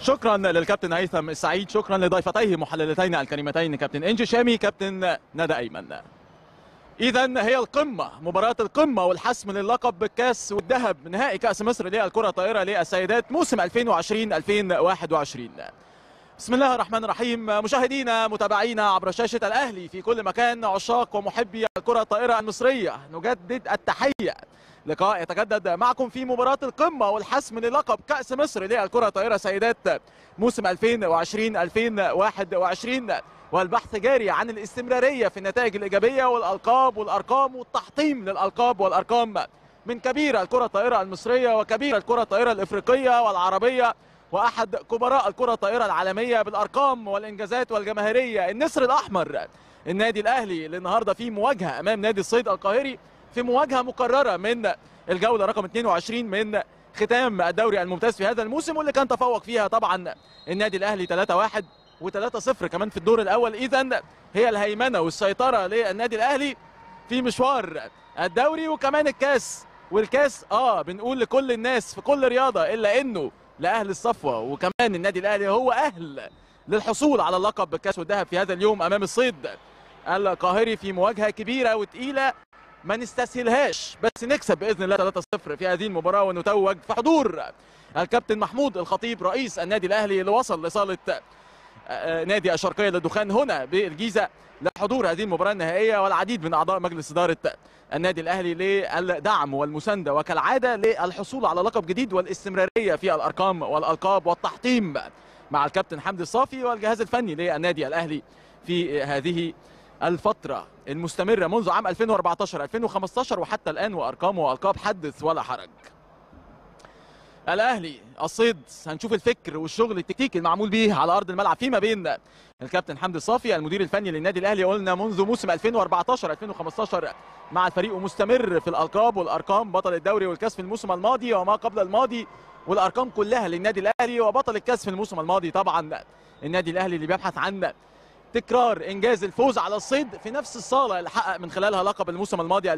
شكرا للكابتن هيثم السعيد شكرا لضيفتيه محللتين الكريمتين كابتن انجي شامي كابتن ندى ايمن اذا هي القمه مباراه القمه والحسم للقب بالكاس والذهب نهائي كاس مصر للكره الطائره للسيدات موسم 2020 2021 بسم الله الرحمن الرحيم مشاهدينا متابعينا عبر شاشه الاهلي في كل مكان عشاق ومحبي الكره الطائره المصريه نجدد التحيه لقاء يتجدد معكم في مباراة القمة والحسم للقب كأس مصر للكرة الطائرة سيدات موسم 2020-2021 والبحث جاري عن الاستمرارية في النتائج الإيجابية والألقاب والأرقام والتحطيم للألقاب والأرقام من كبير الكرة الطائرة المصرية وكبير الكرة الطائرة الإفريقية والعربية وأحد كبراء الكرة الطائرة العالمية بالأرقام والإنجازات والجماهيرية النسر الأحمر النادي الأهلي اللي النهاردة في مواجهة أمام نادي الصيد القاهري في مواجهه مكرره من الجوله رقم 22 من ختام الدوري الممتاز في هذا الموسم واللي كان تفوق فيها طبعا النادي الاهلي 3-1 و3-0 كمان في الدور الاول اذا هي الهيمنه والسيطره للنادي الاهلي في مشوار الدوري وكمان الكاس والكاس اه بنقول لكل الناس في كل رياضه الا انه لاهل الصفوه وكمان النادي الاهلي هو اهل للحصول على اللقب بالكاس والذهب في هذا اليوم امام الصيد القاهري في مواجهه كبيره وتقيله ما نستسهلهاش بس نكسب باذن الله 3-0 في هذه المباراه ونتوج في حضور الكابتن محمود الخطيب رئيس النادي الاهلي اللي وصل لصاله نادي الشرقيه للدخان هنا بالجيزه لحضور هذه المباراه النهائيه والعديد من اعضاء مجلس اداره النادي الاهلي للدعم والمسانده وكالعاده للحصول على لقب جديد والاستمراريه في الارقام والالقاب والتحطيم مع الكابتن حمدي الصافي والجهاز الفني للنادي الاهلي في هذه الفترة المستمرة منذ عام 2014 2015 وحتى الآن وأرقام وألقاب حدث ولا حرج الأهلي الصيد هنشوف الفكر والشغل التكتيكي المعمول به على أرض الملعب فيما بين الكابتن حمدي الصافي المدير الفني للنادي الأهلي قلنا منذ موسم 2014 2015 مع الفريق ومستمر في الألقاب والأرقام بطل الدوري والكاس في الموسم الماضي وما قبل الماضي والأرقام كلها للنادي الأهلي وبطل الكاس في الموسم الماضي طبعا النادي الأهلي اللي بيبحث عن تكرار انجاز الفوز على الصيد في نفس الصاله اللي حقق من خلالها لقب الموسم الماضي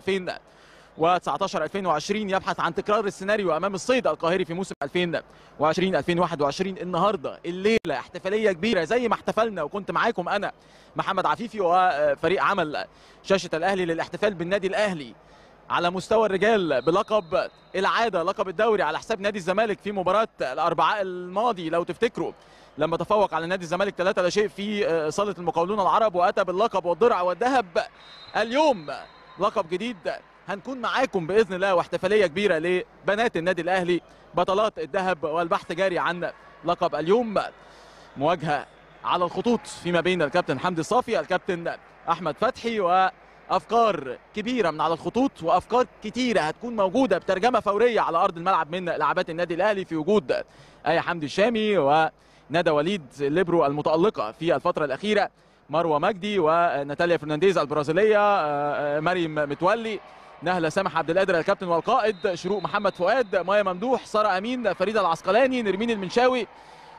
2019 2020 يبحث عن تكرار السيناريو امام الصيد القاهري في موسم 2020 2021 النهارده الليله احتفاليه كبيره زي ما احتفلنا وكنت معاكم انا محمد عفيفي وفريق عمل شاشه الاهلي للاحتفال بالنادي الاهلي على مستوى الرجال بلقب العاده لقب الدوري على حساب نادي الزمالك في مباراه الاربعاء الماضي لو تفتكروا لما تفوق على نادي الزمالك 3 لا شيء في صاله المقاولون العرب واتى باللقب والضرع والذهب اليوم لقب جديد هنكون معاكم باذن الله واحتفاليه كبيره لبنات النادي الاهلي بطلات الذهب والبحث جاري عن لقب اليوم مواجهه على الخطوط فيما بين الكابتن حمدي الصافي الكابتن احمد فتحي وافكار كبيره من على الخطوط وافكار كتيره هتكون موجوده بترجمه فوريه على ارض الملعب من لاعبات النادي الاهلي في وجود اي حمدي الشامي و ندى وليد الليبرو المتألقة في الفترة الأخيرة مروة مجدي وناتاليا فرنانديز البرازيلية مريم متولي نهلة سامح عبد القادر الكابتن والقائد شروق محمد فؤاد مايا ممدوح سارة أمين فريدة العسقلاني نرمين المنشاوي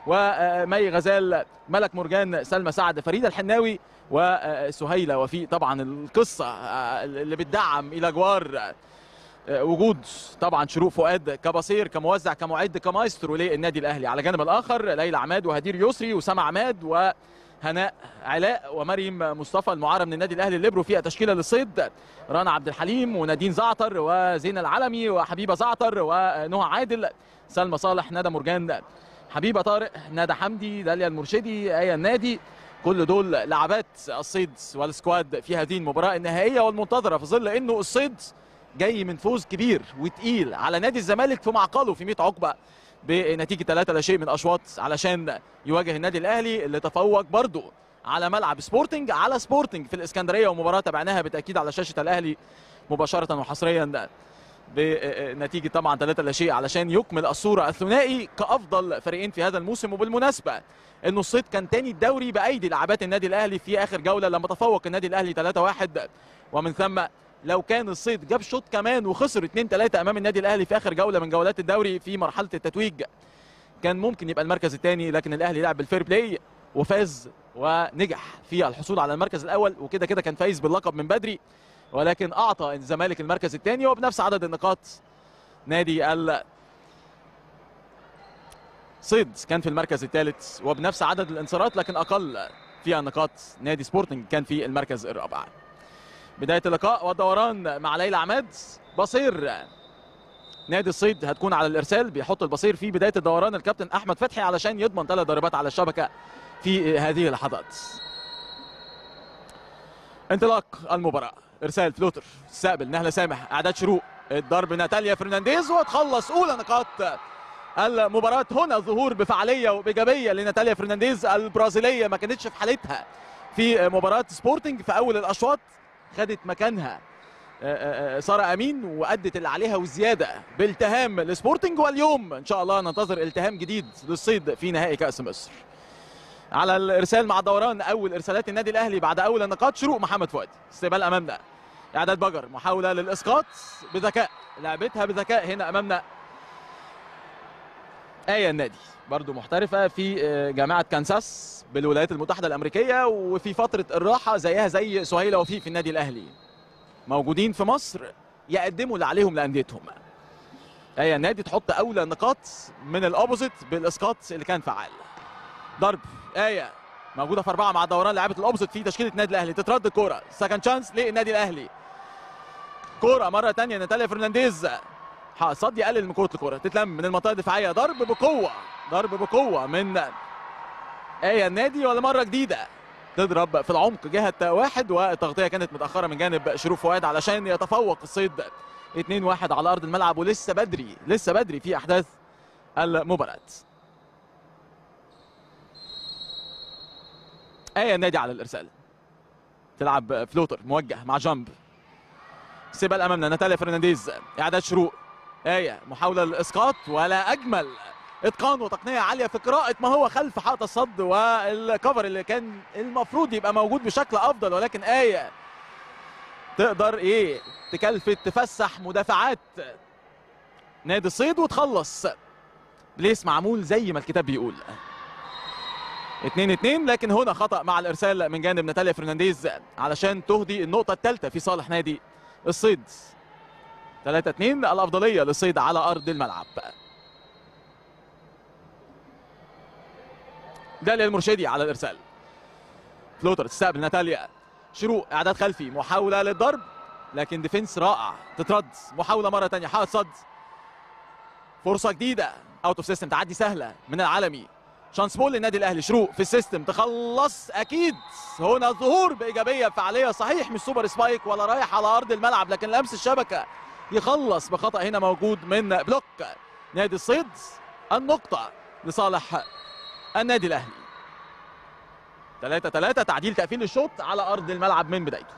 ومي غزال ملك مرجان سلمى سعد فريدة الحناوي وسهيلة وفي طبعا القصة اللي بتدعم إلى جوار وجود طبعا شروق فؤاد كبصير كموزع كمعد كمايسترو للنادي الاهلي على الجانب الاخر ليلى عماد وهدير يسري وسام عماد وهناء علاء ومريم مصطفى المعاره من النادي الاهلي الليبرو في تشكيله للصيد رنا عبد الحليم ونادين زعتر وزين العلمي وحبيبه زعتر ونهى عادل سلمى صالح ندى مرجان حبيبه طارق ندى حمدي داليا المرشدي ايه النادي كل دول لعبات الصيد والسكواد في هذه المباراه النهائيه والمنتظره في ظل انه الصيد جاي من فوز كبير وتقيل على نادي الزمالك في معقله في 100 عقبه بنتيجه 3 لا شيء من اشواط علشان يواجه النادي الاهلي اللي تفوق برضه على ملعب سبورتنج على سبورتنج في الاسكندريه ومباراه تابعناها بالتاكيد على شاشه الاهلي مباشره وحصريا بنتيجه طبعا 3 لا شيء علشان يكمل الصوره الثنائي كافضل فريقين في هذا الموسم وبالمناسبه انه الصيد كان تاني الدوري بايدي لاعبات النادي الاهلي في اخر جوله لما تفوق النادي الاهلي 3-1 ومن ثم لو كان الصيد جاب شوط كمان وخسر 2 3 امام النادي الاهلي في اخر جوله من جولات الدوري في مرحله التتويج كان ممكن يبقى المركز الثاني لكن الاهلي لعب بالفير بلاي وفاز ونجح في الحصول على المركز الاول وكده كده كان فايز باللقب من بدري ولكن اعطى الزمالك المركز الثاني وبنفس عدد النقاط نادي ال صيد كان في المركز الثالث وبنفس عدد الانتصارات لكن اقل في النقاط نادي سبورتنج كان في المركز الرابع بدايه اللقاء والدوران مع ليلى عماد بصير نادي الصيد هتكون على الارسال بيحط البصير في بدايه الدوران الكابتن احمد فتحي علشان يضمن ثلاث ضربات على الشبكه في هذه اللحظات انطلاق المباراه ارسال فلوتر استقبل نهله سامح اعداد شروق الضرب ناتاليا فرنانديز وتخلص اولى نقاط المباراة هنا ظهور بفعالية وبإيجابية لناتاليا فرنانديز البرازيلية ما كانتش في حالتها في مباراة سبورتنج في أول الأشواط خدت مكانها سارة أمين وأدت اللي عليها وزيادة بالتهام لسبورتنج واليوم إن شاء الله ننتظر التهام جديد للصيد في نهائي كأس مصر على الإرسال مع دوران أول إرسالات النادي الأهلي بعد أول النقاط شروق محمد فؤاد استقبال أمامنا إعداد بجر محاولة للإسقاط بذكاء لعبتها بذكاء هنا أمامنا آية النادي برضو محترفة في جامعة كانساس بالولايات المتحدة الأمريكية وفي فترة الراحة زيها زي سهيلة وفيق في النادي الأهلي موجودين في مصر يقدموا اللي عليهم لأنديتهم آية النادي تحط أولى النقاط من الأوبوزيت بالإسقاط اللي كان فعال ضرب آية موجودة في أربعة مع الدوران لعبة الأوبوزيت في تشكيلة النادي الأهلي تترد الكورة سكند شانس للنادي الأهلي كورة مرة تانية ناتاليا فرنانديز صد يقلل من كره الكره تتلم من المنطقه الدفاعيه ضرب بقوه ضرب بقوه من ايه النادي ولا مره جديده تضرب في العمق جهه واحد والتغطيه كانت متاخره من جانب شروق فؤاد علشان يتفوق الصيد 2 1 على ارض الملعب ولسه بدري لسه بدري في احداث المباراه ايه النادي على الارسال تلعب فلوتر موجه مع جامب سيبال امامنا ناتاليا فرنانديز اعداد شروق آية محاولة للإسقاط ولا أجمل إتقان وتقنية عالية في قراءة ما هو خلف حائط الصد والكفر اللي كان المفروض يبقى موجود بشكل أفضل ولكن آية تقدر إيه تكلفت تفسح مدافعات نادي الصيد وتخلص بليس معمول زي ما الكتاب بيقول 2 2 لكن هنا خطأ مع الإرسال من جانب ناتاليا فرنانديز علشان تهدي النقطة الثالثة في صالح نادي الصيد 3 2 الافضليه للصيد على ارض الملعب داليا المرشدي على الارسال فلوتر تستقبل ناتاليا شروق اعداد خلفي محاوله للضرب لكن ديفنس رائع تترد محاوله مره ثانيه حائط صد فرصه جديده اوت اوف سيستم تعدي سهله من العالمي شانس بول للنادي الاهلي شروق في السيستم تخلص اكيد هنا ظهور بايجابيه فعاليه صحيح مش سوبر سبايك ولا رايح على ارض الملعب لكن لمس الشبكه يخلص بخطا هنا موجود من بلوك نادي الصيد النقطه لصالح النادي الاهلي 3 3 تعديل تقفيل الشوط على ارض الملعب من بدايته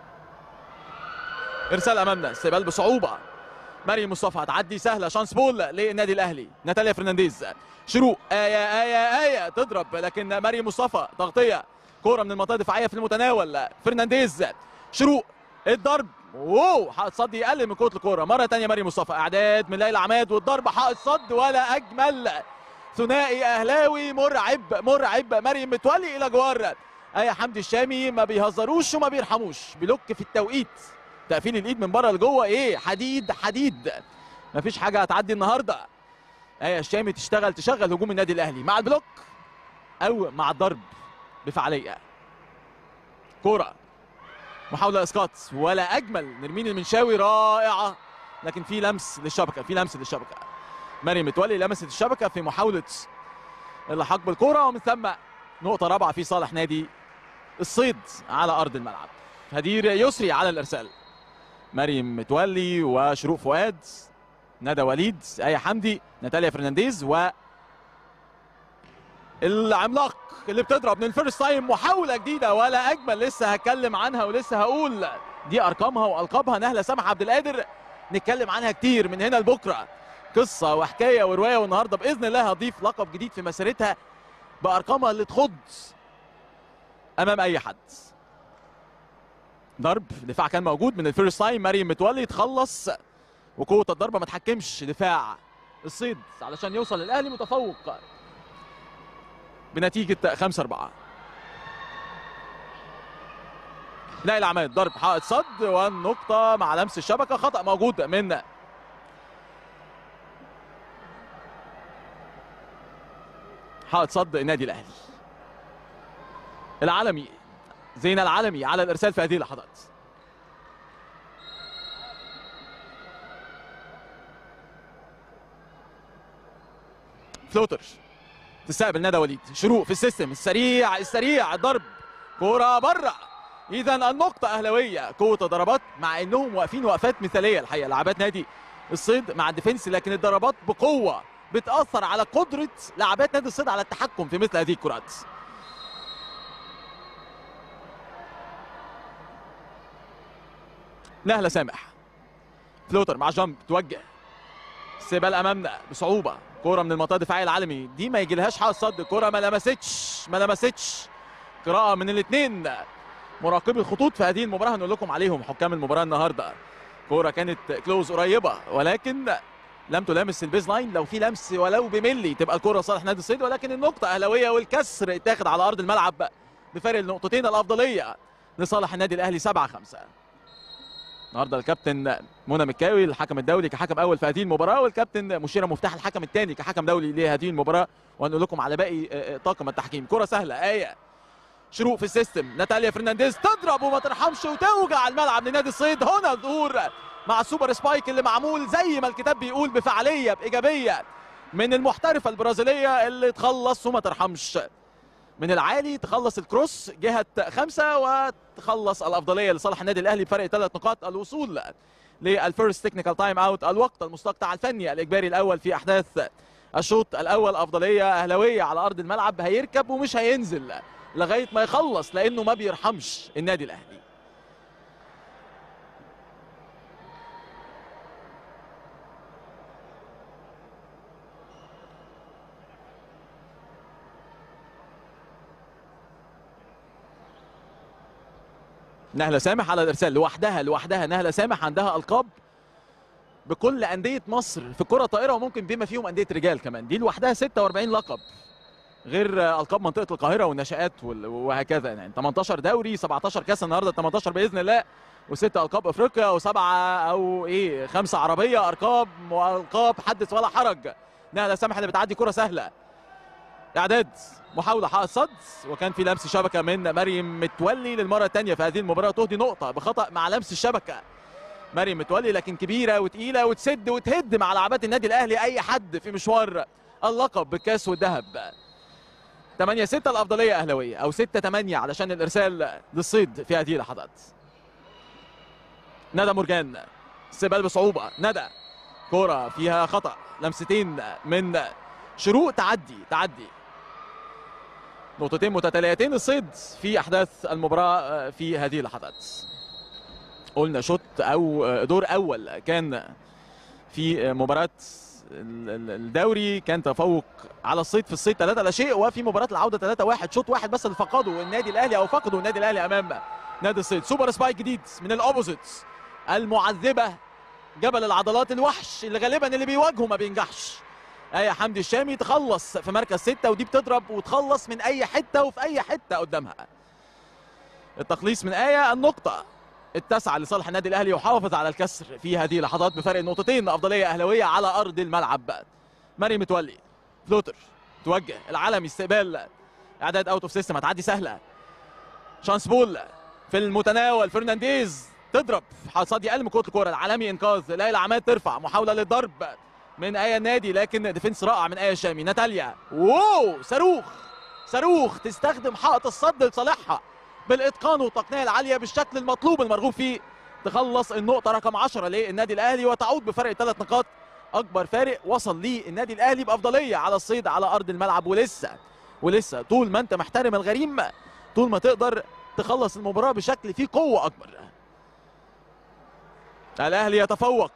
ارسال امامنا استقبال بصعوبه مريم مصطفى هتعدي سهله شانس بول للنادي الاهلي ناتاليا فرنانديز شروق ايه ايه ايه تضرب لكن مريم مصطفى تغطيه كوره من المنطقه الدفاعيه في المتناول فرنانديز شروق الضرب واو حائط صد يقلل من كره الكوره مره ثانيه مريم مصطفى اعداد من ليلى عماد والضرب حائط صد ولا اجمل ثنائي اهلاوي مرعب مرعب مريم متولي الى جوار ايه حمدي الشامي ما بيهزروش وما بيرحموش بيلوك في التوقيت تقفيل الايد من بره لجوه ايه حديد حديد مفيش حاجه هتعدي النهارده ايه الشامي تشتغل تشغل هجوم النادي الاهلي مع البلوك او مع الضرب بفعاليه كوره محاولة اسقاط ولا اجمل نرمين المنشاوي رائعة لكن في لمس للشبكة في لمس للشبكة مريم متولي لمست الشبكة في محاولة اللحاق بالكرة ومن ثم نقطة رابعة في صالح نادي الصيد على أرض الملعب هدير يسري على الإرسال مريم متولي وشروق فؤاد ندى وليد آية حمدي ناتاليا فرنانديز و العملاق اللي بتضرب من الفيرست تايم محاوله جديده ولا اجمل لسه هتكلم عنها ولسه هقول دي ارقامها والقابها نهله سامح عبد القادر نتكلم عنها كتير من هنا لبكره قصه وحكايه وروايه والنهارده باذن الله هضيف لقب جديد في مسيرتها بارقامها اللي تخض امام اي حد ضرب دفاع كان موجود من الفيرست تايم مريم متولي تخلص وقوه الضربه ما تحكمش دفاع الصيد علشان يوصل الاهلي متفوق بنتيجه 5 4 ليلى عماد ضرب حائط صد والنقطه مع لمس الشبكه خطا موجود من حائط صد النادي الاهلي العالمي زين العالمي على الارسال في هذه اللحظات فلوتر تستقبل ندى وليد شروق في السيستم السريع السريع الضرب كرة بره اذا النقطة اهلاوية قوة الضربات مع انهم واقفين وقفات مثالية الحقيقة لعبات نادي الصيد مع الديفنس لكن الضربات بقوة بتأثر على قدرة لعبات نادي الصيد على التحكم في مثل هذه الكرات نهلة سامح فلوتر مع جامب توجه استقبال امامنا بصعوبه كوره من المنطقه الدفاعيه العالمي دي ما يجيلهاش حق صد كوره ما لمستش ما لمستش قراءه من الاثنين مراقبي الخطوط في هذه المباراه هنقول لكم عليهم حكام المباراه النهارده كوره كانت كلوز قريبه ولكن لم تلامس البيز لاين لو في لمس ولو بملي تبقى الكره صالح نادي الصيد ولكن النقطه اهلاويه والكسر اتاخد على ارض الملعب بفارق النقطتين الافضليه لصالح النادي الاهلي 7 5 النهارده الكابتن منى مكاوي الحكم الدولي كحكم اول في هذه المباراه والكابتن مشيره مفتاح الحكم الثاني كحكم دولي لهذه المباراه وهنقول لكم على باقي آه، آه، طاقم التحكيم كره سهله ايه شروق في السيستم ناتاليا فرنانديز تضرب وما ترحمش وتوجع الملعب لنادي الصيد هنا الظهور مع السوبر سبايك اللي معمول زي ما الكتاب بيقول بفعاليه بايجابيه من المحترفه البرازيليه اللي تخلص وما ترحمش من العالي تخلص الكروس جهه خمسه وتخلص الافضليه لصالح النادي الاهلي بفرق ثلاث نقاط الوصول للفيرست تكنيكال تايم اوت الوقت المستقطع الفني الاجباري الاول في احداث الشوط الاول افضليه اهلاويه على ارض الملعب هيركب ومش هينزل لغايه ما يخلص لانه ما بيرحمش النادي الاهلي نهله سامح على الارسال لوحدها لوحدها نهله سامح عندها القاب بكل انديه مصر في كره طائره وممكن بما فيهم انديه رجال كمان دي لوحدها 46 لقب غير القاب منطقه القاهره والنشات وال- وهكذا يعني 18 دوري 17 كاس النهارده 18 باذن الله وستة القاب افريقيا وسبعه او ايه خمسه عربيه ارقام والقاب حدث ولا حرج نهله سامح اللي بتعدي كره سهله اعداد محاوله حق الصد وكان في لمس شبكه من مريم متولي للمره الثانيه في هذه المباراه تهدي نقطه بخطا مع لمس الشبكه مريم متولي لكن كبيره وتقيله وتسد وتهد مع لعبات النادي الاهلي اي حد في مشوار اللقب بالكاس والذهب 8 6 الافضليه اهلاويه او 6 8 علشان الارسال للصيد في هذه اللحظات ندى مرجان استقبال بصعوبه ندى كره فيها خطا لمستين من شروق تعدي تعدي نقطتين متتاليتين الصيد في احداث المباراه في هذه اللحظات قلنا شوط او دور اول كان في مباراه ال- ال- الدوري كان تفوق على الصيد في الصيد 3 لا شيء وفي مباراه العوده 3 1 شوط واحد بس اللي فقده النادي الاهلي او فقده النادي الاهلي امام نادي الصيد سوبر سبايك جديد من الاوبوزيتس المعذبه جبل العضلات الوحش اللي غالبا اللي بيواجهه ما بينجحش آية حمدي الشامي تخلص في مركز ستة ودي بتضرب وتخلص من أي حتة وفي أي حتة قدامها التخليص من آية النقطة التاسعة لصالح النادي الأهلي يحافظ على الكسر في هذه اللحظات بفرق نقطتين أفضلية أهلاوية على أرض الملعب مريم متولي فلوتر توجه العالمي استقبال إعداد أوت أوف سيستم هتعدي سهلة شانس بول في المتناول فرنانديز تضرب حصاد يقل من كرة الكورة العالمي إنقاذ ليلى عماد ترفع محاولة للضرب من آية النادي لكن ديفنس رائع من آية الشامي ناتاليا واو صاروخ صاروخ تستخدم حائط الصد لصالحها بالاتقان والتقنيه العاليه بالشكل المطلوب المرغوب فيه تخلص النقطه رقم 10 للنادي الاهلي وتعود بفرق ثلاث نقاط اكبر فارق وصل ليه النادي الاهلي بافضليه على الصيد على ارض الملعب ولسه ولسه طول ما انت محترم الغريم طول ما تقدر تخلص المباراه بشكل فيه قوه اكبر الاهلي يتفوق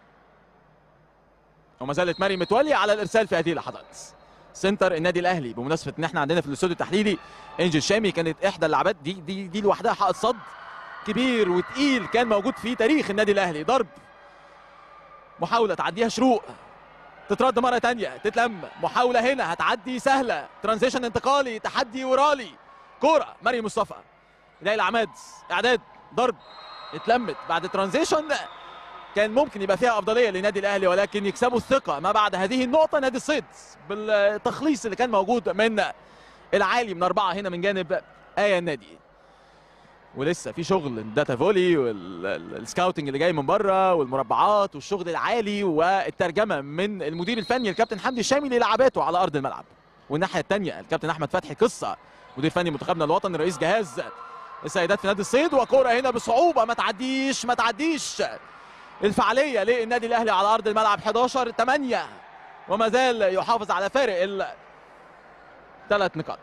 وما زالت مريم متولي على الارسال في هذه اللحظات سنتر النادي الاهلي بمناسبه ان احنا عندنا في الاستوديو التحليلي انجل شامي كانت احدى اللعبات دي دي دي لوحدها حائط صد كبير وتقيل كان موجود في تاريخ النادي الاهلي ضرب محاوله تعديها شروق تترد مره تانية تتلم محاوله هنا هتعدي سهله ترانزيشن انتقالي تحدي ورالي كوره مريم مصطفى ليلى عماد اعداد ضرب اتلمت بعد ترانزيشن كان ممكن يبقى فيها افضليه للنادي الاهلي ولكن يكسبوا الثقه ما بعد هذه النقطه نادي الصيد بالتخليص اللي كان موجود من العالي من اربعه هنا من جانب ايا النادي ولسه في شغل الداتا فولي والسكاوتنج اللي جاي من بره والمربعات والشغل العالي والترجمه من المدير الفني الكابتن حمدي الشامي للعباته على ارض الملعب والناحيه الثانيه الكابتن احمد فتحي قصه مدير فني منتخبنا الوطني رئيس جهاز السيدات في نادي الصيد وكوره هنا بصعوبه ما تعديش ما تعديش الفعاليه للنادي الاهلي على ارض الملعب 11 8 وما زال يحافظ على فارق الثلاث نقاط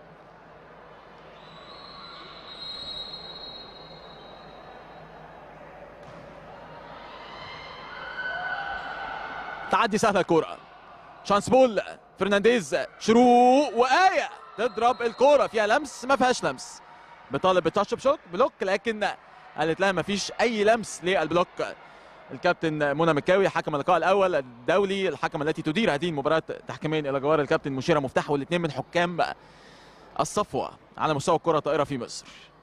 تعدي سهله الكوره شانس بول فرنانديز شروق وآية تضرب الكوره فيها لمس ما فيهاش لمس بطالب بالتاتش شوت بلوك لكن قالت لها ما فيش اي لمس للبلوك الكابتن منى مكاوي حكم اللقاء الاول الدولي الحكم التي تدير هذه المباراه تحكيميا الى جوار الكابتن مشيره مفتاح والاثنين من حكام الصفوه على مستوى الكره الطائره في مصر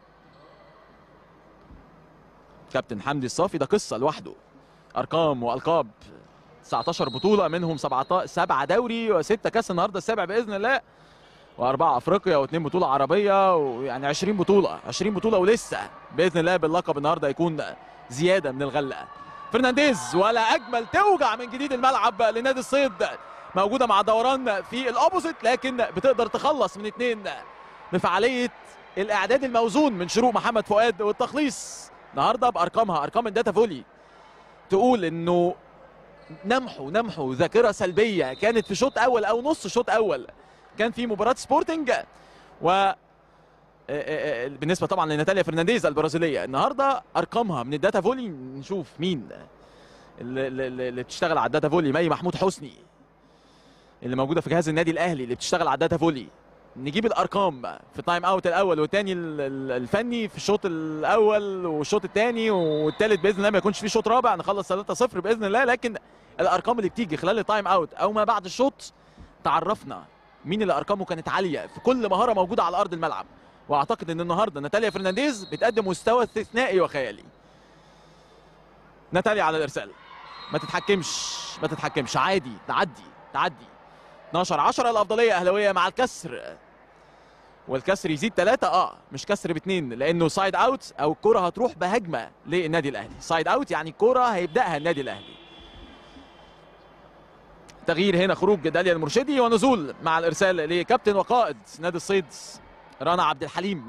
كابتن حمدي الصافي ده قصه لوحده ارقام والقاب 19 بطوله منهم 17 سبعه دوري وسته كاس النهارده السابع باذن الله واربعه افريقيا واثنين بطوله عربيه ويعني 20 بطوله 20 بطوله ولسه باذن الله باللقب النهارده يكون زياده من الغله فرنانديز ولا اجمل توجع من جديد الملعب لنادي الصيد موجوده مع دوران في الاوبوزيت لكن بتقدر تخلص من اثنين بفعاليه الاعداد الموزون من شروق محمد فؤاد والتخليص النهارده بارقامها ارقام الداتا فولي تقول انه نمحوا نمحوا ذاكره سلبيه كانت في شوط اول او نص شوط اول كان في مباراه سبورتنج و بالنسبه طبعا لناتاليا فرنانديز البرازيليه النهارده ارقامها من الداتا فولي نشوف مين اللي, اللي بتشتغل على الداتا فولي مي محمود حسني اللي موجوده في جهاز النادي الاهلي اللي بتشتغل على الداتا فولي نجيب الارقام في التايم اوت الاول والثاني الفني في الشوط الاول والشوط الثاني والثالث باذن الله ما يكونش في شوط رابع نخلص 3-0 باذن الله لكن الارقام اللي بتيجي خلال التايم اوت او ما بعد الشوط تعرفنا مين اللي ارقامه كانت عاليه في كل مهاره موجوده على ارض الملعب واعتقد ان النهارده ناتاليا فرنانديز بتقدم مستوى استثنائي وخيالي ناتاليا على الارسال ما تتحكمش ما تتحكمش عادي تعدي تعدي 12 10 الافضليه اهلاويه مع الكسر والكسر يزيد ثلاثة اه مش كسر باثنين لانه سايد اوت او الكرة هتروح بهجمة للنادي الاهلي سايد اوت يعني الكرة هيبداها النادي الاهلي تغيير هنا خروج داليا المرشدي ونزول مع الارسال لكابتن وقائد نادي الصيد رنا عبد الحليم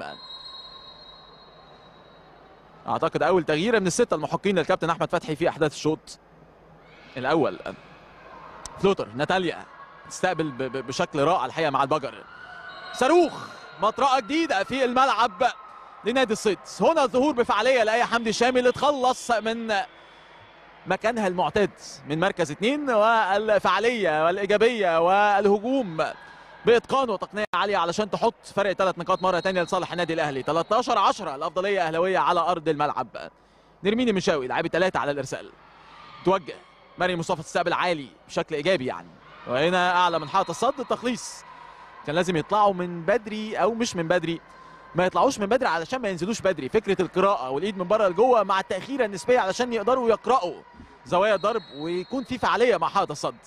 اعتقد اول تغيير من السته المحقين للكابتن احمد فتحي في احداث الشوط الاول فلوتر ناتاليا تستقبل بشكل رائع الحقيقه مع البجر صاروخ مطرقه جديده في الملعب لنادي الصيد هنا الظهور بفعاليه لاي حمدي شامل اتخلص من مكانها المعتاد من مركز اثنين والفعاليه والايجابيه والهجوم باتقان وتقنيه عاليه علشان تحط فرق ثلاث نقاط مره ثانيه لصالح النادي الاهلي 13 10 الافضليه اهلاويه على ارض الملعب نرميني مشاوي لاعب ثلاثه على الارسال توجه مريم مصطفى تستقبل عالي بشكل ايجابي يعني وهنا اعلى من حائط الصد التخليص كان لازم يطلعوا من بدري او مش من بدري ما يطلعوش من بدري علشان ما ينزلوش بدري فكره القراءه والايد من بره لجوه مع التاخيره النسبيه علشان يقدروا يقراوا زوايا الضرب ويكون في فعاليه مع حائط الصد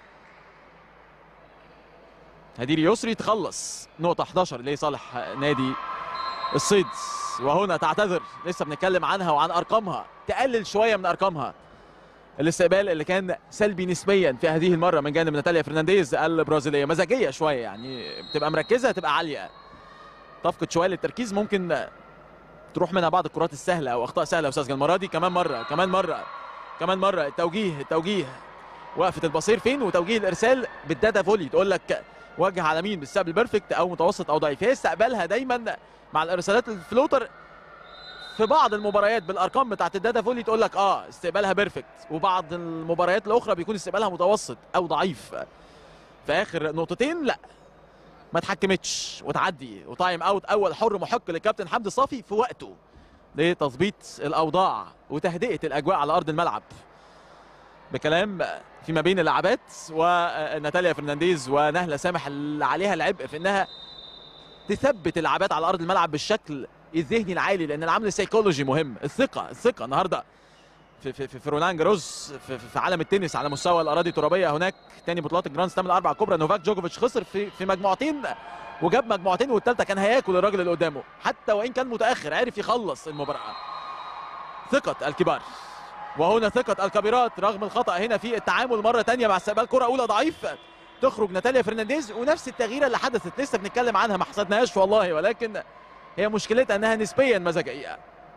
هدير يسري تخلص نقطه 11 لصالح نادي الصيد وهنا تعتذر لسه بنتكلم عنها وعن ارقامها تقلل شويه من ارقامها الاستقبال اللي كان سلبي نسبيا في هذه المره من جانب ناتاليا فرنانديز البرازيليه مزاجيه شويه يعني بتبقى مركزه تبقى عاليه تفقد شويه للتركيز ممكن تروح منها بعض الكرات السهله او اخطاء سهله يا استاذ المره دي كمان مره كمان مره كمان مره التوجيه التوجيه وقفه البصير فين وتوجيه الارسال بالداتا فولي تقول لك وجه على مين بالسبب بيرفكت او متوسط او ضعيف هي استقبالها دايما مع الارسالات الفلوتر في بعض المباريات بالارقام بتاعت الداتا فولي تقول لك اه استقبالها بيرفكت وبعض المباريات الاخرى بيكون استقبالها متوسط او ضعيف في اخر نقطتين لا ما اتحكمتش وتعدي وتايم اوت اول حر محق للكابتن حمدي صافي في وقته لتظبيط الاوضاع وتهدئه الاجواء على ارض الملعب بكلام فيما بين اللاعبات وناتاليا فرنانديز ونهله سامح اللي عليها العبء في انها تثبت اللاعبات على ارض الملعب بالشكل الذهني العالي لان العامل السيكولوجي مهم الثقه الثقه النهارده في في في, في رولان جاروس في, في, في عالم التنس على مستوى الاراضي الترابيه هناك تاني بطولات الجراند سلام الاربع الكبرى نوفاك جوكوفيتش خسر في في مجموعتين وجاب مجموعتين والثالثه كان هياكل الراجل اللي قدامه حتى وان كان متاخر عرف يخلص المباراه ثقه الكبار وهنا ثقه الكبيرات رغم الخطا هنا في التعامل مره ثانيه مع استقبال كره اولى ضعيف تخرج ناتاليا فرنانديز ونفس التغييره اللي حدثت لسه بنتكلم عنها ما حسدناهاش والله ولكن هي مشكلتها انها نسبيا مزاجيه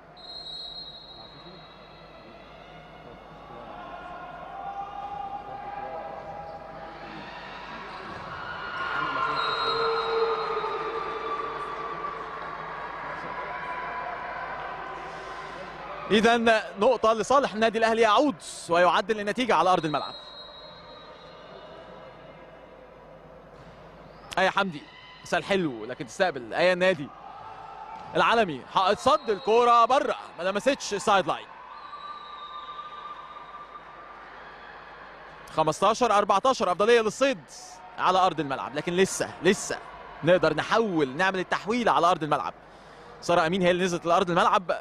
اذا نقطه لصالح النادي الاهلي يعود ويعدل النتيجه على ارض الملعب ايه حمدي مثال حلو لكن تستقبل ايه النادي العالمي حائط صد الكوره بره ما لمستش سايد لاين 15 14 افضليه للصيد على ارض الملعب لكن لسه لسه نقدر نحول نعمل التحويل على ارض الملعب ساره امين هي اللي نزلت لارض الملعب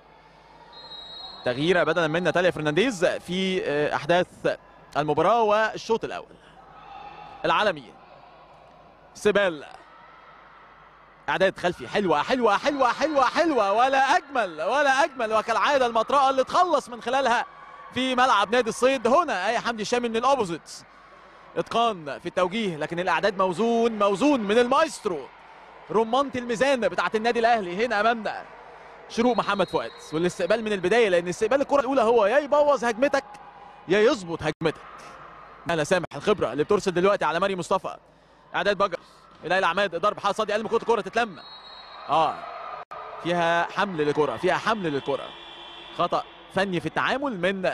تغييره بدلا من ناتاليا فرنانديز في احداث المباراه والشوط الاول العالمي سيبال اعداد خلفي حلوه حلوه حلوه حلوه حلوه ولا اجمل ولا اجمل وكالعاده المطرقه اللي تخلص من خلالها في ملعب نادي الصيد هنا اي حمدي شامي من الاوبوزيت اتقان في التوجيه لكن الاعداد موزون موزون من المايسترو رمانه الميزان بتاعت النادي الاهلي هنا امامنا شروق محمد فؤاد والاستقبال من البدايه لان استقبال الكره الاولى هو يا يبوظ هجمتك يا يظبط هجمتك انا سامح الخبره اللي بترسل دلوقتي على مريم مصطفى اعداد بجر الهي عماد ضرب حاصل صادي قلب كره الكره تتلم اه فيها حمل للكره فيها حمل للكره خطا فني في التعامل من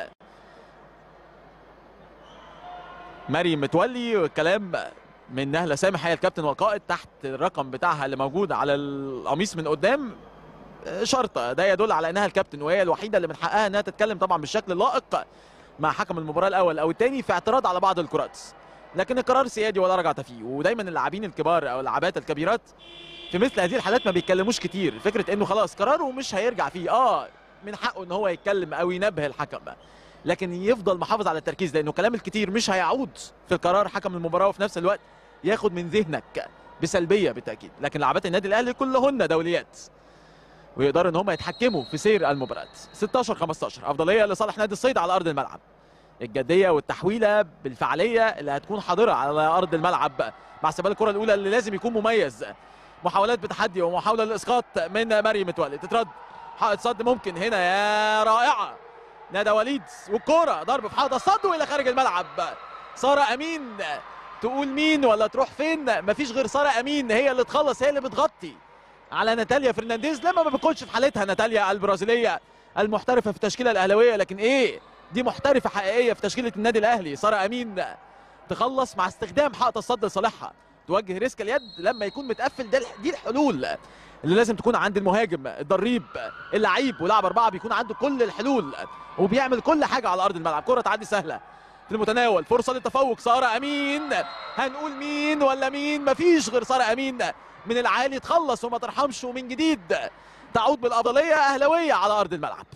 مريم متولي والكلام من نهله سامح هي الكابتن والقائد تحت الرقم بتاعها اللي موجود على القميص من قدام شرطه ده يدل على انها الكابتن وهي الوحيده اللي من حقها انها تتكلم طبعا بالشكل اللائق مع حكم المباراه الاول او الثاني في اعتراض على بعض الكرات لكن القرار سيادي ولا رجعه فيه ودايما اللاعبين الكبار او اللاعبات الكبيرات في مثل هذه الحالات ما بيتكلموش كتير فكره انه خلاص قراره مش هيرجع فيه اه من حقه ان هو يتكلم او ينبه الحكم لكن يفضل محافظ على التركيز لانه كلام الكتير مش هيعود في القرار حكم المباراه وفي نفس الوقت ياخد من ذهنك بسلبيه بالتاكيد لكن لاعبات النادي الاهلي كلهن دوليات ويقدروا ان هم يتحكموا في سير المباراه 16 15 افضليه لصالح نادي الصيد على ارض الملعب الجديه والتحويله بالفعاليه اللي هتكون حاضره على ارض الملعب مع استقبال الكره الاولى اللي لازم يكون مميز محاولات بتحدي ومحاوله للاسقاط من مريم متولي تترد حائط صد ممكن هنا يا رائعه ندى وليد والكوره ضرب في حائط الصد والى خارج الملعب ساره امين تقول مين ولا تروح فين مفيش غير ساره امين هي اللي تخلص هي اللي بتغطي على ناتاليا فرنانديز لما ما بتكونش في حالتها ناتاليا البرازيليه المحترفه في التشكيله الاهلاويه لكن ايه دي محترفه حقيقيه في تشكيله النادي الاهلي ساره امين تخلص مع استخدام حائط الصد لصالحها توجه ريسك اليد لما يكون متقفل ده دي الحلول اللي لازم تكون عند المهاجم الضريب اللعيب ولاعب اربعه بيكون عنده كل الحلول وبيعمل كل حاجه على ارض الملعب كره تعدي سهله في المتناول فرصه للتفوق ساره امين هنقول مين ولا مين مفيش غير ساره امين من العالي تخلص وما ترحمش ومن جديد تعود بالافضليه اهلاويه على ارض الملعب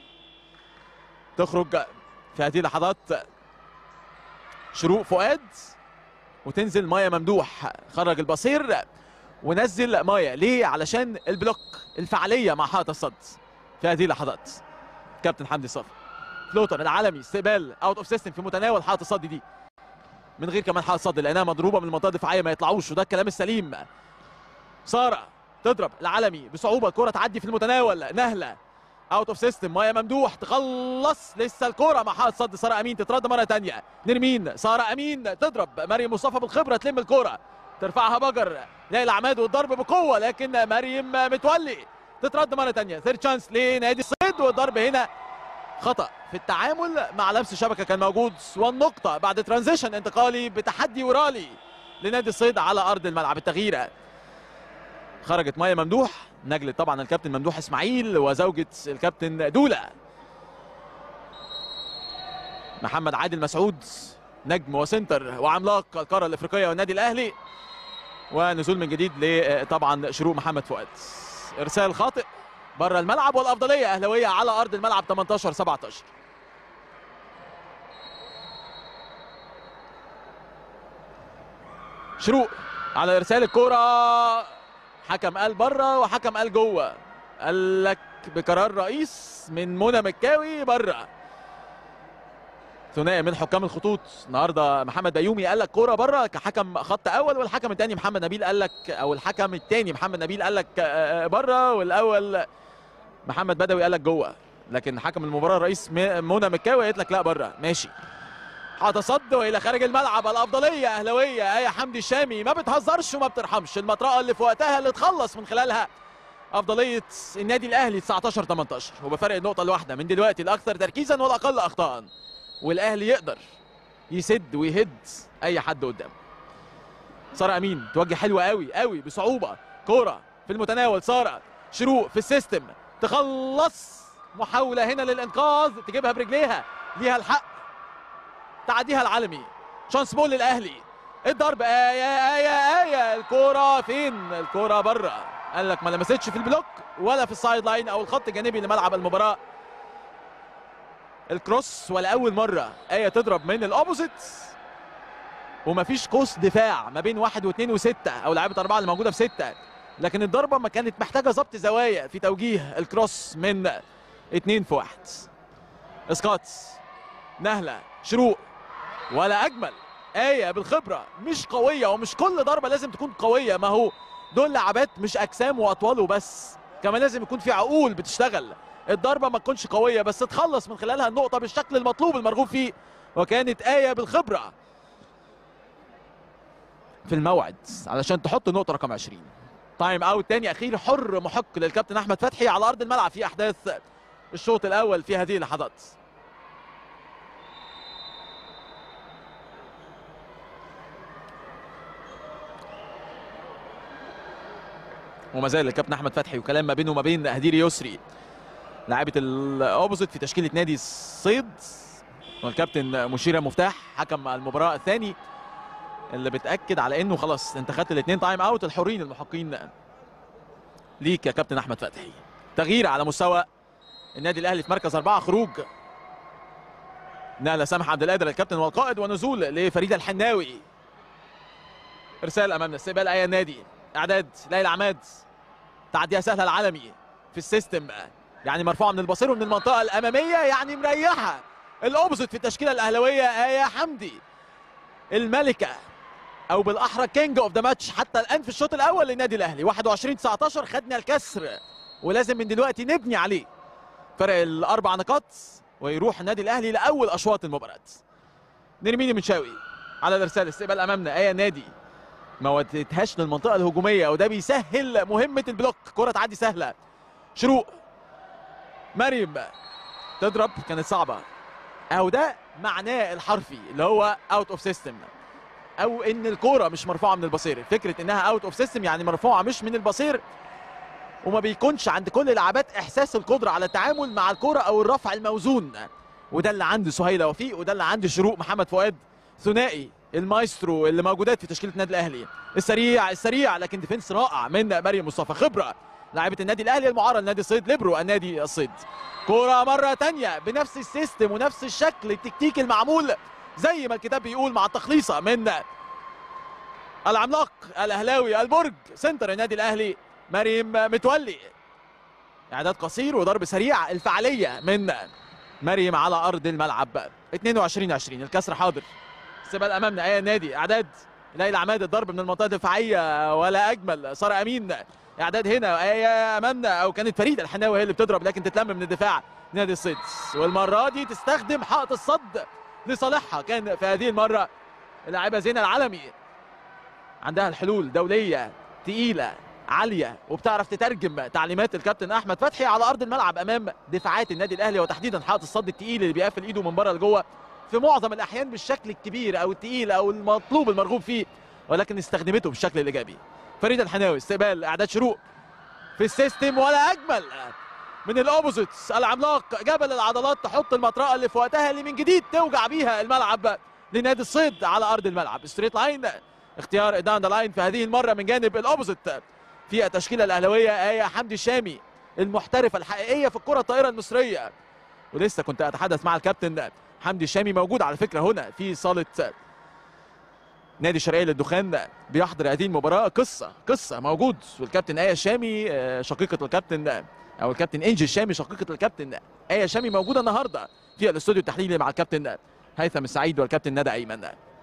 تخرج في هذه اللحظات شروق فؤاد وتنزل مايا ممدوح خرج البصير ونزل مايا ليه علشان البلوك الفعاليه مع حائط الصد في هذه اللحظات كابتن حمدي صافي فلوتر العالمي استقبال اوت اوف سيستم في متناول حائط الصد دي من غير كمان حائط صد لانها مضروبه من المنطقه الدفاعيه ما يطلعوش وده الكلام السليم ساره تضرب العالمي بصعوبه الكره تعدي في المتناول نهله اوت اوف سيستم مايا ممدوح تخلص لسه الكره مع حائط صد ساره امين تترد مره ثانيه نرمين ساره امين تضرب مريم مصطفى بالخبره تلم الكره ترفعها بجر ليلى عماد والضرب بقوه لكن مريم متولي تترد مره ثانيه ثيرد شانس لنادي الصيد والضرب هنا خطا في التعامل مع لمس شبكه كان موجود والنقطه بعد ترانزيشن انتقالي بتحدي ورالي لنادي الصيد على ارض الملعب التغيير خرجت مايا ممدوح نجلة طبعا الكابتن ممدوح اسماعيل وزوجة الكابتن دولا محمد عادل مسعود نجم وسنتر وعملاق القاره الافريقيه والنادي الاهلي ونزول من جديد طبعا شروق محمد فؤاد ارسال خاطئ بره الملعب والافضليه اهلاويه على ارض الملعب 18 17 شروق على ارسال الكرة حكم قال بره وحكم قال جوه قال لك بقرار رئيس من منى مكاوي بره ثنائي من حكام الخطوط النهارده محمد بيومي قال لك كوره بره كحكم خط اول والحكم الثاني محمد نبيل قال لك او الحكم الثاني محمد نبيل قال لك بره والاول محمد بدوي قال لك جوه لكن حكم المباراه الرئيس منى مكاوي قالت لك لا بره ماشي هتصد والى خارج الملعب الافضليه اهلاويه ايه حمدي الشامي ما بتهزرش وما بترحمش المطرقه اللي في وقتها اللي تخلص من خلالها افضليه النادي الاهلي 19 18 وبفرق النقطه الواحده من دلوقتي الاكثر تركيزا والاقل اخطاء والاهلي يقدر يسد ويهد اي حد قدامه ساره امين توجه حلوه قوي قوي بصعوبه كوره في المتناول ساره شروق في السيستم تخلص محاوله هنا للانقاذ تجيبها برجليها ليها الحق تعديها العالمي شانس بول للاهلي الضرب ايه ايه ايه الكوره فين الكوره بره قال لك ما لمستش في البلوك ولا في السايد لاين او الخط الجانبي لملعب المباراه الكروس ولاول مره ايه تضرب من الاوبوزيت ومفيش قوس دفاع ما بين واحد واثنين وسته او لعيبه اربعه اللي موجوده في سته لكن الضربه ما كانت محتاجه ضبط زوايا في توجيه الكروس من اثنين في واحد اسقاط نهله شروق ولا اجمل ايه بالخبره مش قويه ومش كل ضربه لازم تكون قويه ما هو دول لعبات مش اجسام واطوال وبس كمان لازم يكون في عقول بتشتغل الضربه ما تكونش قويه بس تخلص من خلالها النقطه بالشكل المطلوب المرغوب فيه وكانت ايه بالخبره في الموعد علشان تحط نقطه رقم 20 تايم اوت تاني اخير حر محق للكابتن احمد فتحي على ارض الملعب في احداث الشوط الاول في هذه اللحظات وما زال الكابتن احمد فتحي وكلام ما بينه وما بين هدير يسري لاعبه الاوبوزيت في تشكيله نادي الصيد والكابتن مشيره مفتاح حكم المباراه الثاني اللي بتاكد على انه خلاص انت خدت الاثنين تايم اوت الحرين المحقين ليك يا كابتن احمد فتحي تغيير على مستوى النادي الاهلي في مركز اربعه خروج نهله سامح عبد القادر الكابتن والقائد ونزول لفريده الحناوي ارسال امامنا استقبال اي النادي اعداد ليلى عماد تعديها سهله العالمي في السيستم يعني مرفوعه من البصير ومن المنطقه الاماميه يعني مريحه الاوبزيت في التشكيله الاهلاويه ايه حمدي الملكه او بالاحرى كينج اوف ذا ماتش حتى الان في الشوط الاول للنادي الاهلي 21 19 خدنا الكسر ولازم من دلوقتي نبني عليه فرق الاربع نقاط ويروح النادي الاهلي لاول اشواط المباراه نرميني منشاوي على الارسال استقبال امامنا ايه نادي ما ودتهاش للمنطقه الهجوميه وده بيسهل مهمه البلوك كره تعدي سهله شروق مريم تضرب كانت صعبه او ده معناه الحرفي اللي هو اوت اوف سيستم او ان الكوره مش مرفوعه من البصير فكره انها اوت اوف سيستم يعني مرفوعه مش من البصير وما بيكونش عند كل اللاعبات احساس القدره على التعامل مع الكوره او الرفع الموزون وده اللي عند سهيله وفيق وده اللي عند شروق محمد فؤاد ثنائي المايسترو اللي موجودات في تشكيله النادي الاهلي السريع السريع لكن ديفنس رائع من مريم مصطفى خبره لاعبه النادي الاهلي المعاره لنادي الصيد ليبرو النادي الصيد كوره مره ثانيه بنفس السيستم ونفس الشكل التكتيك المعمول زي ما الكتاب بيقول مع التخليصه من العملاق الاهلاوي البرج سنتر النادي الاهلي مريم متولي اعداد قصير وضرب سريع الفعاليه من مريم على ارض الملعب 22 20 الكسر حاضر استقبال امامنا ايه النادي اعداد ليلى عماد الضرب من المنطقه الدفاعيه ولا اجمل ساره امين اعداد هنا ايه امامنا او كانت فريده الحناوي هي اللي بتضرب لكن تتلم من الدفاع نادي الصيد والمره دي تستخدم حائط الصد لصالحها كان في هذه المره اللاعبه زينه العلمي عندها الحلول دوليه تقيله عاليه وبتعرف تترجم تعليمات الكابتن احمد فتحي على ارض الملعب امام دفاعات النادي الاهلي وتحديدا حائط الصد التقيل اللي بيقفل ايده من بره لجوه في معظم الاحيان بالشكل الكبير او التقيل او المطلوب المرغوب فيه ولكن استخدمته بالشكل الايجابي فريده الحناوي استقبال اعداد شروق في السيستم ولا اجمل من الاوبوزيت العملاق جبل العضلات تحط المطرقه اللي في وقتها اللي من جديد توجع بيها الملعب لنادي الصيد على ارض الملعب ستريت لاين اختيار داون ذا لاين في هذه المره من جانب الاوبوزيت في التشكيله الاهلاويه ايه حمدي الشامي المحترفه الحقيقيه في الكره الطائره المصريه ولسه كنت اتحدث مع الكابتن حمدي الشامي موجود على فكره هنا في صاله نادي الشرقيه للدخان بيحضر هذه المباراه قصه قصه موجود والكابتن ايه الشامي آه، شقيقه الكابتن او الكابتن انجي الشامي شقيقه الكابتن ايه الشامي موجوده النهارده في الاستوديو التحليلي مع الكابتن هيثم السعيد والكابتن ندى ايمن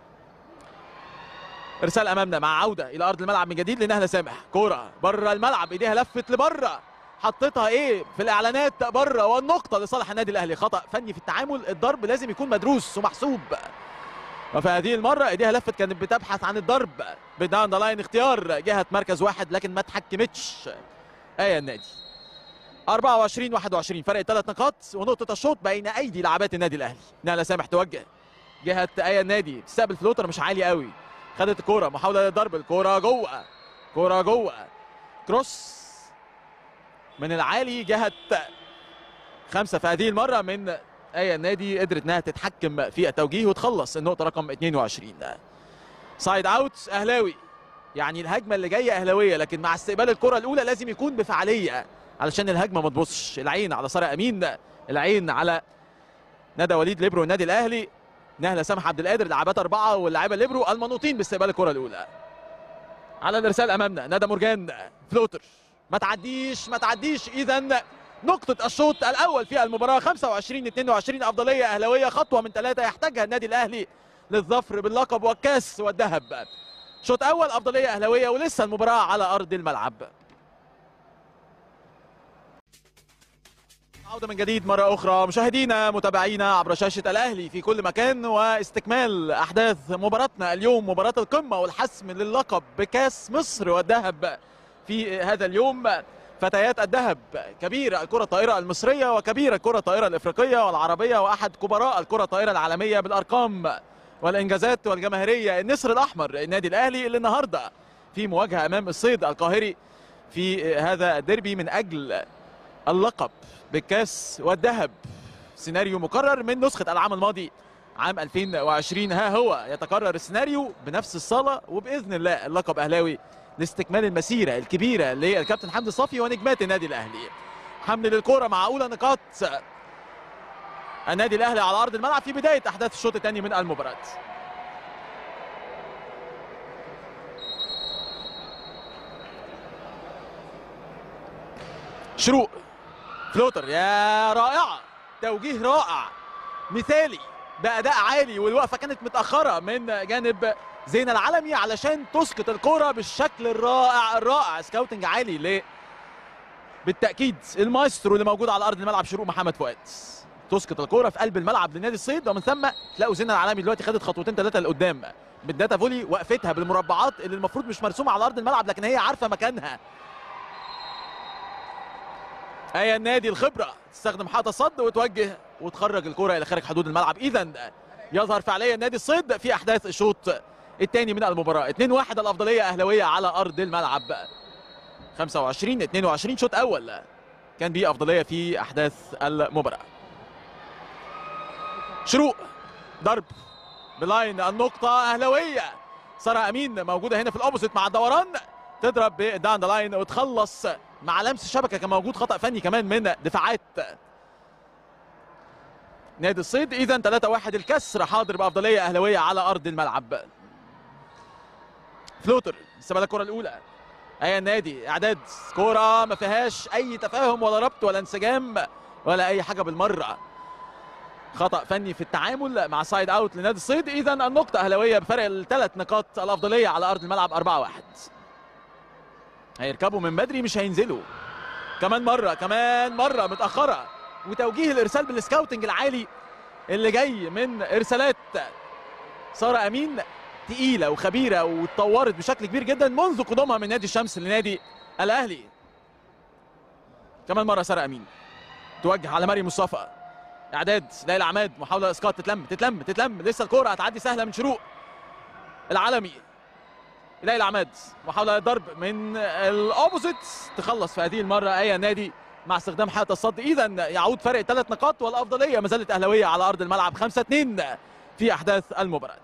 ارسال امامنا مع عوده الى ارض الملعب من جديد لنهله سامح كوره بره الملعب ايديها لفت لبره حطيتها ايه في الاعلانات بره والنقطه لصالح النادي الاهلي خطا فني في التعامل الضرب لازم يكون مدروس ومحسوب وفي هذه المره ايديها لفت كانت بتبحث عن الضرب بداون ذا لاين اختيار جهه مركز واحد لكن ما اتحكمتش ايه النادي 24 21 فرق ثلاث نقاط ونقطه الشوط بين ايدي لاعبات النادي الاهلي نهله سامح توجه جهه ايه النادي تستقبل فلوتر مش عالي قوي خدت الكوره محاوله للضرب الكوره جوه كوره جوه كروس من العالي جهه خمسه في هذه المره من اي النادي قدرت انها تتحكم في التوجيه وتخلص النقطه رقم 22 سايد اوت اهلاوي يعني الهجمه اللي جايه اهلاويه لكن مع استقبال الكره الاولى لازم يكون بفعاليه علشان الهجمه ما تبصش العين على ساره امين العين على ندى وليد ليبرو النادي الاهلي نهله سامح عبد القادر لاعبات اربعه واللاعيبه ليبرو المنوطين باستقبال الكره الاولى على الارسال امامنا ندى مرجان فلوتر ما تعديش ما تعديش اذا نقطة الشوط الأول في المباراة 25 22 أفضلية أهلاوية خطوة من ثلاثة يحتاجها النادي الأهلي للظفر باللقب والكاس والذهب. شوط أول أفضلية أهلاوية ولسه المباراة على أرض الملعب. عودة من جديد مرة أخرى مشاهدينا متابعينا عبر شاشة الأهلي في كل مكان واستكمال أحداث مباراتنا اليوم مباراة القمة والحسم للقب بكاس مصر والذهب في هذا اليوم فتيات الذهب كبير الكرة الطائرة المصرية وكبير الكرة الطائرة الإفريقية والعربية وأحد كبراء الكرة الطائرة العالمية بالأرقام والإنجازات والجماهيرية النسر الأحمر النادي الأهلي اللي النهاردة في مواجهة أمام الصيد القاهري في هذا الديربي من أجل اللقب بالكاس والذهب سيناريو مكرر من نسخة العام الماضي عام 2020 ها هو يتكرر السيناريو بنفس الصالة وبإذن الله اللقب أهلاوي لاستكمال المسيرة الكبيرة للكابتن حمدي صافي ونجمات النادي الأهلي حمل للكرة مع أولى نقاط النادي الأهلي على أرض الملعب في بداية أحداث الشوط الثاني من المباراة شروق فلوتر يا رائعة توجيه رائع مثالي بأداء عالي والوقفة كانت متأخرة من جانب زين العلمي علشان تسقط الكرة بالشكل الرائع الرائع سكاوتنج عالي ل بالتأكيد المايسترو اللي موجود على أرض الملعب شروق محمد فؤاد تسقط الكرة في قلب الملعب لنادي الصيد ومن ثم تلاقوا زين العلمي دلوقتي خدت خطوتين ثلاثة لقدام بالداتا فولي وقفتها بالمربعات اللي المفروض مش مرسومة على أرض الملعب لكن هي عارفة مكانها اي النادي الخبره تستخدم حاطه صد وتوجه وتخرج الكره الى خارج حدود الملعب اذا يظهر فعليا نادي الصيد في احداث الشوط الثاني من المباراه 2-1 الافضليه اهلاويه على ارض الملعب 25 22 شوط اول كان به افضليه في احداث المباراه شروق ضرب بلاين النقطه اهلاويه ساره امين موجوده هنا في الاوبوزيت مع الدوران تضرب بالداون ذا لاين وتخلص مع لمس الشبكه كان موجود خطا فني كمان من دفاعات نادي الصيد اذا 3 1 الكسر حاضر بافضليه اهلاويه على ارض الملعب فلوتر استقبل الكره الاولى اي النادي اعداد كوره ما فيهاش اي تفاهم ولا ربط ولا انسجام ولا اي حاجه بالمره خطا فني في التعامل مع سايد اوت لنادي الصيد اذا النقطه اهلاويه بفرق الثلاث نقاط الافضليه على ارض الملعب 4 1 هيركبوا من بدري مش هينزلوا كمان مره كمان مره متاخره وتوجيه الارسال بالسكاوتنج العالي اللي جاي من ارسالات ساره امين تقيله وخبيره واتطورت بشكل كبير جدا منذ قدومها من نادي الشمس لنادي الاهلي كمان مره ساره امين توجه على مريم مصطفى اعداد ليلى عماد محاوله اسقاط تتلم تتلم تتلم لسه الكوره هتعدي سهله من شروق العالمي ليلى عماد محاولة ضرب من الأوبوزيت تخلص في هذه المرة أي نادي مع استخدام حالة الصد إذا يعود فرق ثلاث نقاط والأفضلية ما زالت أهلاوية على أرض الملعب 5 2 في أحداث المباراة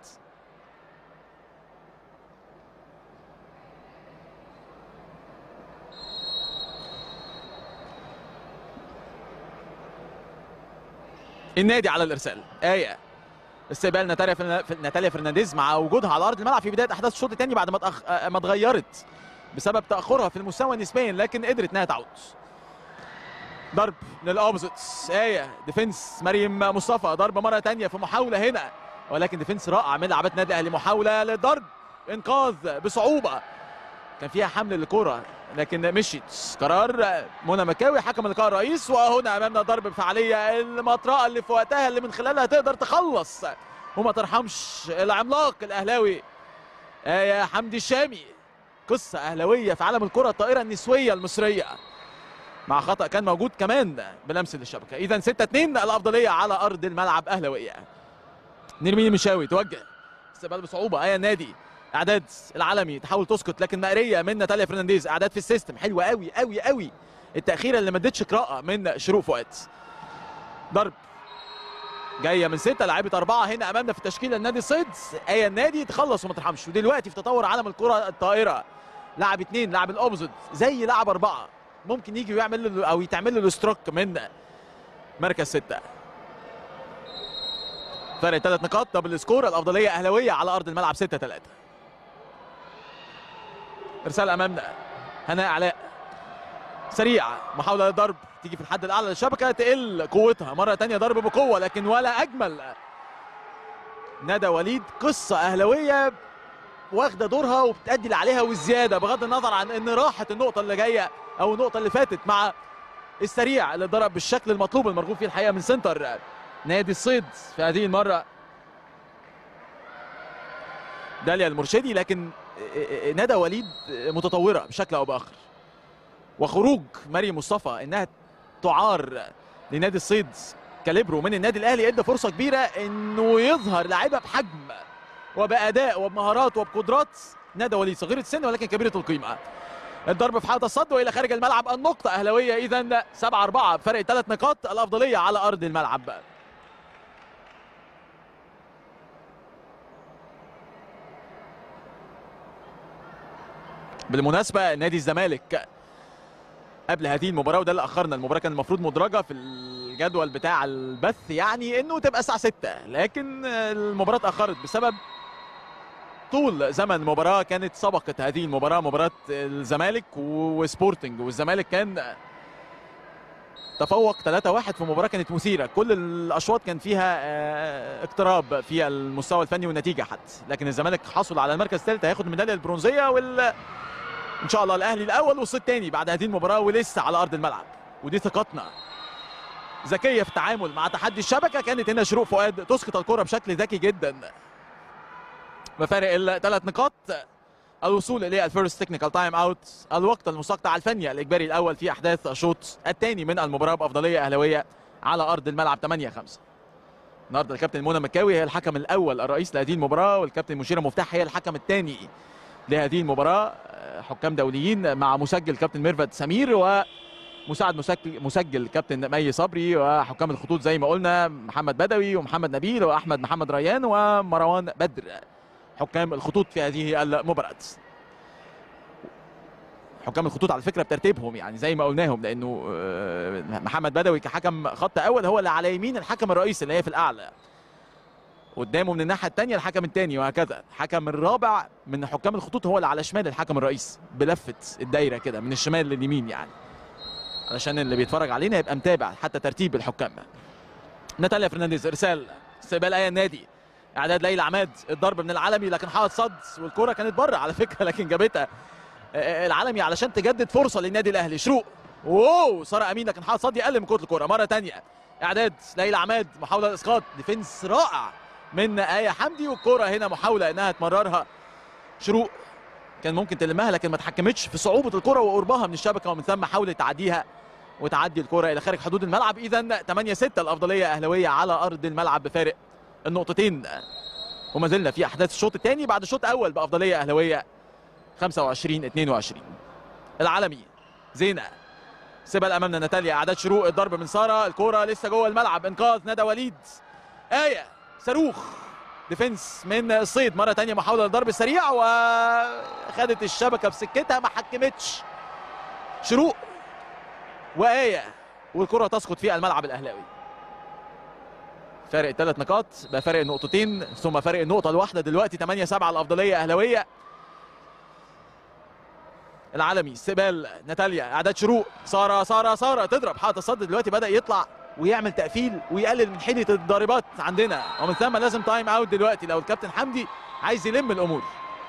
النادي على الإرسال آية استقبال ناتاليا فرنا- ناتاليا فرنانديز مع وجودها على ارض الملعب في بدايه احداث الشوط الثاني بعد ما تأخ... آه، ما اتغيرت بسبب تاخرها في المستوى نسبيا لكن قدرت انها تعود ضرب للاوبوزيتس ايه ديفنس مريم مصطفى ضرب مره ثانيه في محاوله هنا ولكن ديفنس رائع من لعبات النادي الاهلي محاوله للضرب انقاذ بصعوبه كان فيها حمل للكره لكن مشيت قرار منى مكاوي حكم اللقاء الرئيس وهنا امامنا ضرب بفعاليه المطرقه اللي في وقتها اللي من خلالها تقدر تخلص وما ترحمش العملاق الاهلاوي آية حمدي الشامي قصه اهلاويه في عالم الكره الطائره النسويه المصريه مع خطا كان موجود كمان بلمس للشبكه اذا 6 2 الافضليه على ارض الملعب اهلاويه نرمين المشاوي توجه استقبال بصعوبه ايه النادي اعداد العالمي تحاول تسكت لكن مقريه من ناتاليا فرنانديز اعداد في السيستم حلوه قوي قوي قوي التاخيره اللي ما ادتش قراءه من شروق فؤاد ضرب جايه من سته لعيبه اربعه هنا امامنا في تشكيله النادي الصيد ايه النادي تخلص وما ترحمش ودلوقتي في تطور عالم الكره الطائره لاعب اثنين لاعب الاوبوزيت زي لاعب اربعه ممكن يجي ويعمل له او يتعمل له الستروك من مركز سته فرق ثلاث نقاط دبل سكور الافضليه اهلاويه على ارض الملعب 6 3 ارسال امامنا هناء علاء سريع محاوله للضرب تيجي في الحد الاعلى للشبكه تقل قوتها مره تانية ضرب بقوه لكن ولا اجمل ندى وليد قصه اهلاويه واخده دورها وبتأدي اللي عليها والزياده بغض النظر عن ان راحت النقطه اللي جايه او النقطه اللي فاتت مع السريع اللي ضرب بالشكل المطلوب المرغوب فيه الحقيقه من سنتر نادي الصيد في هذه المره داليا المرشدي لكن ندى وليد متطوره بشكل او باخر وخروج مريم مصطفى انها تعار لنادي الصيد كاليبرو من النادي الاهلي ادى فرصه كبيره انه يظهر لاعيبه بحجم وباداء وبمهارات وبقدرات ندى وليد صغيره السن ولكن كبيره القيمه الضرب في حاله الصد والى خارج الملعب النقطه اهلاويه اذا 7 4 بفرق ثلاث نقاط الافضليه على ارض الملعب بالمناسبه نادي الزمالك قبل هذه المباراه وده اللي اخرنا المباراه كان المفروض مدرجه في الجدول بتاع البث يعني انه تبقى الساعه 6 لكن المباراه اتاخرت بسبب طول زمن المباراه كانت سبقت هذه المباراه مباراه الزمالك وسبورتنج والزمالك كان تفوق 3-1 في مباراه كانت مثيره كل الاشواط كان فيها آه، اقتراب في المستوى الفني والنتيجه حتى لكن الزمالك حصل على المركز الثالث هياخد الميداليه البرونزيه وال ان شاء الله الاهلي الاول والصيد الثاني بعد هذه المباراه ولسه على ارض الملعب ودي ثقتنا ذكيه في التعامل مع تحدي الشبكه كانت هنا شروق فؤاد تسقط الكره بشكل ذكي جدا بفارق الثلاث نقاط الوصول الى الفيرست تكنيكال تايم اوت الوقت المستقطع الفني الاجباري الاول في احداث الشوط الثاني من المباراه بافضليه اهلاويه على ارض الملعب 8 5 النهارده الكابتن منى مكاوي هي الحكم الاول الرئيس لهذه المباراه والكابتن مشيره مفتاح هي الحكم الثاني لهذه المباراه حكام دوليين مع مسجل كابتن ميرفت سمير ومساعد مسجل, مسجل كابتن مي صبري وحكام الخطوط زي ما قلنا محمد بدوي ومحمد نبيل واحمد محمد ريان ومروان بدر حكام الخطوط في هذه المباراه حكام الخطوط على فكره بترتيبهم يعني زي ما قلناهم لانه آه، محمد بدوي كحكم خط اول هو اللي على يمين الحكم الرئيسي اللي هي في الاعلى قدامه من الناحيه الثانيه الحكم الثاني وهكذا الحكم الرابع من حكام الخطوط هو اللي على شمال الحكم الرئيسي بلفه الدايره كده من الشمال لليمين يعني علشان اللي بيتفرج علينا يبقى متابع حتى ترتيب الحكام ناتاليا فرنانديز ارسال استقبال ايه النادي اعداد ليلى عماد الضرب من العالمي لكن حاط صد والكره كانت بره على فكره لكن جابتها آه، العالمي علشان تجدد فرصه للنادي الاهلي شروق واو ساره امين لكن حاط صد يقل من كره الكره مره ثانيه اعداد ليلى عماد محاوله لاسقاط ديفنس رائع من ايه حمدي والكره هنا محاوله انها تمررها شروق كان ممكن تلمها لكن ما تحكمتش في صعوبه الكره وقربها من الشبكه ومن ثم حاولت تعديها وتعدي الكره الى خارج حدود الملعب اذا 8 6 الافضليه اهلاويه على ارض الملعب بفارق النقطتين وما زلنا في احداث الشوط الثاني بعد الشوط الاول بافضليه اهلاويه 25 22 العالمي زينه سيبها امامنا ناتاليا اعداد شروق الضرب من ساره الكره لسه جوه الملعب انقاذ ندى وليد ايه صاروخ ديفنس من الصيد مره ثانيه محاوله للضرب السريع وخدت الشبكه بسكتها ما حكمتش شروق وايه والكره تسقط في الملعب الاهلاوي فارق ثلاث نقاط بقى فارق نقطتين ثم فارق النقطه الواحده دلوقتي 8 7 الافضليه اهلاويه العالمي استقبال ناتاليا اعداد شروق ساره ساره ساره تضرب حاطط الصد دلوقتي بدا يطلع ويعمل تقفيل ويقلل من حده الضاربات عندنا ومن ثم لازم تايم اوت دلوقتي لو الكابتن حمدي عايز يلم الامور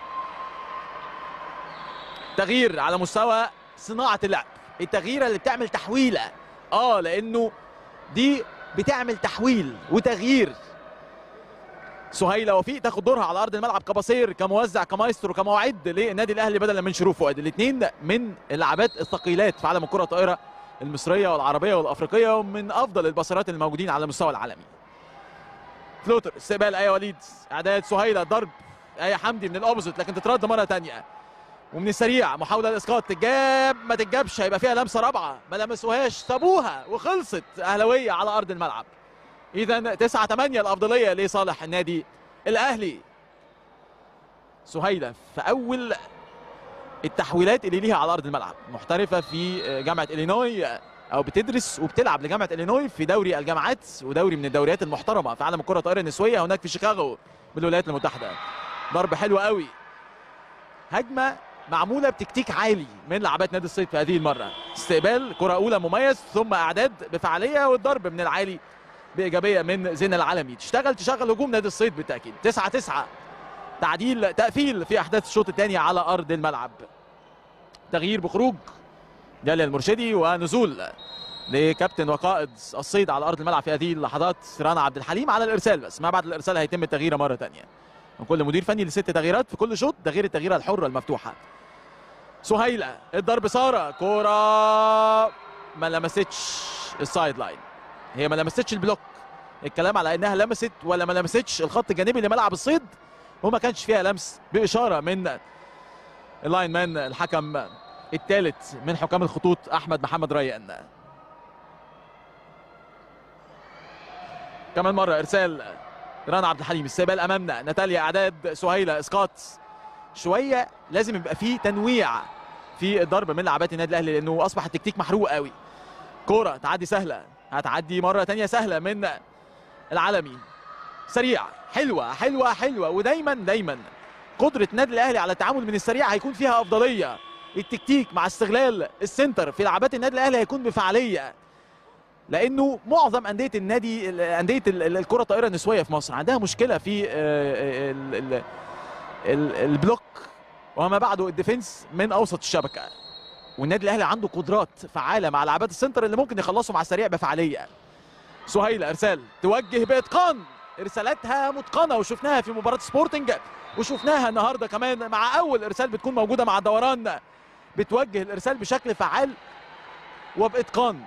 تغيير على مستوى صناعه اللعب التغييره اللي بتعمل تحويله اه لانه دي بتعمل تحويل وتغيير سهيلة وفيق تاخد دورها على ارض الملعب كبصير كموزع كمايسترو كموعد للنادي الاهلي بدلا من شروق فؤاد الاثنين من اللعبات الثقيلات في عالم الكره الطائره المصريه والعربيه والافريقيه ومن افضل البصرات الموجودين على المستوى العالمي فلوتر استقبال ايه وليد اعداد سهيلة ضرب ايه حمدي من الاوبوزيت لكن تترد مره ثانيه ومن السريع محاوله الاسقاط تتجاب ما تتجابش هيبقى فيها لمسه رابعه ما لمسوهاش سابوها وخلصت اهلاويه على ارض الملعب اذا 9 8 الافضليه لصالح النادي الاهلي سهيله في اول التحويلات اللي ليها على ارض الملعب محترفه في جامعه الينوي او بتدرس وبتلعب لجامعه الينوي في دوري الجامعات ودوري من الدوريات المحترمه في عالم الكره الطائره النسويه هناك في شيكاغو بالولايات المتحده ضرب حلو قوي هجمه معموله بتكتيك عالي من لعبات نادي الصيد في هذه المره استقبال كره اولى مميز ثم اعداد بفعاليه والضرب من العالي بايجابيه من زين العالمي تشتغل تشغل هجوم نادي الصيد بالتاكيد 9 9 تعديل تقفيل في احداث الشوط الثاني على ارض الملعب تغيير بخروج جالي المرشدي ونزول لكابتن وقائد الصيد على ارض الملعب في هذه اللحظات رنا عبد الحليم على الارسال بس ما بعد الارسال هيتم التغيير مره ثانيه من كل مدير فني لست تغييرات في كل شوط ده غير التغييره الحره المفتوحه سهيله الضرب ساره كوره ما لمستش السايد لاين هي ما لمستش البلوك الكلام على انها لمست ولا ما لمستش الخط الجانبي لملعب الصيد وما كانش فيها لمس باشاره من اللاين مان الحكم الثالث من حكام الخطوط احمد محمد ريان كمان مره ارسال رنا عبد الحليم استقبال امامنا ناتاليا اعداد سهيله اسقاط شويه لازم يبقى فيه تنويع في الضرب من لعبات النادي الاهلي لانه اصبح التكتيك محروق قوي كوره تعدي سهله هتعدي مره ثانيه سهله من العالمي سريع حلوه حلوه حلوه ودايما دايما قدره النادي الاهلي على التعامل من السريع هيكون فيها افضليه التكتيك مع استغلال السنتر في لعبات النادي الاهلي هيكون بفعاليه لانه معظم انديه النادي انديه الكره الطائره النسويه في مصر عندها مشكله في البلوك وما بعده الديفنس من اوسط الشبكه والنادي الاهلي عنده قدرات فعاله مع لعبات السنتر اللي ممكن يخلصوا مع السريع بفعاليه سهيله ارسال توجه باتقان ارسالاتها متقنه وشفناها في مباراه سبورتنج وشفناها النهارده كمان مع اول ارسال بتكون موجوده مع الدوران بتوجه الارسال بشكل فعال وباتقان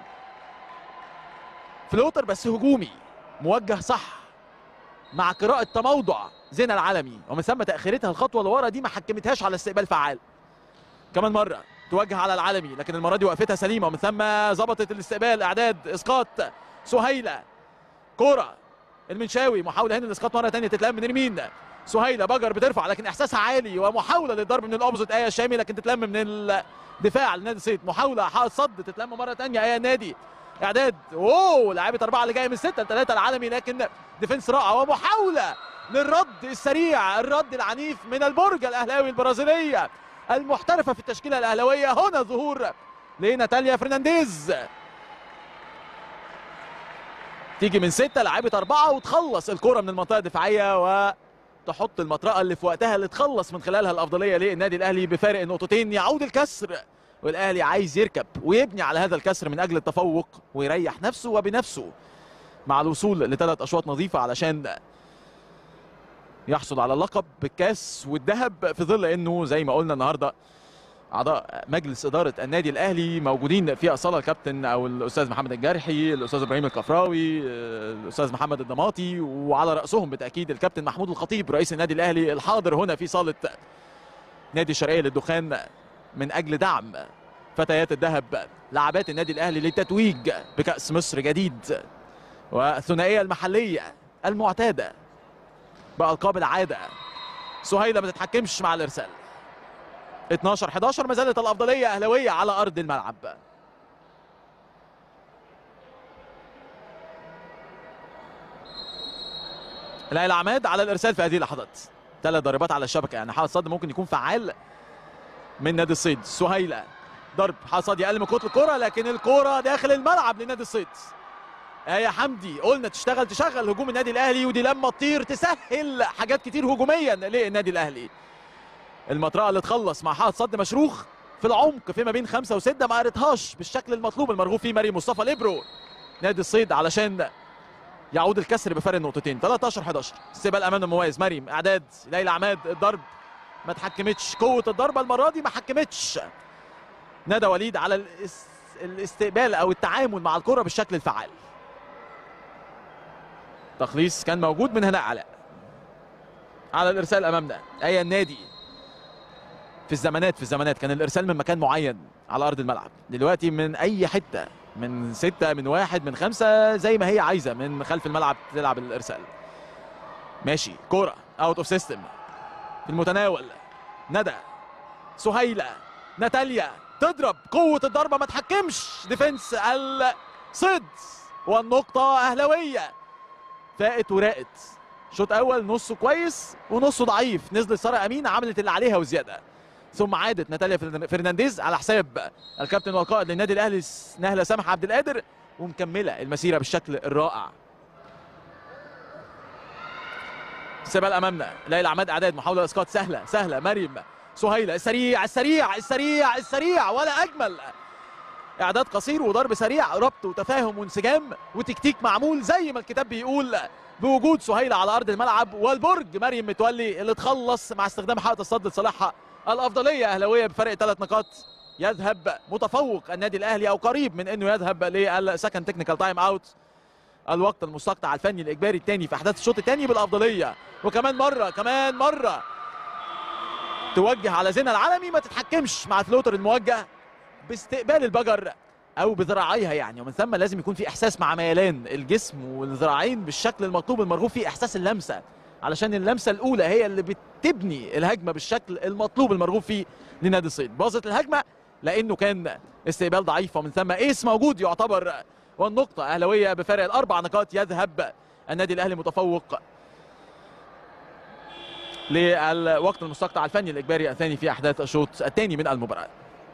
فلوتر بس هجومي موجه صح مع قراءة تموضع زين العالمي ومن ثم تأخيرتها الخطوة لورا دي ما حكمتهاش على استقبال فعال كمان مرة توجه على العالمي لكن المرة دي وقفتها سليمة ومن ثم ظبطت الاستقبال إعداد إسقاط سهيلة كرة المنشاوي محاولة هنا الإسقاط مرة ثانية تتلم من اليمين سهيلة بجر بترفع لكن إحساسها عالي ومحاولة للضرب من الأوبزيت آية الشامي لكن تتلم من الدفاع لنادي الصيد محاولة حائط صد تتلم مرة ثانية آية النادي اعداد اوه لعيبه اربعه اللي جايه من سته لثلاثه العالمي لكن ديفنس رائع ومحاوله للرد السريع الرد العنيف من البرج الاهلاوي البرازيليه المحترفه في التشكيله الاهلاويه هنا ظهور لناتاليا فرنانديز تيجي من سته لعيبه اربعه وتخلص الكره من المنطقه الدفاعيه وتحط المطرقه اللي في وقتها اللي تخلص من خلالها الافضليه للنادي الاهلي بفارق النقطتين يعود الكسر والاهلي عايز يركب ويبني على هذا الكسر من اجل التفوق ويريح نفسه وبنفسه مع الوصول لثلاث اشواط نظيفه علشان يحصل على اللقب بالكاس والذهب في ظل انه زي ما قلنا النهارده اعضاء مجلس اداره النادي الاهلي موجودين في الصاله الكابتن او الاستاذ محمد الجرحي الاستاذ ابراهيم الكفراوي الاستاذ محمد الضماطي وعلى راسهم بالتاكيد الكابتن محمود الخطيب رئيس النادي الاهلي الحاضر هنا في صاله نادي الشرقيه للدخان من اجل دعم فتيات الذهب لاعبات النادي الاهلي للتتويج بكاس مصر جديد والثنائيه المحليه المعتاده بالقاب العاده سهيله ما تتحكمش مع الارسال 12 11 ما زالت الافضليه اهلاويه على ارض الملعب ليلى عماد على الارسال في هذه اللحظات ثلاث ضربات على الشبكه يعني حائط صد ممكن يكون فعال من نادي الصيد سهيله ضرب حائط صد يقل من قوه الكره لكن الكره داخل الملعب لنادي الصيد آية حمدي قلنا تشتغل تشغل هجوم النادي الاهلي ودي لما تطير تسهل حاجات كتير هجوميا للنادي الاهلي المطرقه اللي تخلص مع حائط صد مشروخ في العمق فيما بين خمسه وسته ما قريتهاش بالشكل المطلوب المرغوب فيه مريم مصطفى ليبرو نادي الصيد علشان يعود الكسر بفرق نقطتين 13 11 استقبال امام المميز مريم اعداد ليلى عماد الضرب ما تحكمتش قوه الضربه المره دي ما حكمتش ندى وليد على الاس... الاستقبال او التعامل مع الكره بالشكل الفعال تخليص كان موجود من هناء علاء على الارسال امامنا اي النادي في الزمانات في الزمانات كان الارسال من مكان معين على ارض الملعب دلوقتي من اي حته من ستة من واحد من خمسة زي ما هي عايزة من خلف الملعب تلعب الإرسال ماشي كورة أوت أوف سيستم في المتناول ندى سهيلة ناتاليا تضرب قوة الضربة ما تحكمش ديفنس الصد والنقطة أهلوية فائت وراقت شوط أول نصه كويس ونصه ضعيف نزلت سارة أمين عملت اللي عليها وزيادة ثم عادت ناتاليا فرنانديز على حساب الكابتن والقائد للنادي الاهلي نهله سامح عبد القادر ومكمله المسيره بالشكل الرائع استقبال امامنا ليلى عماد اعداد محاوله اسقاط سهله سهله مريم سهيله السريع السريع السريع السريع ولا اجمل اعداد قصير وضرب سريع ربط وتفاهم وانسجام وتكتيك معمول زي ما الكتاب بيقول بوجود سهيله على ارض الملعب والبرج مريم متولي اللي تخلص مع استخدام حائط الصد لصالحها الافضليه اهلاويه بفرق ثلاث نقاط يذهب متفوق النادي الاهلي او قريب من انه يذهب للسكند تكنيكال تايم اوت الوقت المستقطع الفني الاجباري الثاني في احداث الشوط الثاني بالافضليه وكمان مره كمان مره توجه على زينة العالمي ما تتحكمش مع فلوتر الموجه باستقبال البجر او بذراعيها يعني ومن ثم لازم يكون في احساس مع ميلان الجسم والذراعين بالشكل المطلوب المرغوب فيه احساس اللمسه علشان اللمسه الاولى هي اللي بتبني الهجمه بالشكل المطلوب المرغوب فيه لنادي الصيد باظت الهجمه لانه كان استقبال ضعيف ومن ثم ايس موجود يعتبر والنقطه اهلاويه بفارق الاربع نقاط يذهب النادي الاهلي متفوق للوقت المستقطع الفني الاجباري الثاني في احداث الشوط الثاني من المباراه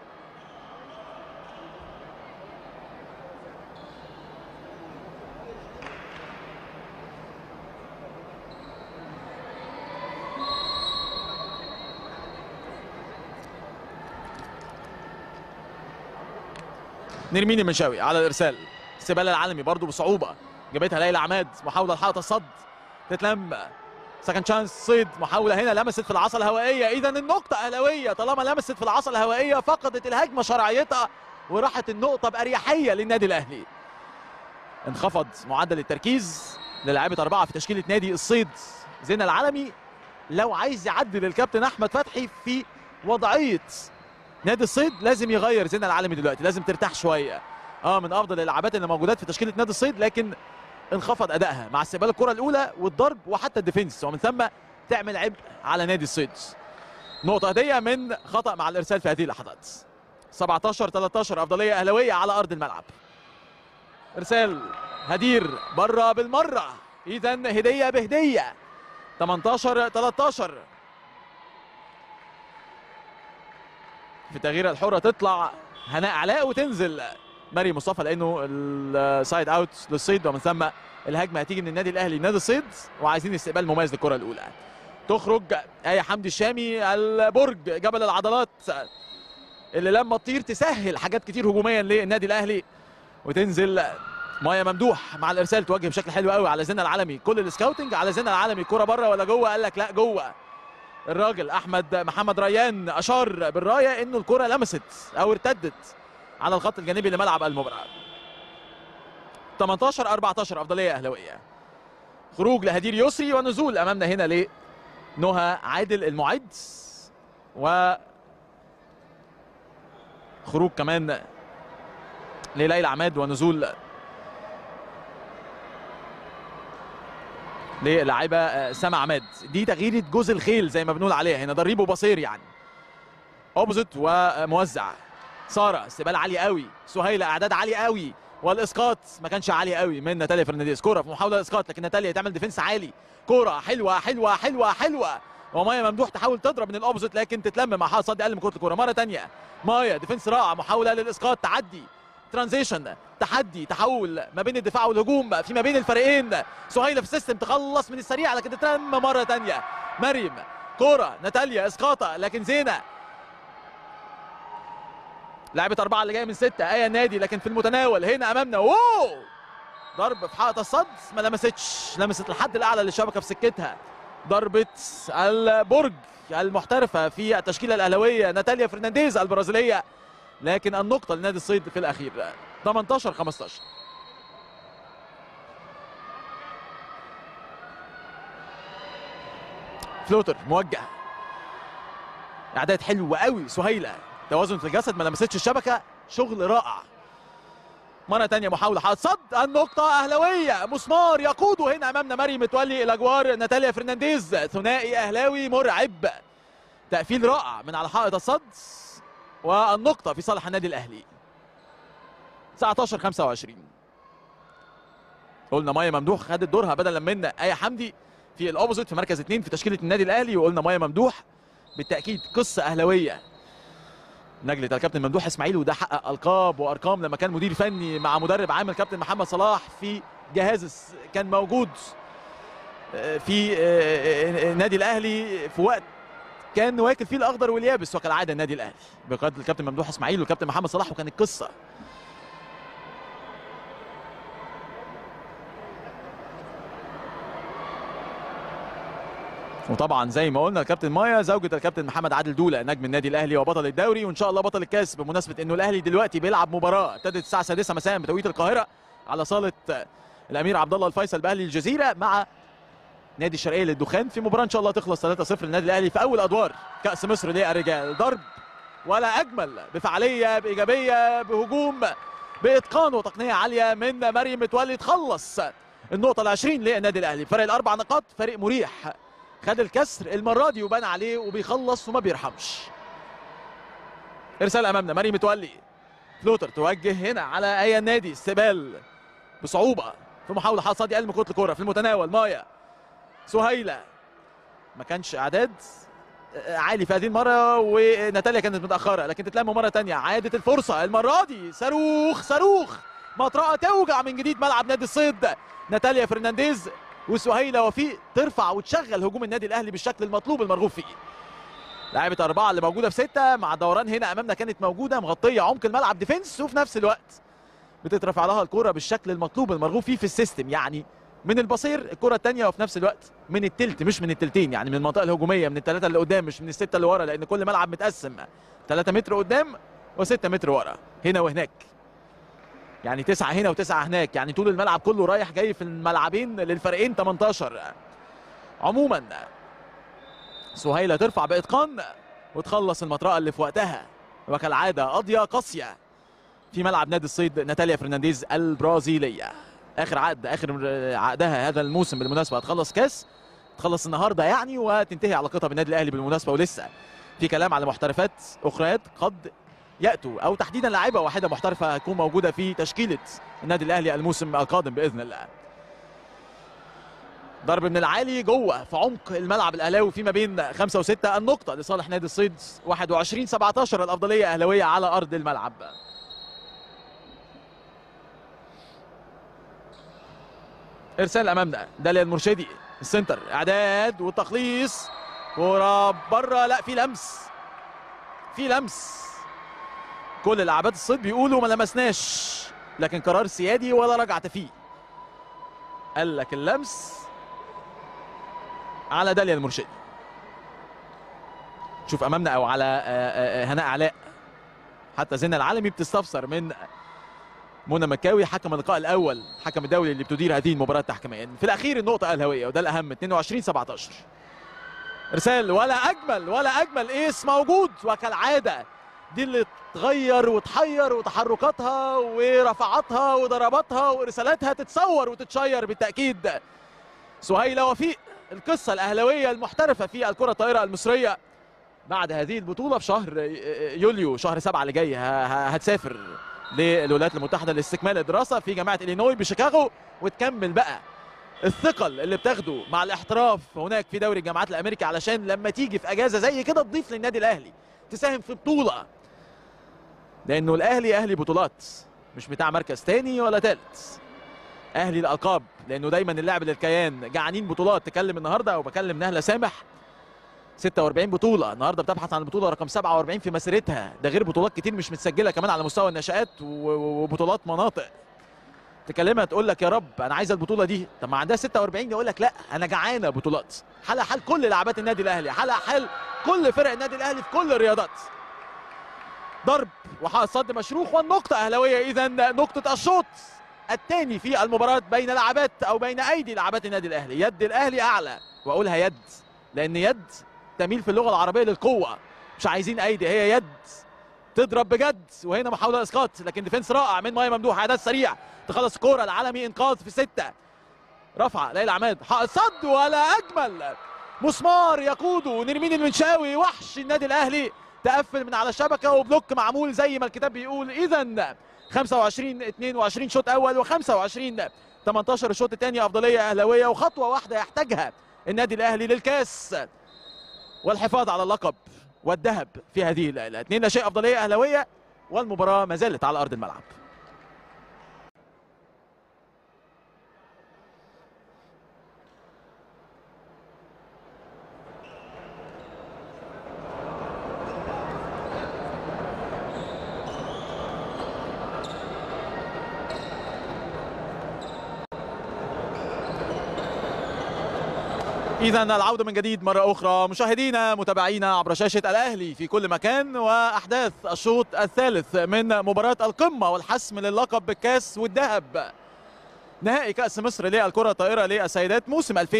نرمين المنشاوي على الارسال استقبال العالمي برضه بصعوبه جابتها ليلى عماد محاوله لحائط الصد تتلم سكند شانس صيد محاوله هنا لمست في العصا الهوائيه اذا النقطه اهلاويه طالما لمست في العصا الهوائيه فقدت الهجمه شرعيتها وراحت النقطه باريحيه للنادي الاهلي انخفض معدل التركيز للاعيبه اربعه في تشكيله نادي الصيد زين العالمي لو عايز يعدل الكابتن احمد فتحي في وضعيه نادي الصيد لازم يغير زين العالمي دلوقتي لازم ترتاح شويه اه من افضل اللعبات اللي موجودات في تشكيله نادي الصيد لكن انخفض ادائها مع استقبال الكره الاولى والضرب وحتى الديفنس ومن ثم تعمل عبء على نادي الصيد نقطه هديه من خطا مع الارسال في هذه اللحظات 17 13 افضليه اهلاويه على ارض الملعب ارسال هدير بره بالمره اذا هديه بهديه 18 13 في التغييره الحره تطلع هناء علاء وتنزل مريم مصطفى لانه السايد اوت للصيد ومن ثم الهجمه هتيجي من النادي الاهلي نادي الصيد وعايزين استقبال مميز للكره الاولى تخرج ايه حمدي الشامي البرج جبل العضلات اللي لما تطير تسهل حاجات كتير هجوميا للنادي الاهلي وتنزل مايا ممدوح مع الارسال توجه بشكل حلو قوي على زنا العالمي كل السكاوتنج على زنا العالمي الكره بره ولا جوه قال لك لا جوه الراجل احمد محمد ريان اشار بالرايه انه الكره لمست او ارتدت على الخط الجانبي لملعب المباراه 18 14 افضليه اهلاويه خروج لهدير يسري ونزول امامنا هنا ل نهى عادل المعد و خروج كمان لليلى عماد ونزول للاعيبه سما عماد دي تغييره جوز الخيل زي ما بنقول عليها هنا ضريب وبصير يعني اوبوزيت وموزع ساره استقبال عالي قوي سهيله اعداد عالي قوي والاسقاط ما كانش عالي قوي من ناتاليا فرنانديز كوره في محاوله اسقاط لكن ناتاليا تعمل ديفنس عالي كوره حلوه حلوه حلوه حلوه ومايا ممدوح تحاول تضرب من الاوبوزيت لكن تتلم مع حائط صد اقل من كره الكوره مره ثانيه مايا ديفنس رائع محاوله للاسقاط تعدي ترانزيشن تحدي تحول ما بين الدفاع والهجوم فيما بين الفريقين سهيله في السيستم تخلص من السريع لكن تتلم مره ثانيه مريم كوره ناتاليا اسقاطه لكن زينه لعبة أربعة اللي جاية من ستة آية النادي لكن في المتناول هنا أمامنا واو ضرب في حائط الصد ما لمستش لمست الحد الأعلى للشبكة في سكتها ضربة البرج المحترفة في التشكيلة الأهلوية ناتاليا فرنانديز البرازيلية لكن النقطة لنادي الصيد في الأخير 18 15 فلوتر موجه اعداد حلو قوي سهيله توازن في الجسد ما لمستش الشبكه شغل رائع مره تانية محاوله حائط صد النقطه اهلاويه مسمار يقوده هنا امامنا مريم متولي الاجوار ناتاليا فرنانديز ثنائي اهلاوي مرعب تقفيل رائع من على حائط الصد والنقطه في صالح النادي الاهلي 19 25 قلنا مايا ممدوح خدت دورها بدلا من اي حمدي في الاوبوزيت في مركز اثنين في تشكيله النادي الاهلي وقلنا مايا ممدوح بالتاكيد قصه اهلاويه نجلة الكابتن ممدوح اسماعيل وده حقق القاب وارقام لما كان مدير فني مع مدرب عام الكابتن محمد صلاح في جهاز كان موجود في النادي الاهلي في وقت كان واكل فيه الاخضر واليابس وكالعاده النادي الاهلي بقياده الكابتن ممدوح اسماعيل والكابتن محمد صلاح وكانت قصه وطبعا زي ما قلنا الكابتن مايا زوجة الكابتن محمد عادل دولة نجم النادي الاهلي وبطل الدوري وان شاء الله بطل الكاس بمناسبة انه الاهلي دلوقتي بيلعب مباراة ابتدت الساعة 6 مساء بتوقيت القاهرة على صالة الامير عبد الله الفيصل باهلي الجزيرة مع نادي الشرقية للدخان في مباراة ان شاء الله تخلص 3-0 للنادي الاهلي في اول ادوار كأس مصر للرجال ضرب ولا اجمل بفعالية بايجابية بهجوم باتقان وتقنية عالية من مريم متولي تخلص النقطة ال 20 للنادي الاهلي فرق الاربع نقاط فريق مريح خد الكسر المره دي وبان عليه وبيخلص وما بيرحمش ارسال امامنا مريم متولي فلوتر توجه هنا على اي النادي استقبال بصعوبه في محاوله حصاد دي قلب كره الكره في المتناول مايا سهيله ما كانش اعداد عالي في هذه المره وناتاليا كانت متاخره لكن تتلم مره ثانيه عادت الفرصه المره دي صاروخ صاروخ مطرقه توجع من جديد ملعب نادي الصيد ناتاليا فرنانديز وسهيله وفيق ترفع وتشغل هجوم النادي الاهلي بالشكل المطلوب المرغوب فيه لاعبة أربعة اللي موجودة في ستة مع دوران هنا أمامنا كانت موجودة مغطية عمق الملعب ديفنس وفي نفس الوقت بتترفع لها الكرة بالشكل المطلوب المرغوب فيه في السيستم يعني من البصير الكرة الثانية وفي نفس الوقت من التلت مش من التلتين يعني من المنطقة الهجومية من الثلاثة اللي قدام مش من الستة اللي ورا لأن كل ملعب متقسم 3 متر قدام و6 متر ورا هنا وهناك يعني تسعة هنا وتسعة هناك يعني طول الملعب كله رايح جاي في الملعبين للفريقين 18 عموما سهيلة ترفع بإتقان وتخلص المطرقة اللي في وقتها وكالعادة قاضية قاسية في ملعب نادي الصيد ناتاليا فرنانديز البرازيلية آخر عقد آخر عقدها هذا الموسم بالمناسبة هتخلص كاس تخلص النهاردة يعني وتنتهي علاقتها بالنادي الأهلي بالمناسبة ولسه في كلام على محترفات أخريات قد ياتوا او تحديدا لاعيبه واحده محترفه هتكون موجوده في تشكيله النادي الاهلي الموسم القادم باذن الله. ضرب من العالي جوه في عمق الملعب الاهلاوي فيما بين خمسه وسته النقطه لصالح نادي الصيد 21 17 الافضليه اهلاويه على ارض الملعب. ارسال امامنا داليا المرشدي السنتر اعداد والتخليص كوره بره لا في لمس في لمس كل لعبات الصيد بيقولوا ما لمسناش لكن قرار سيادي ولا رجعت فيه قال لك اللمس على داليا المرشدي شوف امامنا او على هناء علاء حتى زينة العالمي بتستفسر من منى مكاوي حكم اللقاء الاول حكم الدولي اللي بتدير هذه المباراه تحكيميا في الاخير النقطه الهويه وده الاهم 22 17 ارسال ولا اجمل ولا اجمل ايس موجود وكالعاده دي اللي تغير وتحير وتحركاتها ورفعاتها وضرباتها وارسالاتها تتصور وتتشير بالتاكيد سهيله وفيق القصه الاهلاويه المحترفه في الكره الطائره المصريه بعد هذه البطوله في شهر يوليو شهر سبعة اللي جاي هتسافر للولايات المتحده لاستكمال الدراسه في جامعه الينوي بشيكاغو وتكمل بقى الثقل اللي بتاخده مع الاحتراف هناك في دوري الجامعات الامريكي علشان لما تيجي في اجازه زي كده تضيف للنادي الاهلي تساهم في بطوله لانه الاهلي اهلي بطولات مش بتاع مركز تاني ولا تالت اهلي الالقاب لانه دايما اللاعب للكيان جعانين بطولات تكلم النهارده او بكلم نهله سامح 46 بطوله النهارده بتبحث عن البطوله رقم 47 في مسيرتها ده غير بطولات كتير مش متسجله كمان على مستوى النشات وبطولات مناطق تكلمها تقول لك يا رب انا عايزه البطوله دي طب ما عندها 46 يقول لك لا انا جعانه بطولات حالها حال كل لاعبات النادي الاهلي حالها حال كل فرق النادي الاهلي في كل الرياضات ضرب وحائط صد مشروخ والنقطه اهلاويه اذا نقطه الشوط الثاني في المباراه بين لاعبات او بين ايدي لاعبات النادي الاهلي يد الاهلي اعلى واقولها يد لان يد تميل في اللغه العربيه للقوه مش عايزين ايدي هي يد تضرب بجد وهنا محاوله اسقاط لكن ديفنس رائع من مايا ممدوح حدث سريع تخلص الكوره العالمي انقاذ في سته رفعه ليلى عماد حائط صد ولا اجمل مسمار يقوده نرمين المنشاوي وحش النادي الاهلي تقفل من على الشبكه وبلوك معمول زي ما الكتاب بيقول اذا 25 22 شوط اول و25 18 الشوط الثاني افضليه اهلاويه وخطوه واحده يحتاجها النادي الاهلي للكاس والحفاظ على اللقب والذهب في هذه الليله اثنين لا شيء افضليه اهلاويه والمباراه ما زالت على ارض الملعب إذا العودة من جديد مرة أخرى مشاهدينا متابعينا عبر شاشة الأهلي في كل مكان وأحداث الشوط الثالث من مباراة القمة والحسم للقب بالكاس والذهب نهائي كأس مصر للكرة الطائرة للسيدات موسم 2020-2021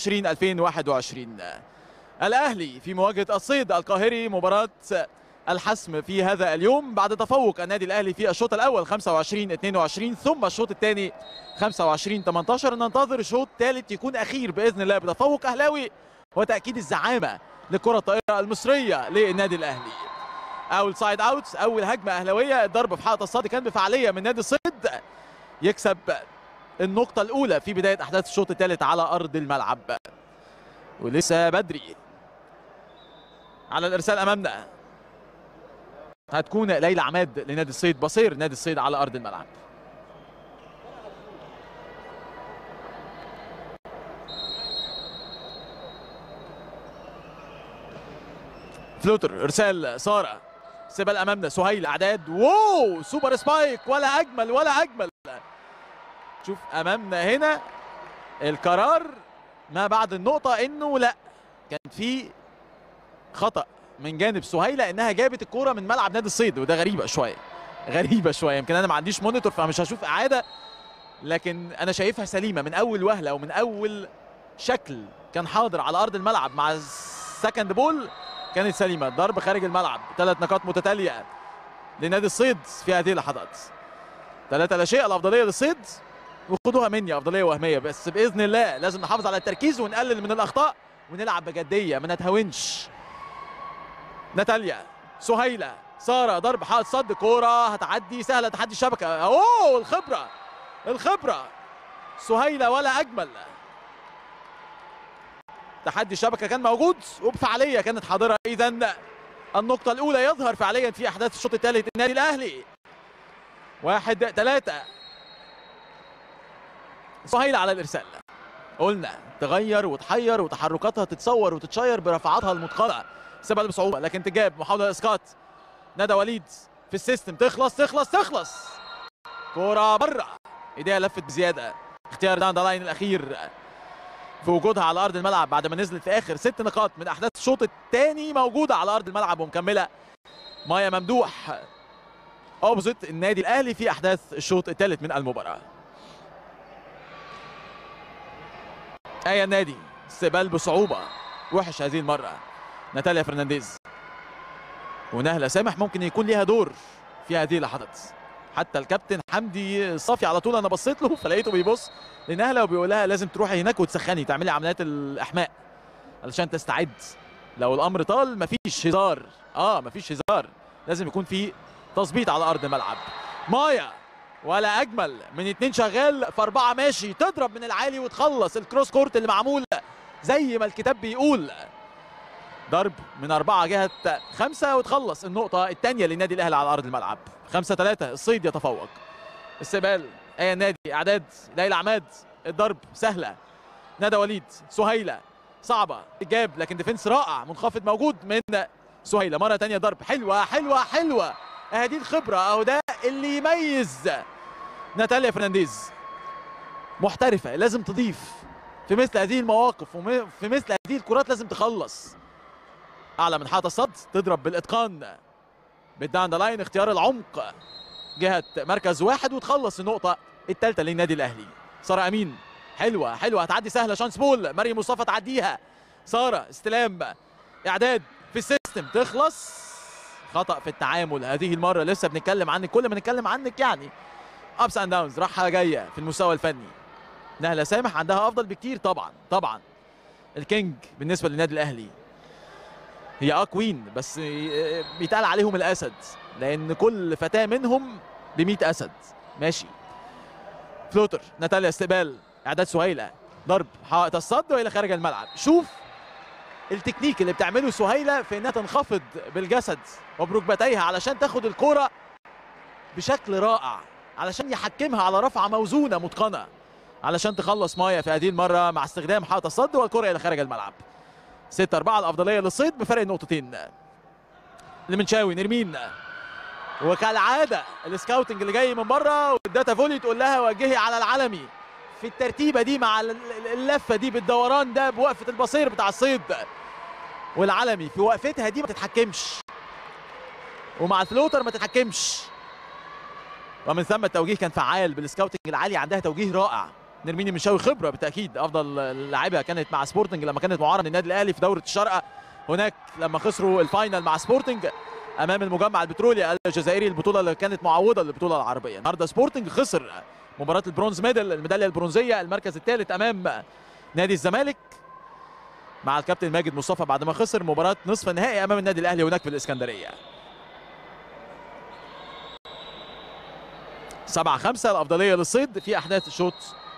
الأهلي في مواجهة الصيد القاهري مباراة الحسم في هذا اليوم بعد تفوق النادي الاهلي في الشوط الاول 25 22 ثم الشوط الثاني 25 18 ننتظر شوط ثالث يكون اخير باذن الله بتفوق اهلاوي وتاكيد الزعامه للكره الطائره المصريه للنادي الاهلي اول سايد اوت اول هجمه اهلاويه الضرب في حائط الصاد كان بفعاليه من نادي الصيد يكسب النقطه الاولى في بدايه احداث الشوط الثالث على ارض الملعب ولسه بدري على الارسال امامنا هتكون ليلى عماد لنادي الصيد بصير نادي الصيد على ارض الملعب فلوتر ارسال ساره سيبال امامنا سهيل اعداد واو سوبر سبايك ولا اجمل ولا اجمل شوف امامنا هنا القرار ما بعد النقطه انه لا كان في خطا من جانب سهيله انها جابت الكوره من ملعب نادي الصيد وده غريبه شويه غريبه شويه يمكن انا ما عنديش مونيتور فمش هشوف اعاده لكن انا شايفها سليمه من اول وهله ومن اول شكل كان حاضر على ارض الملعب مع السكند بول كانت سليمه ضرب خارج الملعب ثلاث نقاط متتاليه لنادي الصيد في هذه اللحظات ثلاثة لا شيء الأفضلية للصيد وخدوها مني أفضلية وهمية بس بإذن الله لازم نحافظ على التركيز ونقلل من الأخطاء ونلعب بجدية ما نتهاونش ناتاليا سهيله ساره ضرب حائط صد كوره هتعدي سهله تحدي الشبكه اوه الخبره الخبره سهيله ولا اجمل تحدي الشبكه كان موجود وبفعاليه كانت حاضره اذا النقطه الاولى يظهر فعليا في احداث الشوط الثالث النادي الاهلي واحد ثلاثة سهيلة على الإرسال قلنا تغير وتحير وتحركاتها تتصور وتتشير برفعاتها المتقنة سيبها بصعوبه لكن تجاب محاوله اسقاط ندى وليد في السيستم تخلص تخلص تخلص كوره بره ايديها لفت بزياده اختيار دان لاين الاخير في وجودها على ارض الملعب بعد ما نزلت في اخر ست نقاط من احداث الشوط الثاني موجوده على ارض الملعب ومكمله مايا ممدوح اوبوزيت النادي الاهلي في احداث الشوط الثالث من المباراه اي النادي استقبال بصعوبه وحش هذه المره ناتاليا فرنانديز ونهله سامح ممكن يكون ليها دور في هذه اللحظات حتى الكابتن حمدي صافي على طول انا بصيت له فلقيته بيبص لنهله وبيقول لها لازم تروحي هناك وتسخني تعملي عمليات الاحماء علشان تستعد لو الامر طال مفيش هزار اه مفيش هزار لازم يكون في تظبيط على ارض الملعب مايا ولا اجمل من اتنين شغال في اربعه ماشي تضرب من العالي وتخلص الكروس كورت اللي معمول زي ما الكتاب بيقول ضرب من أربعة جهة خمسة وتخلص النقطة الثانية للنادي الأهلي على أرض الملعب خمسة ثلاثة الصيد يتفوق استقبال أي النادي إعداد ليلى عماد الضرب سهلة ندى وليد سهيلة صعبة جاب لكن ديفنس رائع منخفض موجود من سهيلة مرة تانية ضرب حلوة حلوة حلوة اهي الخبرة أهو ده اللي يميز ناتاليا فرنانديز محترفة لازم تضيف في مثل هذه المواقف وفي مثل هذه الكرات لازم تخلص اعلى من حاطه الصد تضرب بالاتقان بالداون ذا لاين اختيار العمق جهه مركز واحد وتخلص النقطه الثالثه للنادي الاهلي ساره امين حلوه حلوه هتعدي سهله شانس بول مريم مصطفى تعديها ساره استلام اعداد في السيستم تخلص خطا في التعامل هذه المره لسه بنتكلم عنك كل ما نتكلم عنك يعني ابس اند داونز راحه جايه في المستوى الفني نهله سامح عندها افضل بكتير طبعا طبعا الكينج بالنسبه للنادي الاهلي هي اه كوين بس بيتقال عليهم الاسد لان كل فتاه منهم ب 100 اسد ماشي فلوتر ناتاليا استقبال اعداد سهيله ضرب حائط الصد والى خارج الملعب شوف التكنيك اللي بتعمله سهيله في انها تنخفض بالجسد وبركبتيها علشان تاخد الكوره بشكل رائع علشان يحكمها على رفعه موزونه متقنه علشان تخلص مايا في هذه المره مع استخدام حائط الصد والكره الى خارج الملعب 6 4 الافضليه للصيد بفرق نقطتين المنشاوي نرمين وكالعاده السكاوتنج اللي جاي من بره والداتا فولي تقول لها وجهي على العلمي في الترتيبه دي مع اللفه دي بالدوران ده بوقفه البصير بتاع الصيد والعلمي في وقفتها دي ما تتحكمش ومع الفلوتر ما تتحكمش ومن ثم التوجيه كان فعال بالسكاوتنج العالي عندها توجيه رائع نرمين المنشاوي خبره بالتاكيد افضل لاعبها كانت مع سبورتنج لما كانت معاره للنادي الاهلي في دوره الشارقه هناك لما خسروا الفاينل مع سبورتنج امام المجمع البترولي الجزائري البطوله اللي كانت معوضه للبطوله العربيه النهارده سبورتنج خسر مباراه البرونز ميدل الميداليه البرونزيه المركز الثالث امام نادي الزمالك مع الكابتن ماجد مصطفى بعد ما خسر مباراه نصف النهائي امام النادي الاهلي هناك في الاسكندريه سبعة خمسة الأفضلية للصيد في أحداث الشوط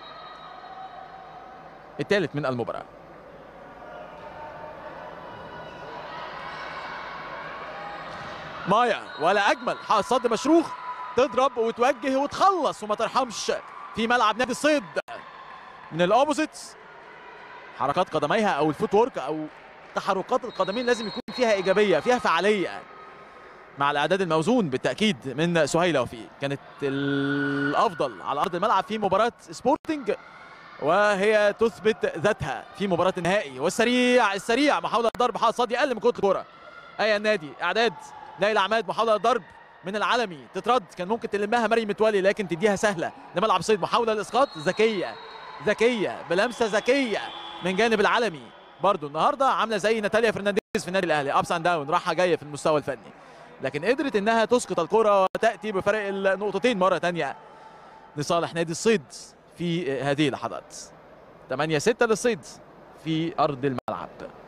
الثالث من المباراة مايا ولا أجمل حائط صد مشروخ تضرب وتوجه وتخلص وما ترحمش في ملعب نادي الصيد من الأوبوزيت حركات قدميها أو الفوت وورك أو تحركات القدمين لازم يكون فيها إيجابية فيها فعالية مع الاعداد الموزون بالتاكيد من سهيله وفي كانت الافضل على ارض الملعب في مباراه سبورتنج وهي تثبت ذاتها في مباراه النهائي والسريع السريع محاوله ضرب حائط صد اقل من كره الكوره اي النادي اعداد ليلى عماد محاوله ضرب من العالمي تترد كان ممكن تلمها مريم متولي لكن تديها سهله لملعب صيد محاوله الاسقاط ذكيه ذكيه بلمسه ذكيه من جانب العالمي برضو النهارده عامله زي ناتاليا فرنانديز في النادي الاهلي ابس اند داون راحه جايه في المستوى الفني لكن قدرت انها تسقط الكره وتاتي بفرق النقطتين مره ثانيه لصالح نادي الصيد في هذه اللحظات 8 6 للصيد في ارض الملعب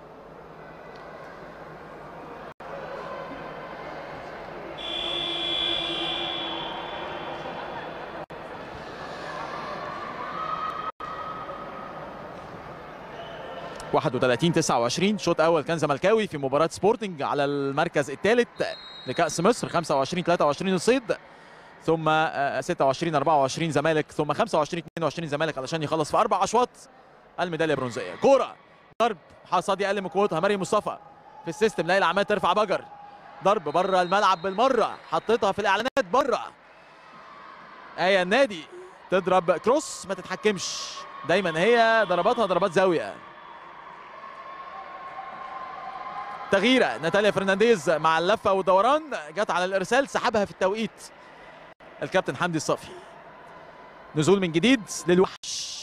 واحد وثلاثين تسعة وعشرين شوط أول كان زملكاوي في مباراة سبورتنج على المركز الثالث لكأس مصر 25 23 الصيد ثم 26 24 زمالك ثم 25 22 زمالك علشان يخلص في اربع اشواط الميداليه البرونزيه كوره ضرب حصاد اقل من قوتها مريم مصطفى في السيستم ليلى عماد ترفع بجر ضرب بره الملعب بالمره حطيتها في الاعلانات بره ايه النادي تضرب كروس ما تتحكمش دايما هي ضرباتها ضربات زاويه تغييره ناتاليا فرنانديز مع اللفه والدوران جت على الارسال سحبها في التوقيت الكابتن حمدي الصافي نزول من جديد للوحش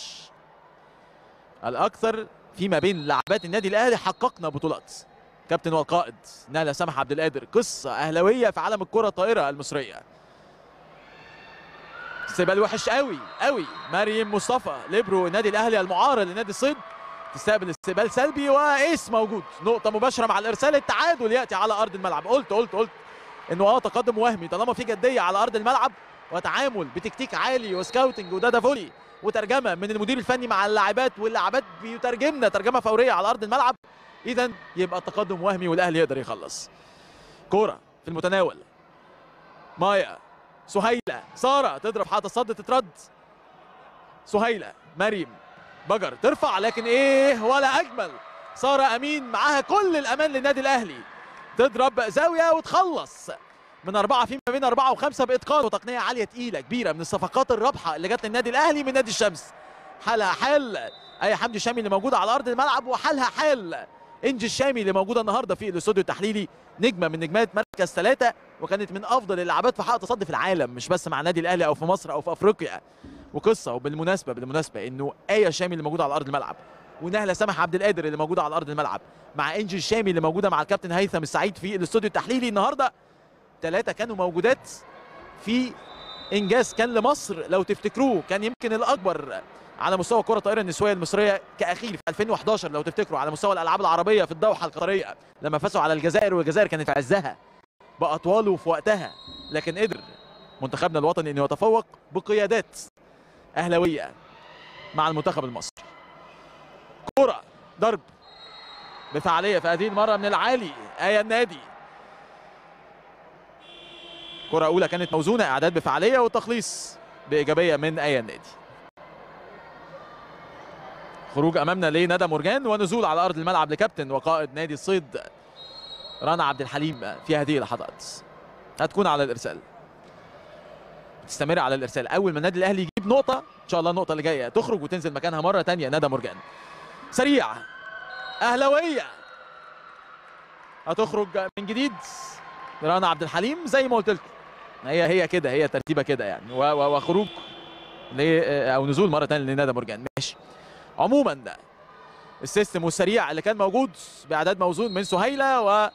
الاكثر فيما بين لاعبات النادي الاهلي حققنا بطولات كابتن والقائد ناله سامح عبد القادر قصه اهلاويه في عالم الكره الطائره المصريه استقبال وحش قوي قوي مريم مصطفى ليبرو النادي الاهلي المعارض لنادي الصيد تستقبل استقبال سلبي وايس موجود نقطه مباشره مع الارسال التعادل ياتي على ارض الملعب قلت قلت قلت انه اه تقدم وهمي طالما في جديه على ارض الملعب وتعامل بتكتيك عالي وسكاوتنج وداتا فولي وترجمه من المدير الفني مع اللاعبات واللاعبات بيترجمنا ترجمه فوريه على ارض الملعب اذا يبقى التقدم وهمي والاهلي يقدر يخلص كوره في المتناول مايا سهيله ساره تضرب حاطه الصد تترد سهيله مريم بجر ترفع لكن ايه ولا اجمل ساره امين معاها كل الامان للنادي الاهلي تضرب زاويه وتخلص من أربعة فيما بين أربعة وخمسة بإتقان وتقنية عالية تقيلة كبيرة من الصفقات الرابحة اللي جت للنادي الأهلي من نادي الشمس حالها حال أي حمدي الشامي اللي موجودة على أرض الملعب وحالها حال إنجي الشامي اللي موجودة النهاردة في الاستوديو التحليلي نجمة من نجمات مركز ثلاثة وكانت من أفضل اللاعبات في حق تصدي في العالم مش بس مع النادي الأهلي أو في مصر أو في أفريقيا وقصة وبالمناسبة بالمناسبة إنه آية الشامي اللي موجودة على أرض الملعب ونهله سامح عبد القادر اللي موجوده على ارض الملعب مع انجي الشامي اللي موجوده مع الكابتن هيثم السعيد في الاستوديو التحليلي النهارده ثلاثه كانوا موجودات في انجاز كان لمصر لو تفتكروه كان يمكن الاكبر على مستوى كره الطائره النسويه المصريه كاخير في 2011 لو تفتكروا على مستوى الالعاب العربيه في الدوحه القطريه لما فازوا على الجزائر والجزائر كانت في عزها باطواله وفي وقتها لكن قدر منتخبنا الوطني انه يتفوق بقيادات اهلاويه مع المنتخب المصري كرة ضرب بفعالية في هذه المرة من العالي آية النادي كرة أولى كانت موزونة إعداد بفعالية والتخليص بإيجابية من آية النادي خروج أمامنا لندى مرجان ونزول على أرض الملعب لكابتن وقائد نادي الصيد رنا عبد الحليم في هذه اللحظات هتكون على الإرسال تستمر على الإرسال أول ما النادي الأهلي يجيب نقطة إن شاء الله النقطة اللي جاية تخرج وتنزل مكانها مرة تانية ندى مرجان سريع اهلاويه هتخرج من جديد رنا عبد الحليم زي ما قلت لكم هي هي كده هي ترتيبه كده يعني وخروج او نزول مره ثانيه لندى مرجان ماشي عموما ده السيستم والسريع اللي كان موجود باعداد موزون من سهيله و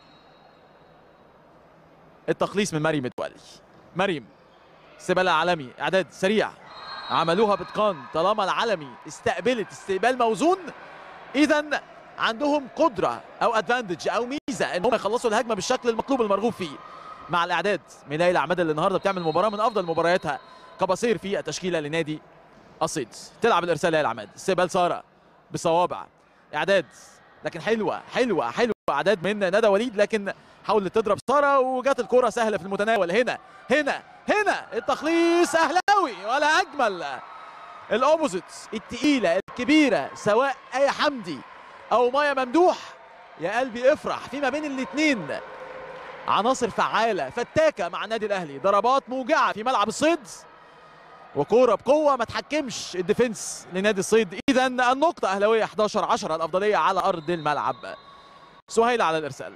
التخليص من مريم متولي مريم سبالة عالمي اعداد سريع عملوها باتقان طالما العلمي استقبلت استقبال موزون اذا عندهم قدره او ادفانتج او ميزه ان هم يخلصوا الهجمه بالشكل المطلوب المرغوب فيه مع الاعداد من ليلى عماد اللي النهارده بتعمل مباراه من افضل مبارياتها كبصير في التشكيله لنادي الصيد تلعب الارسال ليلى عماد استقبال ساره بصوابع اعداد لكن حلوه حلوه حلوه اعداد من ندى وليد لكن حاولت تضرب ساره وجت الكره سهله في المتناول هنا هنا هنا التخليص اهلاوي ولا اجمل الاوبوزيت التقيله الكبيره سواء اي حمدي او مايا ممدوح يا قلبي افرح فيما بين الاثنين عناصر فعاله فتاكه مع النادي الاهلي ضربات موجعه في ملعب الصيد وكوره بقوه ما تحكمش الديفنس لنادي الصيد اذا النقطه اهلاويه 11 10 الافضليه على ارض الملعب سهيل على الارسال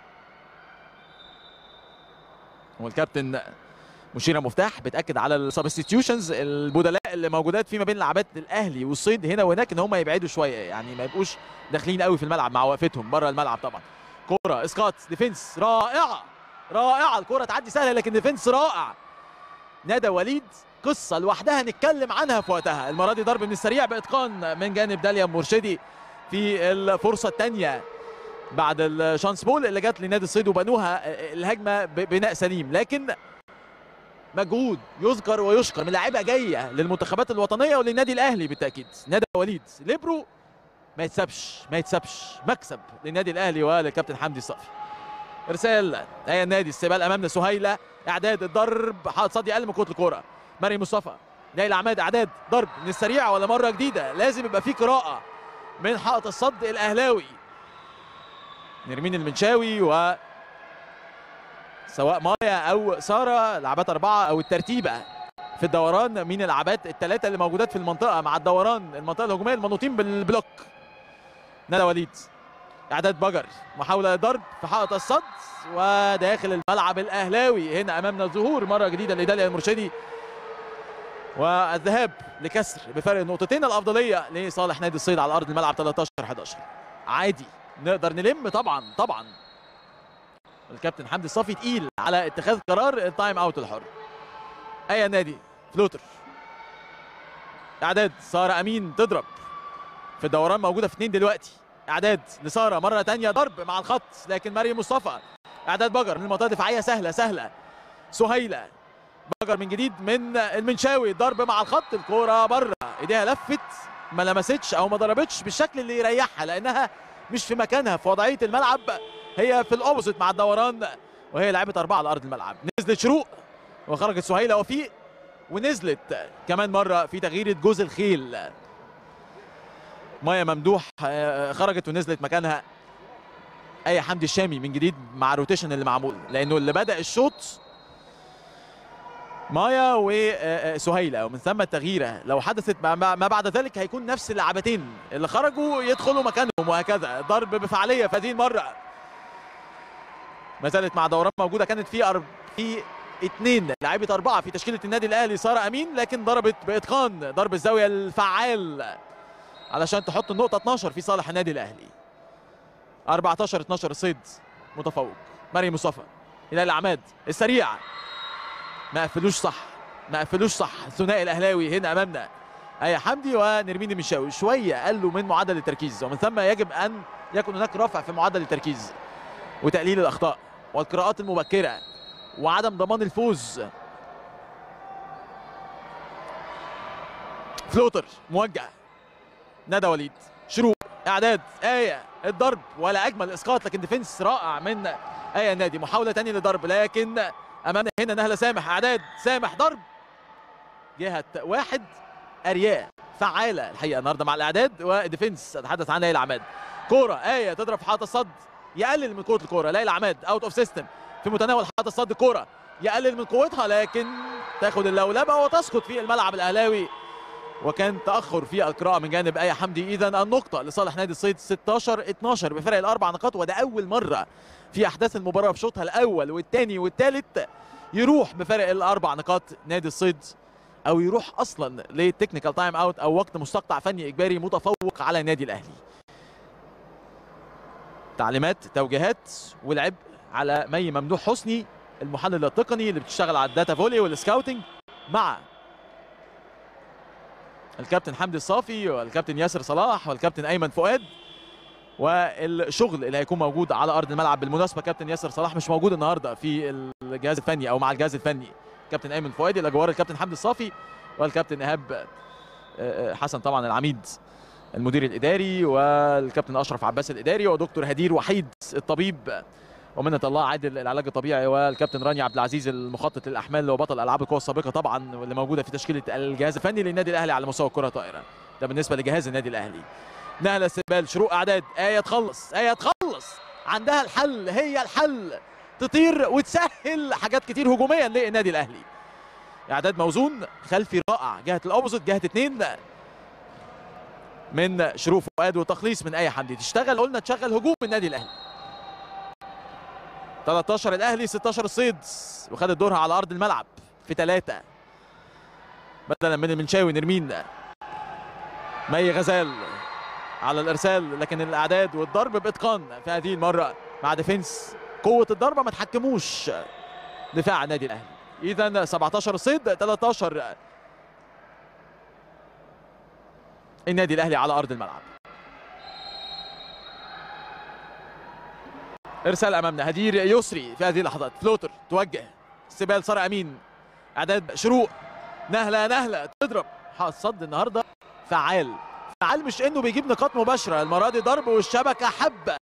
والكابتن مشيره مفتاح بتاكد على السبستيوشنز البدلاء اللي موجودات فيما بين لعبات الاهلي والصيد هنا وهناك ان هم يبعدوا شويه يعني ما يبقوش داخلين قوي في الملعب مع وقفتهم بره الملعب طبعا كوره اسقاط ديفنس رائعه رائعه الكوره تعدي سهله لكن ديفنس رائع ندى وليد قصه لوحدها نتكلم عنها في وقتها المره دي ضرب من السريع باتقان من جانب داليا مرشدي في الفرصه الثانيه بعد الشانس بول اللي جت لنادي الصيد وبنوها الهجمه ببناء سليم لكن مجهود يذكر ويشكر من لاعيبه جايه للمنتخبات الوطنيه وللنادي الاهلي بالتاكيد ندى وليد ليبرو ما يتسابش ما يتسابش مكسب للنادي الاهلي وللكابتن حمدي الصافي ارسال اي النادي استقبال امامنا سهيله اعداد الضرب حاط صدي اقل من كره الكوره مريم مصطفى ليلى عماد اعداد ضرب من السريع ولا مره جديده لازم يبقى في قراءه من حائط الصد الاهلاوي نرمين المنشاوي و سواء مايا او ساره لعبات اربعه او الترتيبه في الدوران من اللعبات الثلاثه اللي موجودات في المنطقه مع الدوران المنطقه الهجوميه المنوطين بالبلوك ندى وليد اعداد بجر محاوله ضرب في حائط الصد وداخل الملعب الاهلاوي هنا امامنا ظهور مره جديده لداليا المرشدي والذهاب لكسر بفرق نقطتين الافضليه لصالح نادي الصيد على ارض الملعب 13 11 عادي نقدر نلم طبعا طبعا الكابتن حمدي الصافي تقيل على اتخاذ قرار التايم اوت الحر اي نادي فلوتر اعداد ساره امين تضرب في الدوران موجوده في اثنين دلوقتي اعداد لساره مره ثانيه ضرب مع الخط لكن مريم مصطفى اعداد بجر من المنطقه الدفاعيه سهله سهله سهيله بجر من جديد من المنشاوي ضرب مع الخط الكوره بره ايديها لفت ما لمستش او ما ضربتش بالشكل اللي يريحها لانها مش في مكانها في وضعيه الملعب هي في الاوبوزيت مع الدوران وهي لعبت اربعه على ارض الملعب نزلت شروق وخرجت سهيله وفيق ونزلت كمان مره في تغيير جوز الخيل مايا ممدوح آه، خرجت ونزلت مكانها اي حمدي الشامي من جديد مع الروتيشن اللي معمول لانه اللي بدا الشوط مايا وسهيله ومن ثم التغييره لو حدثت ما ما- ما بعد ذلك هيكون نفس اللعبتين اللي خرجوا يدخلوا مكانهم وهكذا ضرب بفعاليه في هذه المره ما زالت مع دوران موجوده كانت في أرب... في اثنين لعيبه اربعه في تشكيله النادي الاهلي ساره امين لكن ضربت باتقان ضرب الزاويه الفعال علشان تحط النقطه 12 في صالح النادي الاهلي 14 12 الصيد متفوق مريم مصطفى هلال عماد السريع ما قفلوش صح ما قفلوش صح الثنائي الاهلاوي هنا امامنا اي حمدي ونرمين المشاوي شويه قلوا من معدل التركيز ومن ثم يجب ان يكون هناك رفع في معدل التركيز وتقليل الاخطاء والقراءات المبكره وعدم ضمان الفوز فلوتر موجه ندى وليد شروق اعداد ايه الضرب ولا اجمل اسقاط لكن ديفنس رائع من ايه النادي محاوله ثانيه للضرب لكن امامنا هنا نهله سامح اعداد سامح ضرب جهه واحد ارياء فعاله الحقيقه النهارده مع الاعداد وديفنس اتحدث عنها ليلى عماد كوره ايه تضرب في حائط الصد يقلل من قوه الكوره ليلى عماد اوت اوف سيستم في متناول حائط الصد كوره يقلل من قوتها لكن تاخد اللولبه وتسقط في الملعب الاهلاوي وكان تاخر في القراءه من جانب ايه حمدي اذا النقطه لصالح نادي الصيد 16 12 بفرق الاربع نقاط وده اول مره في احداث المباراه في شوطها الاول والثاني والثالث يروح بفرق الاربع نقاط نادي الصيد او يروح اصلا للتكنيكال تايم اوت او وقت مستقطع فني اجباري متفوق على النادي الاهلي تعليمات توجيهات والعبء على مي ممدوح حسني المحلل التقني اللي بتشتغل على الداتا فولي والسكاوتنج مع الكابتن حمدي الصافي والكابتن ياسر صلاح والكابتن ايمن فؤاد والشغل اللي هيكون موجود على ارض الملعب بالمناسبه كابتن ياسر صلاح مش موجود النهارده في الجهاز الفني او مع الجهاز الفني كابتن ايمن فؤاد الى جوار الكابتن حمدي الصافي والكابتن ايهاب آه، آه، حسن طبعا العميد المدير الاداري والكابتن اشرف عباس الاداري ودكتور هدير وحيد الطبيب ومنة الله عادل العلاج الطبيعي والكابتن راني عبد العزيز المخطط للاحمال وبطل العاب القوى السابقه طبعا واللي موجوده في تشكيله الجهاز الفني للنادي الاهلي على مستوى الكره الطائره ده بالنسبه لجهاز النادي الاهلي نهله استقبال شروق اعداد ايه تخلص ايه تخلص عندها الحل هي الحل تطير وتسهل حاجات كتير هجوميا للنادي الاهلي اعداد موزون خلفي رائع جهه الاوبوزيت جهه اتنين من شروق فؤاد وتخليص من اي حمدي تشتغل قلنا تشغل هجوم النادي الاهلي 13 الاهلي 16 الصيد وخدت دورها على ارض الملعب في ثلاثه بدلا من المنشاوي نرمين مي غزال على الارسال لكن الاعداد والضرب باتقان في هذه المره مع ديفنس قوه الضربه ما تحكموش دفاع النادي الاهلي اذا 17 الصيد 13 النادي الاهلي على ارض الملعب ارسال امامنا هدير يسري في هذه اللحظات فلوتر توجه استقبال ساره امين اعداد شروق نهله نهله تضرب حائط صد النهارده فعال فعال مش انه بيجيب نقاط مباشره المره دي ضرب والشبكه حبه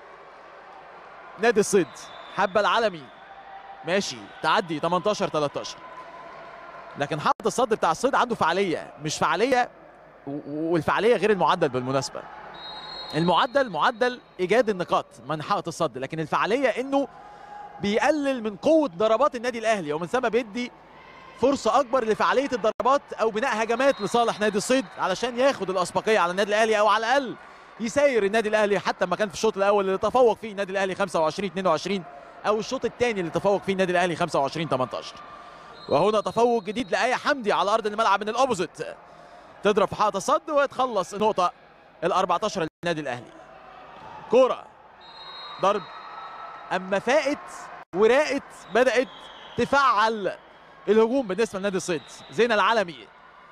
نادي الصيد حبه العالمي ماشي تعدي 18 13 لكن حائط الصد بتاع الصيد عنده فعاليه مش فعاليه و- والفعاليه غير المعدل بالمناسبه المعدل معدل ايجاد النقاط من حائط الصد لكن الفعاليه انه بيقلل من قوه ضربات النادي الاهلي ومن ثم بيدي فرصه اكبر لفعاليه الضربات او بناء هجمات لصالح نادي الصيد علشان ياخد الاسبقيه على النادي الاهلي او على الاقل يسير النادي الاهلي حتى ما كان في الشوط الاول اللي تفوق فيه النادي الاهلي 25 22 او الشوط الثاني اللي تفوق فيه النادي الاهلي 25 18 وهنا تفوق جديد لاي حمدي على ارض الملعب من الاوبوزيت تضرب في حائط الصد وتخلص النقطه ال 14 للنادي الاهلي كوره ضرب اما فاقت وراقت بدات تفعل الهجوم بالنسبه لنادي الصيد زينه العالمي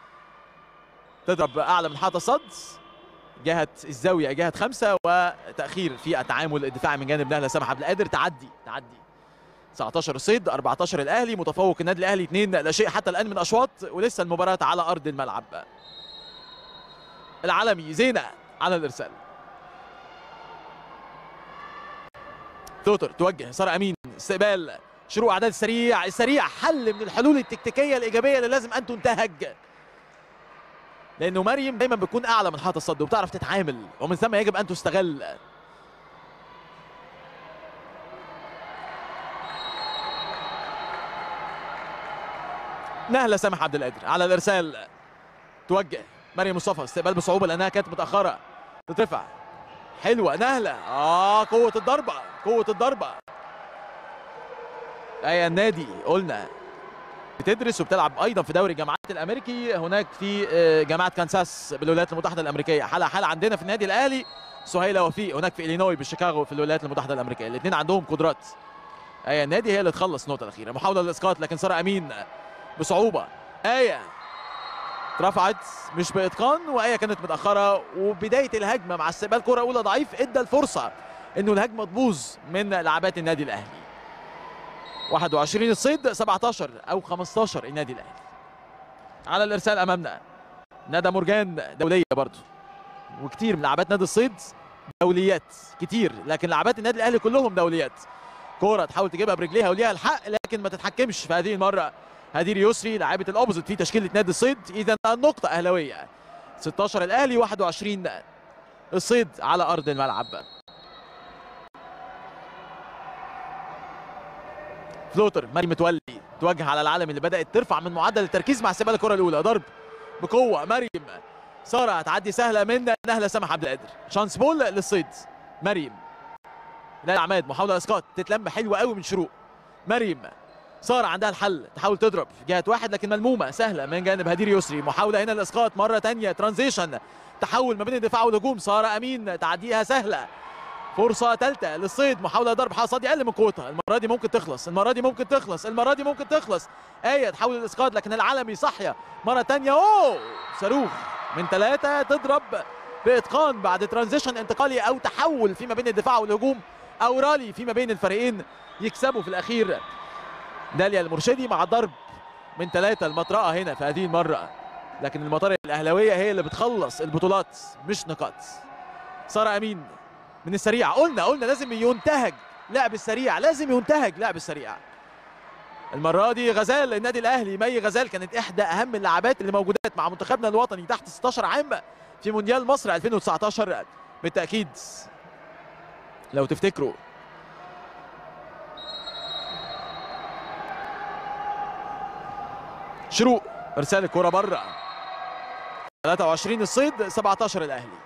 تضرب اعلى من حائط الصد جهه الزاويه جهه خمسه وتاخير في التعامل الدفاعي من جانب نهله سامح عبد القادر تعدي تعدي 19 الصيد 14 الاهلي متفوق النادي الاهلي 2 لا شيء حتى الان من اشواط ولسه المباراه على ارض الملعب العالمي زينه على الارسال توتر توجه ساره امين استقبال شروق اعداد السريع السريع حل من الحلول التكتيكيه الايجابيه اللي لازم ان تنتهج لانه مريم دايما بتكون اعلى من حاطه الصد وبتعرف تتعامل ومن ثم يجب ان تستغل نهله سامح عبد القادر على الارسال توجه مريم مصطفى استقبال بصعوبه لانها كانت متاخره تترفع حلوه نهله اه قوه الضربه قوه الضربه اي النادي قلنا بتدرس وبتلعب ايضا في دوري الجامعات الامريكي هناك في آه، جامعه كانساس بالولايات المتحده الامريكيه حاله حاله عندنا في النادي الاهلي سهيله وفيق هناك في الينوي بشيكاغو في الولايات المتحده الامريكيه الاثنين عندهم قدرات ايه النادي هي اللي تخلص النقطه الاخيره محاوله للاسقاط لكن ساره امين بصعوبه ايه اترفعت مش باتقان وايه كانت متاخره وبدايه الهجمه مع استقبال كره اولى ضعيف ادى الفرصه انه الهجمه تبوظ من لعبات النادي الاهلي 21 الصيد 17 او 15 النادي الاهلي على الارسال امامنا ندى مرجان دوليه برضو وكتير من لعبات نادي الصيد دوليات كتير لكن لعبات النادي الاهلي كلهم دوليات كوره تحاول تجيبها برجليها وليها الحق لكن ما تتحكمش في هذه المره هدير يسري لاعبه الاوبوزيت في تشكيله نادي الصيد اذا النقطه اهلاويه 16 الاهلي 21 الصيد على ارض الملعب فلوتر مريم متولي توجه على العالم اللي بدات ترفع من معدل التركيز مع استقبال الكره الاولى ضرب بقوه مريم ساره هتعدي سهله من نهله سامح عبد القادر شانس بول للصيد مريم لا عماد محاوله اسقاط تتلم حلوه قوي من شروق مريم ساره عندها الحل تحاول تضرب في جهه واحد لكن ملمومه سهله من جانب هدير يسري محاوله هنا الاسقاط مره ثانيه ترانزيشن تحول ما بين الدفاع والهجوم ساره امين تعديها سهله فرصة ثالثة للصيد محاولة ضرب حصاد أقل من قوتها، المرة دي ممكن تخلص، المرة دي ممكن تخلص، المرة دي ممكن تخلص، آية تحاول الإسقاط لكن العالمي صحية مرة ثانية أوه صاروخ من ثلاثة تضرب بإتقان بعد ترانزيشن انتقالي أو تحول فيما بين الدفاع والهجوم أو رالي فيما بين الفريقين يكسبوا في الأخير داليا المرشدي مع ضرب من ثلاثة المطرقة هنا في هذه المرة لكن المطار الأهلاوية هي اللي بتخلص البطولات مش نقاط سارة أمين من السريع قلنا قلنا لازم ينتهج لعب السريع لازم ينتهج لعب السريع المرة دي غزال النادي الأهلي مي غزال كانت إحدى أهم اللاعبات اللي موجودات مع منتخبنا الوطني تحت 16 عام في مونديال مصر 2019 بالتأكيد لو تفتكروا شروق ارسال الكرة بره 23 الصيد 17 الاهلي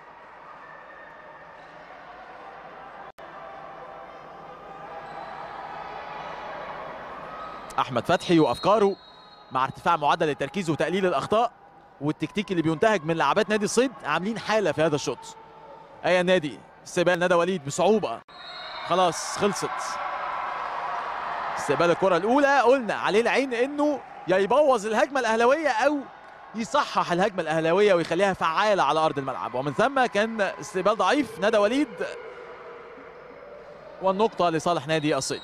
احمد فتحي وافكاره مع ارتفاع معدل التركيز وتقليل الاخطاء والتكتيك اللي بينتهج من لاعبات نادي الصيد عاملين حاله في هذا الشوط اي نادي استقبال ندى وليد بصعوبه خلاص خلصت استقبال الكره الاولى قلنا عليه العين انه يا يبوظ الهجمه الاهلاويه او يصحح الهجمه الاهلاويه ويخليها فعاله على ارض الملعب ومن ثم كان استقبال ضعيف ندى وليد والنقطه لصالح نادي الصيد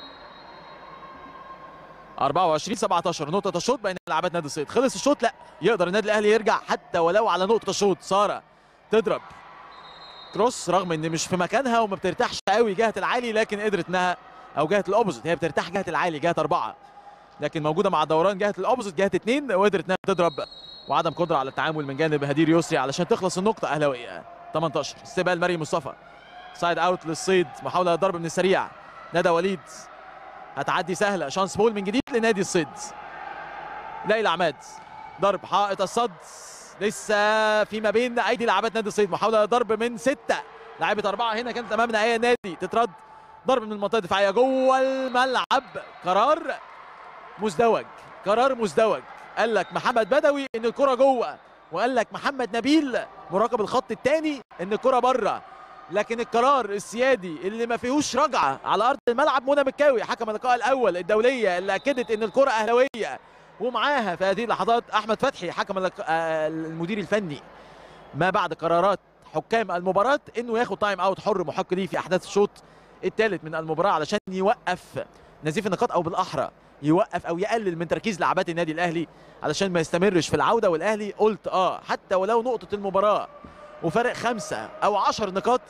24 17 نقطة الشوط بين لاعبات نادي الصيد خلص الشوط لا يقدر النادي الاهلي يرجع حتى ولو على نقطة الشوط سارة تضرب كروس رغم ان مش في مكانها وما بترتاحش قوي جهة العالي لكن قدرت انها او جهة الاوبوزيت هي بترتاح جهة العالي جهة أربعة لكن موجودة مع دوران جهة الاوبوزيت جهة اثنين وقدرت انها تضرب وعدم قدرة على التعامل من جانب هدير يسري علشان تخلص النقطة أهلاوية 18 استقبال مريم مصطفى سايد اوت للصيد محاولة ضرب من السريع ندى وليد هتعدي سهله شانس بول من جديد لنادي الصيد ليلى عماد ضرب حائط الصد لسه فيما بين ايدي لاعبات نادي الصيد محاوله ضرب من سته لاعبه اربعه هنا كانت امامنا اي نادي تترد ضرب من المنطقه الدفاعيه جوه الملعب قرار مزدوج قرار مزدوج قال لك محمد بدوي ان الكره جوه وقال لك محمد نبيل مراقب الخط الثاني ان الكره بره لكن القرار السيادي اللي ما فيهوش رجعه على ارض الملعب منى مكاوي حكم اللقاء الاول الدوليه اللي اكدت ان الكره اهلاويه ومعاها في هذه اللحظات احمد فتحي حكم اللق- آه، المدير الفني ما بعد قرارات حكام المباراه انه ياخد تايم اوت حر محق ليه في احداث الشوط الثالث من المباراه علشان يوقف نزيف النقاط او بالاحرى يوقف او يقلل من تركيز لعبات النادي الاهلي علشان ما يستمرش في العوده والاهلي قلت اه حتى ولو نقطه المباراه وفرق خمسه او عشر نقاط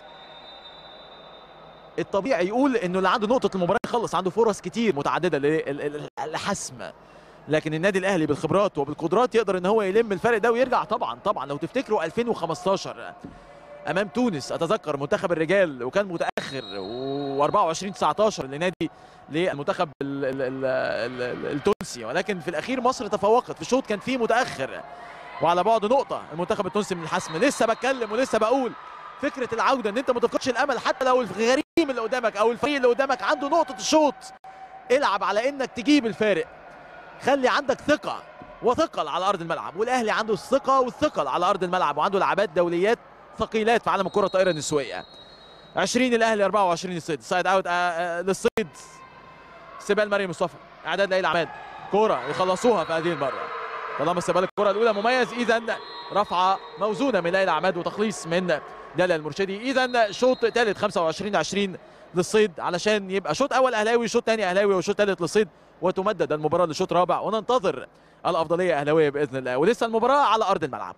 الطبيعي يقول انه اللي عنده نقطه المباراه يخلص عنده فرص كتير متعدده للحسم لكن النادي الاهلي بالخبرات وبالقدرات يقدر ان هو يلم الفرق ده ويرجع طبعا طبعا لو تفتكروا 2015 امام تونس اتذكر منتخب الرجال وكان متاخر و24 19 لنادي للمنتخب ال ال ال ال التونسي ولكن في الاخير مصر تفوقت في الشوط كان فيه متاخر وعلى بعد نقطه المنتخب التونسي من الحسم لسه بتكلم ولسه بقول فكره العوده ان انت ما تفقدش الامل حتى لو الغريم اللي قدامك او الفريق اللي قدامك عنده نقطه الشوط العب على انك تجيب الفارق خلي عندك ثقه وثقل على ارض الملعب والاهلي عنده الثقه والثقل على ارض الملعب وعنده لعبات دوليات ثقيلات في عالم الكره الطائره النسويه 20 الاهلي 24 الصيد سايد اوت للصيد استقبال مريم مصطفى اعداد ليلى عماد كوره يخلصوها في هذه المره طالما استقبال الكره الاولى مميز اذا رفعه موزونه من ليلى عماد وتخليص من دالا المرشدي اذا شوط ثالث 25 20 للصيد علشان يبقى شوط اول اهلاوي شوط ثاني اهلاوي وشوط ثالث للصيد وتمدد المباراه لشوط رابع وننتظر الافضليه اهلاويه باذن الله ولسه المباراه على ارض الملعب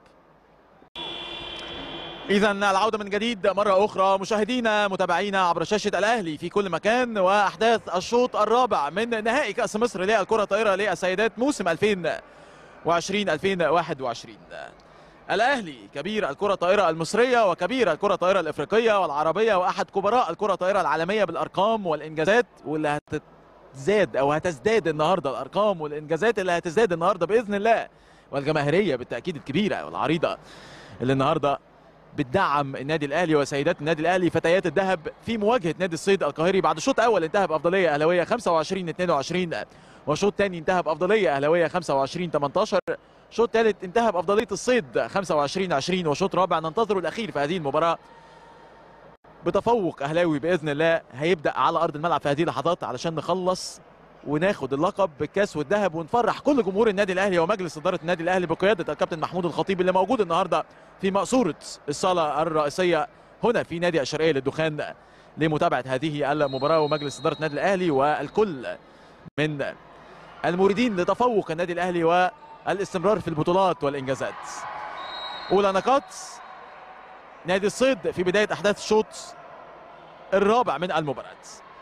إذا العودة من جديد مرة أخرى مشاهدينا متابعينا عبر شاشة الأهلي في كل مكان وأحداث الشوط الرابع من نهائي كأس مصر للكرة الطائرة للسيدات موسم 2020 2021 الأهلي كبير الكرة الطائرة المصرية وكبير الكرة الطائرة الإفريقية والعربية وأحد كبراء الكرة الطائرة العالمية بالأرقام والإنجازات واللي هتزداد أو هتزداد النهاردة الأرقام والإنجازات اللي هتزداد النهاردة بإذن الله والجماهيرية بالتأكيد الكبيرة والعريضة اللي النهارده بتدعم النادي الاهلي وسيدات النادي الاهلي فتيات الذهب في مواجهه نادي الصيد القاهري بعد شوط اول انتهى بافضليه اهلاويه 25 22 وشوط ثاني انتهى بافضليه اهلاويه 25 18 شوط ثالث انتهى بافضليه الصيد 25 20 وشوط رابع ننتظر الاخير في هذه المباراه بتفوق اهلاوي باذن الله هيبدا على ارض الملعب في هذه اللحظات علشان نخلص وناخد اللقب بالكاس والذهب ونفرح كل جمهور النادي الاهلي ومجلس اداره النادي الاهلي بقياده الكابتن محمود الخطيب اللي موجود النهارده في مقصوره الصاله الرئيسيه هنا في نادي الشرقيه للدخان لمتابعه هذه المباراه ومجلس اداره النادي الاهلي والكل من المريدين لتفوق النادي الاهلي والاستمرار في البطولات والانجازات. اولى نقاط نادي الصيد في بدايه احداث الشوط الرابع من المباراه.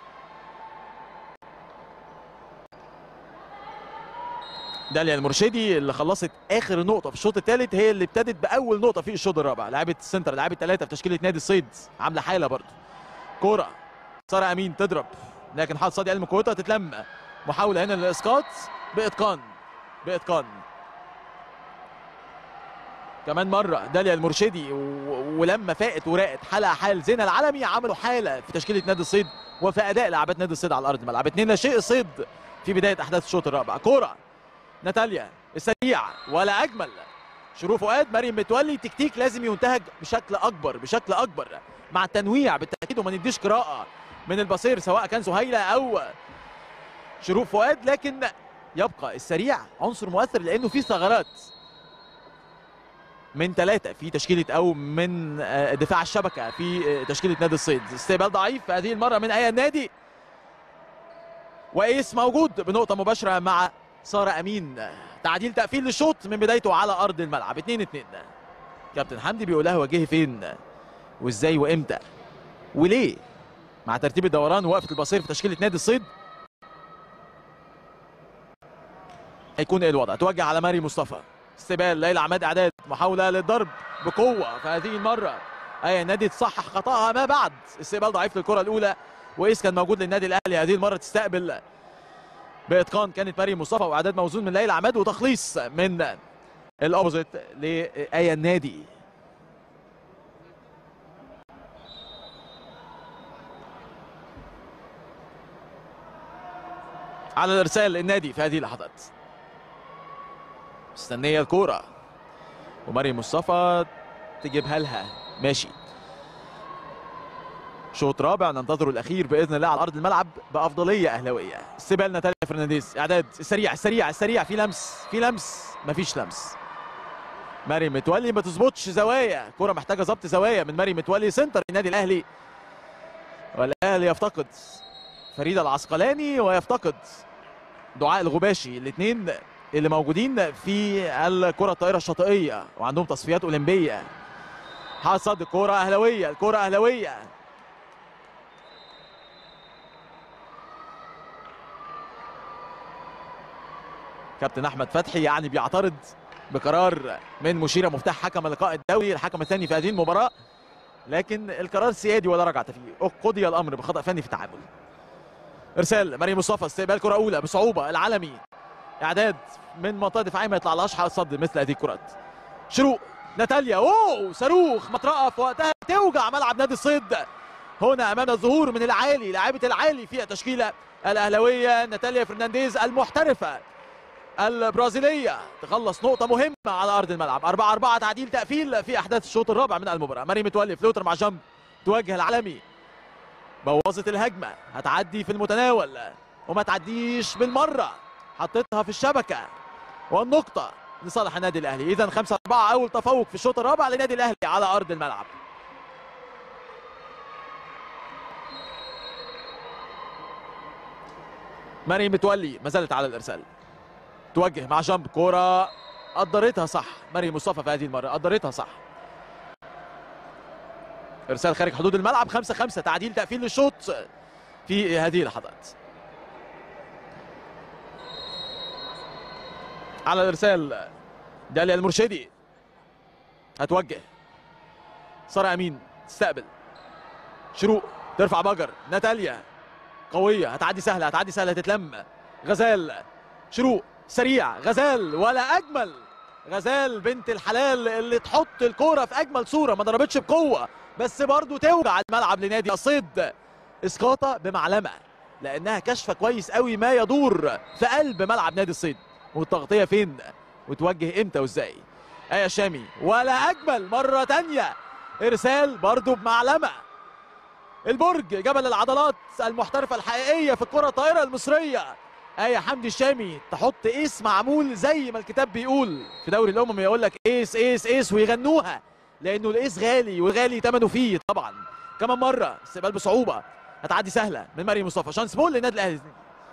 داليا المرشدي اللي خلصت اخر نقطه في الشوط الثالث هي اللي ابتدت باول نقطه في الشوط الرابع لاعبه السنتر لاعبه ثلاثه في تشكيله نادي الصيد عامله حاله برضه كوره ساره امين تضرب لكن حاط صادي علم كوتا تتلم محاوله هنا للاسقاط باتقان باتقان كمان مره داليا المرشدي ولما فاقت وراقت حلقه حال زينه العالمي عملوا حاله في تشكيله نادي الصيد وفي اداء لاعبات نادي الصيد على ارض الملعب 2 لا شيء الصيد في بدايه احداث الشوط الرابع كوره ناتاليا السريع ولا اجمل شروق فؤاد مريم متولي تكتيك لازم ينتهج بشكل اكبر بشكل اكبر مع التنويع بالتاكيد وما نديش قراءه من البصير سواء كان سهيله او شروق فؤاد لكن يبقى السريع عنصر مؤثر لانه في ثغرات من ثلاثة في تشكيلة أو من دفاع الشبكة في تشكيلة نادي الصيد استقبال ضعيف هذه المرة من أي النادي وإيس موجود بنقطة مباشرة مع سارة أمين تعديل تقفيل للشوط من بدايته على أرض الملعب 2 2 كابتن حمدي بيقول لها وجهي فين وازاي وامتى وليه مع ترتيب الدوران ووقفة البصير في تشكيلة نادي الصيد هيكون ايه الوضع توجه على ماري مصطفى استقبال ليلى عماد اعداد محاوله للضرب بقوه في هذه المره اي نادي تصحح خطاها ما بعد استقبال ضعيف للكره الاولى وايس كان موجود للنادي الاهلي هذه المره تستقبل باتقان كانت مريم مصطفى واعداد موزون من ليلى عماد وتخليص من الاوبوزيت لاي النادي على الارسال النادي في هذه اللحظات مستنيه الكوره ومريم مصطفى تجيبها لها ماشي شوط رابع ننتظر الاخير باذن الله على ارض الملعب بافضليه اهلاويه استقبال ناتاليا فرنانديز اعداد السريع السريع السريع في لمس في لمس مفيش لمس مريم متولي ما تظبطش زوايا كره محتاجه ظبط زوايا من مريم متولي سنتر النادي الاهلي والاهلي يفتقد فريدة العسقلاني ويفتقد دعاء الغباشي الاثنين اللي موجودين في الكرة الطائرة الشاطئية وعندهم تصفيات أولمبية حصد الكرة أهلوية الكرة أهلوية كابتن أحمد فتحي يعني بيعترض بقرار من مشيرة مفتاح حكم اللقاء الدولي الحكم الثاني في هذه المباراة لكن القرار سيادي ولا رجعة فيه قضي الأمر بخطأ فني في التعامل ارسال مريم مصطفى استقبال كره اولى بصعوبه العالمي اعداد من منطقه دفاعيه ما يطلعلهاش حق صد مثل هذه الكرات شروق ناتاليا اوه صاروخ مطرقه في وقتها توجع ملعب نادي الصيد هنا امام الظهور من العالي لاعبه العالي في التشكيله الاهلاويه ناتاليا فرنانديز المحترفه البرازيليه تخلص نقطه مهمه على ارض الملعب 4 4 تعديل تقفيل في احداث الشوط الرابع من المباراه مريم متولي فلوتر مع جنب توجه العالمي بوظت الهجمه هتعدي في المتناول وما تعديش بالمره حطيتها في الشبكه والنقطه لصالح النادي الاهلي اذا 5 4 اول تفوق في الشوط الرابع للنادي الاهلي على ارض الملعب مريم متولي ما زالت على الارسال توجه مع جنب كوره قدرتها صح مريم مصطفى في هذه المره قدرتها صح ارسال خارج حدود الملعب 5 5 تعديل تقفيل للشوط في هذه اللحظات على الارسال داليا المرشدي هتوجه ساره امين تستقبل شروق ترفع بجر ناتاليا قويه هتعدي سهله هتعدي سهله تتلم غزال شروق سريع غزال ولا اجمل غزال بنت الحلال اللي تحط الكوره في اجمل صوره ما ضربتش بقوه بس برضه توجع الملعب لنادي الصيد اسقاطه بمعلمه لانها كشفه كويس قوي ما يدور في قلب ملعب نادي الصيد والتغطيه فين وتوجه امتى وازاي ايه شامي ولا اجمل مره تانية ارسال برضه بمعلمه البرج جبل العضلات المحترفه الحقيقيه في الكره الطائره المصريه آية حمدي الشامي تحط ايس معمول زي ما الكتاب بيقول في دوري الامم يقول لك ايس ايس ايس ويغنوها لانه الايس غالي وغالي ثمنه فيه طبعا كمان مره استقبال بصعوبه هتعدي سهله من مريم مصطفى شانس بول للنادي الاهلي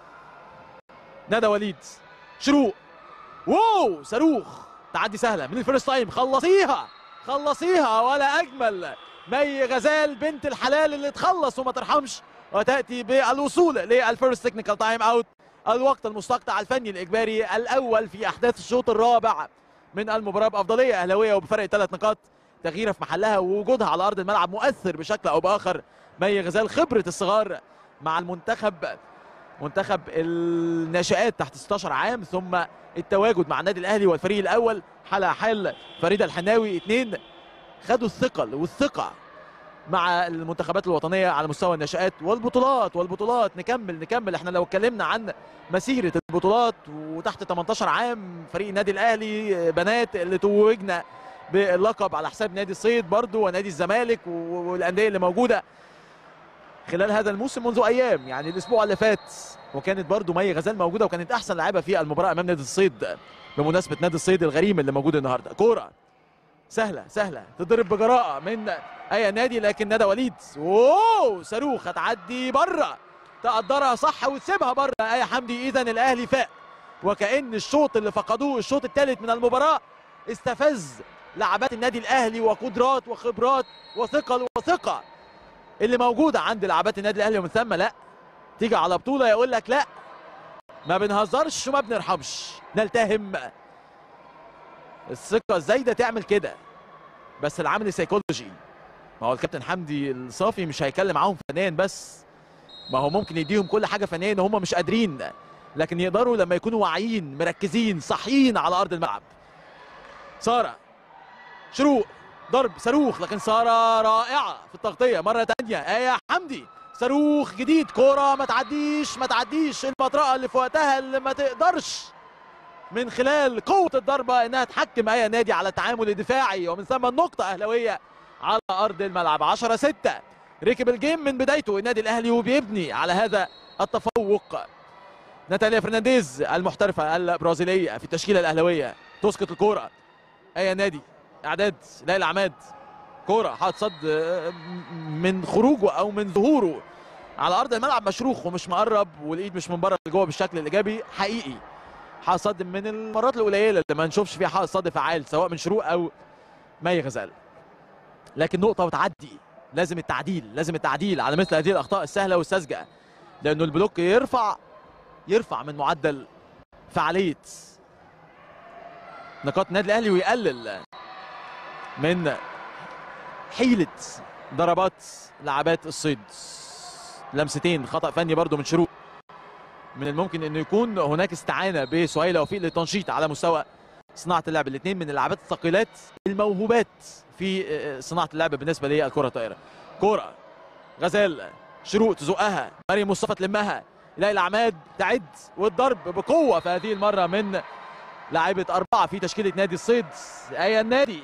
ندى وليد شروق واو صاروخ تعدي سهله من الفيرست تايم خلصيها خلصيها ولا اجمل مي غزال بنت الحلال اللي تخلص وما ترحمش وتاتي بالوصول للفيرست تكنيكال تايم اوت الوقت المستقطع الفني الاجباري الاول في احداث الشوط الرابع من المباراه بافضليه اهلاويه وبفرق ثلاث نقاط تغييره في محلها ووجودها على ارض الملعب مؤثر بشكل او باخر مي غزال خبره الصغار مع المنتخب منتخب الناشئات تحت 16 عام ثم التواجد مع النادي الاهلي والفريق الاول حال حال فريده الحناوي اثنين خدوا الثقل والثقه مع المنتخبات الوطنيه على مستوى الناشئات والبطولات والبطولات نكمل نكمل احنا لو اتكلمنا عن مسيره البطولات وتحت 18 عام فريق النادي الاهلي بنات اللي توجنا باللقب على حساب نادي الصيد برضو ونادي الزمالك والانديه اللي موجوده خلال هذا الموسم منذ ايام يعني الاسبوع اللي فات وكانت برضو مي غزال موجوده وكانت احسن لاعبه في المباراه امام نادي الصيد بمناسبه نادي الصيد الغريم اللي موجود النهارده كوره سهله سهله تضرب بجراءه من اي نادي لكن ندى وليد اوه صاروخ هتعدي بره تقدرها صح وتسيبها بره اي حمدي اذا الاهلي فاق وكان الشوط اللي فقدوه الشوط الثالث من المباراه استفز لعبات النادي الاهلي وقدرات وخبرات وثقل وثقه اللي موجوده عند لعبات النادي الاهلي ومن ثم لا تيجي على بطوله يقول لك لا ما بنهزرش وما بنرحمش نلتهم الثقه الزايده تعمل كده بس العامل السيكولوجي ما هو الكابتن حمدي الصافي مش هيكلم معاهم فنيا بس ما هو ممكن يديهم كل حاجه فنيا وهم مش قادرين لكن يقدروا لما يكونوا واعيين مركزين صاحيين على ارض الملعب ساره شروق ضرب صاروخ لكن ساره رائعه في التغطيه مره ثانيه ايه حمدي صاروخ جديد كوره ما تعديش ما تعديش المطرقه اللي في وقتها اللي ما تقدرش من خلال قوه الضربه انها تحكم اي نادي على التعامل الدفاعي ومن ثم النقطه اهلاويه على ارض الملعب 10 6 ركب الجيم من بدايته النادي الاهلي وبيبني على هذا التفوق ناتاليا فرنانديز المحترفه البرازيليه في التشكيله الاهلاويه تسقط الكوره اي نادي اعداد ليلى عماد كوره حاط صد من خروجه او من ظهوره على ارض الملعب مشروخ ومش مقرب والايد مش من بره لجوه بالشكل الايجابي حقيقي حائط صد من المرات القليله اللي ما نشوفش فيها حائط صد فعال سواء من شروق او مي غزال لكن نقطه وتعدي لازم التعديل لازم التعديل على مثل هذه الاخطاء السهله والساذجه لانه البلوك يرفع يرفع من معدل فعاليه نقاط النادي الاهلي ويقلل من حيله ضربات لعبات الصيد لمستين خطا فني برضو من شروق من الممكن انه يكون هناك استعانه بسهيله وفيق للتنشيط على مستوى صناعه اللعب الاثنين من اللاعبات الثقيلات الموهوبات في صناعه اللعب بالنسبه للكره الطائره كره غزال شروق تزقها مريم مصطفى تلمها يلاقي العماد تعد والضرب بقوه في هذه المره من لاعبه اربعه في تشكيله نادي الصيد ايه النادي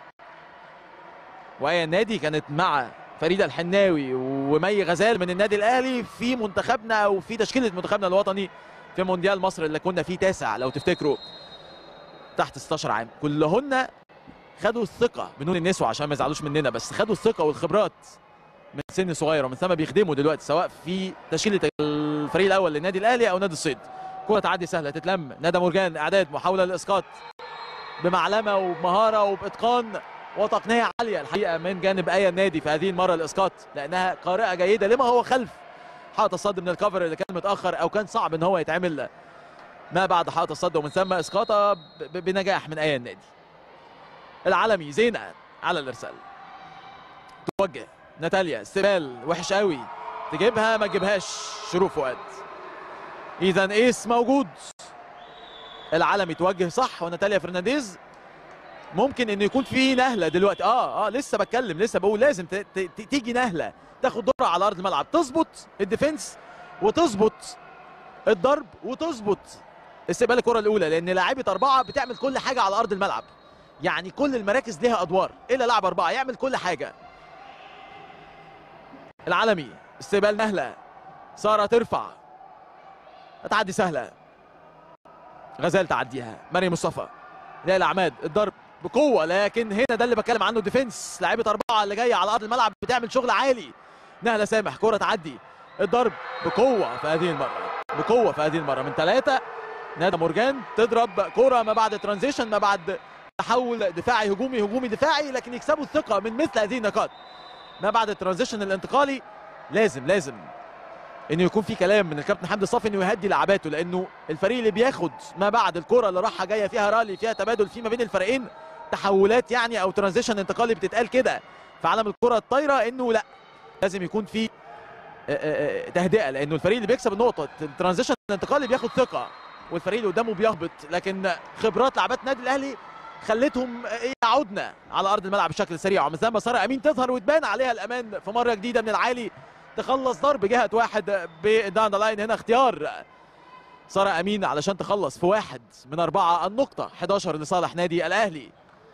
وايه النادي كانت مع فريده الحناوي ومي غزال من النادي الاهلي في منتخبنا او في تشكيله منتخبنا الوطني في مونديال مصر اللي كنا فيه تاسع لو تفتكروا تحت 16 عام كلهن خدوا الثقه بنون النسوة عشان ما يزعلوش مننا بس خدوا الثقه والخبرات من سن صغير ومن ثم بيخدموا دلوقتي سواء في تشكيله الفريق الاول للنادي الاهلي او نادي الصيد كره تعدي سهله تتلم ندى مرجان اعداد محاوله للاسقاط بمعلمه وبمهاره وباتقان وتقنيه عاليه الحقيقه من جانب اي النادي في هذه المره الاسقاط لانها قارئه جيده لما هو خلف حائط الصد من الكفر اللي كان متاخر او كان صعب ان هو يتعمل ما بعد حائط الصد ومن ثم اسقاطها بنجاح من اي النادي العالمي زينه على الارسال توجه ناتاليا استقبال وحش قوي تجيبها ما تجيبهاش شروق فؤاد اذا ايس موجود العالمي توجه صح وناتاليا فرنانديز ممكن انه يكون في نهله دلوقتي اه اه لسه بتكلم لسه بقول لازم تيجي نهله تاخد دورة على ارض الملعب تظبط الديفنس وتظبط الضرب وتظبط استقبال الكره الاولى لان لاعيبه اربعه بتعمل كل حاجه على ارض الملعب يعني كل المراكز لها ادوار الا لاعب اربعه يعمل كل حاجه العالمي استقبال نهله ساره ترفع تعدي سهله غزال تعديها مريم مصطفى لا العماد الضرب بقوه لكن هنا ده اللي بتكلم عنه ديفنس لعيبه اربعه اللي جايه على ارض الملعب بتعمل شغل عالي نهله سامح كره تعدي الضرب بقوه في هذه المره بقوه في هذه المره من ثلاثه ندى مورجان تضرب كره ما بعد ترانزيشن ما بعد تحول دفاعي هجومي هجومي دفاعي لكن يكسبوا الثقه من مثل هذه النقاط ما بعد الترانزيشن الانتقالي لازم لازم انه يكون في كلام من الكابتن حمدي صافي انه يهدي لعباته لانه الفريق اللي بياخد ما بعد الكره اللي راحه جايه فيها رالي فيها تبادل في ما بين الفريقين تحولات يعني او ترانزيشن انتقالي بتتقال كده في عالم الكره الطايره انه لا لازم يكون في تهدئه لانه الفريق اللي بيكسب النقطه الترانزيشن الانتقالي بياخد ثقه والفريق اللي قدامه بيهبط لكن خبرات لعبات النادي الاهلي خلتهم يعودنا على ارض الملعب بشكل سريع ومن ثم ساره امين تظهر وتبان عليها الامان في مره جديده من العالي تخلص ضرب جهه واحد بدان لاين هنا اختيار ساره امين علشان تخلص في واحد من اربعه النقطه 11 لصالح نادي الاهلي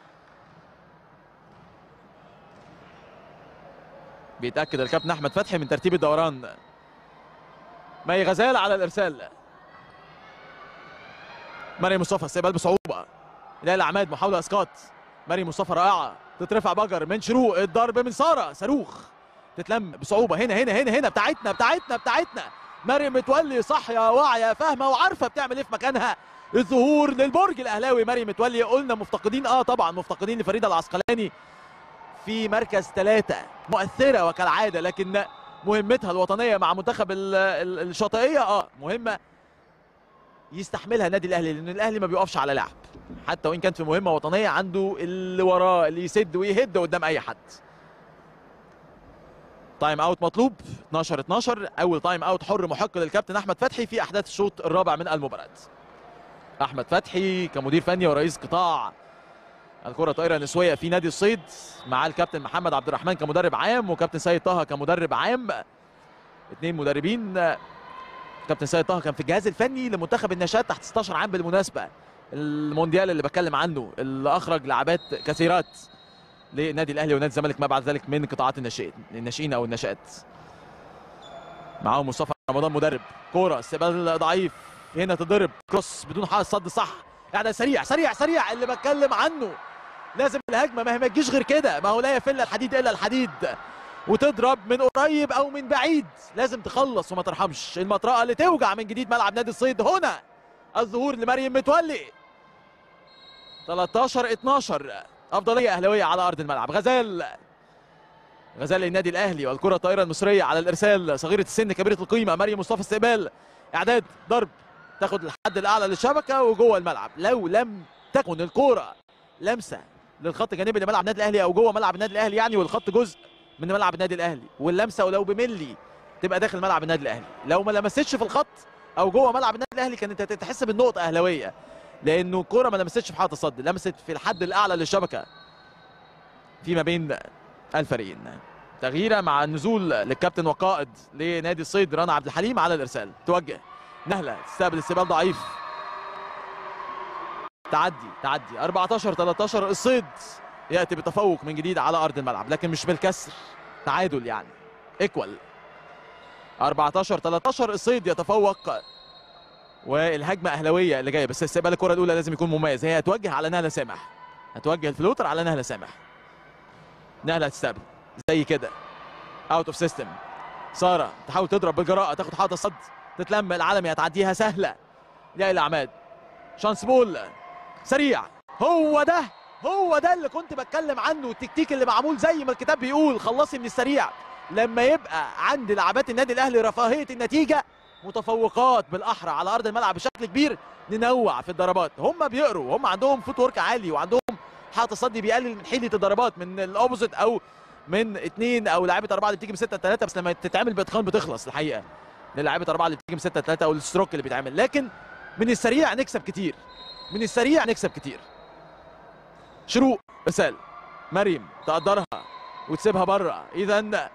بيتاكد الكابتن احمد فتحي من ترتيب الدوران مي غزال على الارسال مريم مصطفى استقبال بصعوبه لا العماد محاوله اسقاط مريم مصطفى رائعه تترفع بجر من شروق الضرب من ساره صاروخ تتلم بصعوبه هنا هنا هنا هنا بتاعتنا بتاعتنا بتاعتنا مريم متولي صاحيه واعيه فاهمه وعارفه بتعمل ايه في مكانها الظهور للبرج الاهلاوي مريم متولي قلنا مفتقدين اه طبعا مفتقدين لفريده العسقلاني في مركز ثلاثة مؤثرة وكالعادة لكن مهمتها الوطنية مع منتخب الشاطئية اه مهمة يستحملها النادي الاهلي لان الاهلي ما بيقفش على لعب حتى وان كانت في مهمة وطنية عنده اللي وراه اللي يسد ويهد قدام اي حد تايم اوت مطلوب 12 12 اول تايم اوت حر محق للكابتن احمد فتحي في احداث الشوط الرابع من المباراه احمد فتحي كمدير فني ورئيس قطاع الكره الطائره النسويه في نادي الصيد مع الكابتن محمد عبد الرحمن كمدرب عام وكابتن سيد طه كمدرب عام اثنين مدربين كابتن سيد طه كان في الجهاز الفني لمنتخب النشاط تحت 16 عام بالمناسبه المونديال اللي بتكلم عنه اللي اخرج لاعبات كثيرات للنادي الاهلي ونادي الزمالك ما بعد ذلك من قطاعات الناشئين الناشئين او النشات معاهم مصطفى رمضان مدرب كوره استقبال ضعيف هنا تضرب كروس بدون حائط صد صح يعني سريع سريع سريع اللي بتكلم عنه لازم الهجمه ما هي ما تجيش غير كده ما هو لا يفل الحديد الا الحديد وتضرب من قريب او من بعيد لازم تخلص وما ترحمش المطرقه اللي توجع من جديد ملعب نادي الصيد هنا الظهور لمريم متولي 13 12 افضليه اهلاويه على ارض الملعب غزال غزال النادي الاهلي والكره الطائره المصريه على الارسال صغيره السن كبيره القيمه مريم مصطفى استقبال اعداد ضرب تاخد الحد الاعلى للشبكه وجوه الملعب لو لم تكن الكوره لمسه للخط الجانبي لملعب النادي الاهلي او جوه ملعب النادي الاهلي يعني والخط جزء من ملعب النادي الاهلي واللمسه ولو بملي تبقى داخل ملعب النادي الاهلي لو ما لمستش في الخط او جوه ملعب النادي الاهلي كانت هتتحسب النقطه اهلاويه لانه الكوره ما لمستش في حائط الصد لمست في الحد الاعلى للشبكه فيما بين الفريقين تغييره مع النزول للكابتن وقائد لنادي الصيد رنا عبد الحليم على الارسال توجه نهله تستقبل استقبال ضعيف تعدي تعدي 14 13 الصيد ياتي بتفوق من جديد على ارض الملعب لكن مش بالكسر تعادل يعني ايكوال 14 13 الصيد يتفوق والهجمه اهلاويه اللي جايه بس استقبال الكره الاولى لازم يكون مميز هي هتوجه على نهله سامح هتوجه الفلوتر على نهله سامح نهله هتستقبل زي كده اوت اوف سيستم ساره تحاول تضرب بالجراءه تاخد حاطه صد تتلم العالمي هتعديها سهله ليلى عماد شانس بول سريع هو ده هو ده اللي كنت بتكلم عنه التكتيك اللي معمول زي ما الكتاب بيقول خلصي من السريع لما يبقى عند لعبات النادي الاهلي رفاهيه النتيجه متفوقات بالاحرى على ارض الملعب بشكل كبير ننوع في الضربات هم بيقروا هم عندهم فوت ورك عالي وعندهم حاطط الصد بيقلل من حيله الضربات من الاوبوزيت او من اثنين او لعيبه اربعه اللي بتيجي من 6 3 بس لما تتعمل باتقان بتخلص الحقيقه للاعيبه اربعه اللي بتيجي من 6 3 او الستروك اللي بيتعمل لكن من السريع نكسب كتير من السريع نكسب كتير شروق رسال مريم تقدرها وتسيبها بره اذا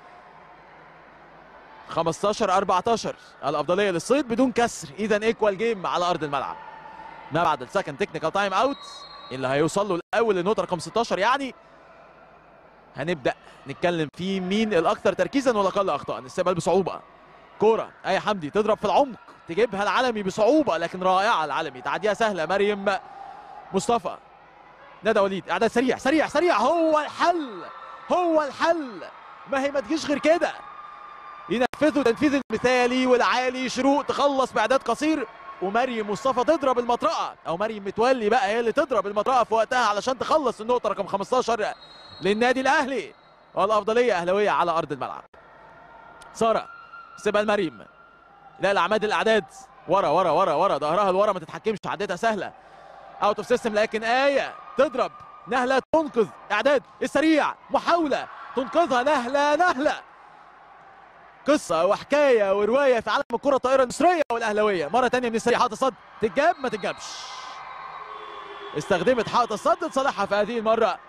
15 14 الافضليه للصيد بدون كسر اذا ايكوال جيم على ارض الملعب ما بعد السكند تكنيكال تايم اوت اللي هيوصل له الاول للنقطه رقم 16 يعني هنبدا نتكلم في مين الاكثر تركيزا والاقل اخطاء استقبال بصعوبه كوره اي حمدي تضرب في العمق تجيبها العالمي بصعوبه لكن رائعه العالمي تعديها سهله مريم مصطفى ندى وليد اعداد سريع سريع سريع هو الحل هو الحل ما هي ما تجيش غير كده ينفذوا تنفيذ المثالي والعالي شروق تخلص باعداد قصير ومريم مصطفى تضرب المطرقه او مريم متولي بقى هي اللي تضرب المطرقه في وقتها علشان تخلص النقطه رقم 15 للنادي الاهلي والافضليه اهلاويه على ارض الملعب ساره سيبها مريم لا العماد الاعداد ورا ورا ورا ورا ظهرها لورا ما تتحكمش عدتها سهله اوت اوف سيستم لكن ايه تضرب نهله تنقذ اعداد السريع محاوله تنقذها نهله نهله قصه وحكايه وروايه في عالم الكره الطائره المصريه والاهلاويه مره ثانيه من السريع حاطط الصد تتجاب ما تتجابش استخدمت حائط الصد لصالحها في هذه المره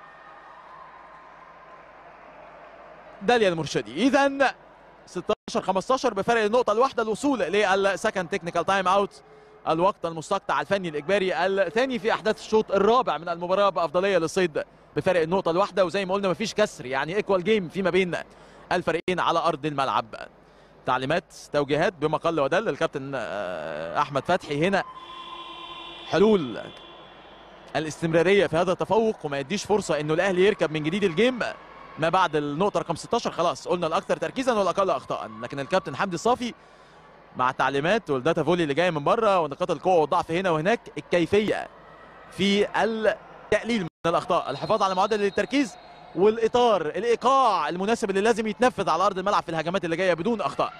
داليا المرشدي اذا 16 15 بفرق النقطه الواحده الوصول للسكند تكنيكال تايم اوت الوقت المستقطع الفني الاجباري الثاني في احداث الشوط الرابع من المباراه بافضليه للصيد بفرق النقطه الواحده وزي ما قلنا مفيش كسر يعني ايكوال جيم فيما بين الفريقين على ارض الملعب تعليمات توجيهات بما قل ودل الكابتن احمد فتحي هنا حلول الاستمراريه في هذا التفوق وما يديش فرصه انه الاهلي يركب من جديد الجيم ما بعد النقطه رقم 16 خلاص قلنا الاكثر تركيزا والاقل اخطاء لكن الكابتن حمدي الصافي مع التعليمات والداتا فولي اللي جايه من بره ونقاط القوه والضعف هنا وهناك الكيفيه في التقليل من الاخطاء الحفاظ على معدل التركيز والاطار الايقاع المناسب اللي لازم يتنفذ على ارض الملعب في الهجمات اللي جايه بدون اخطاء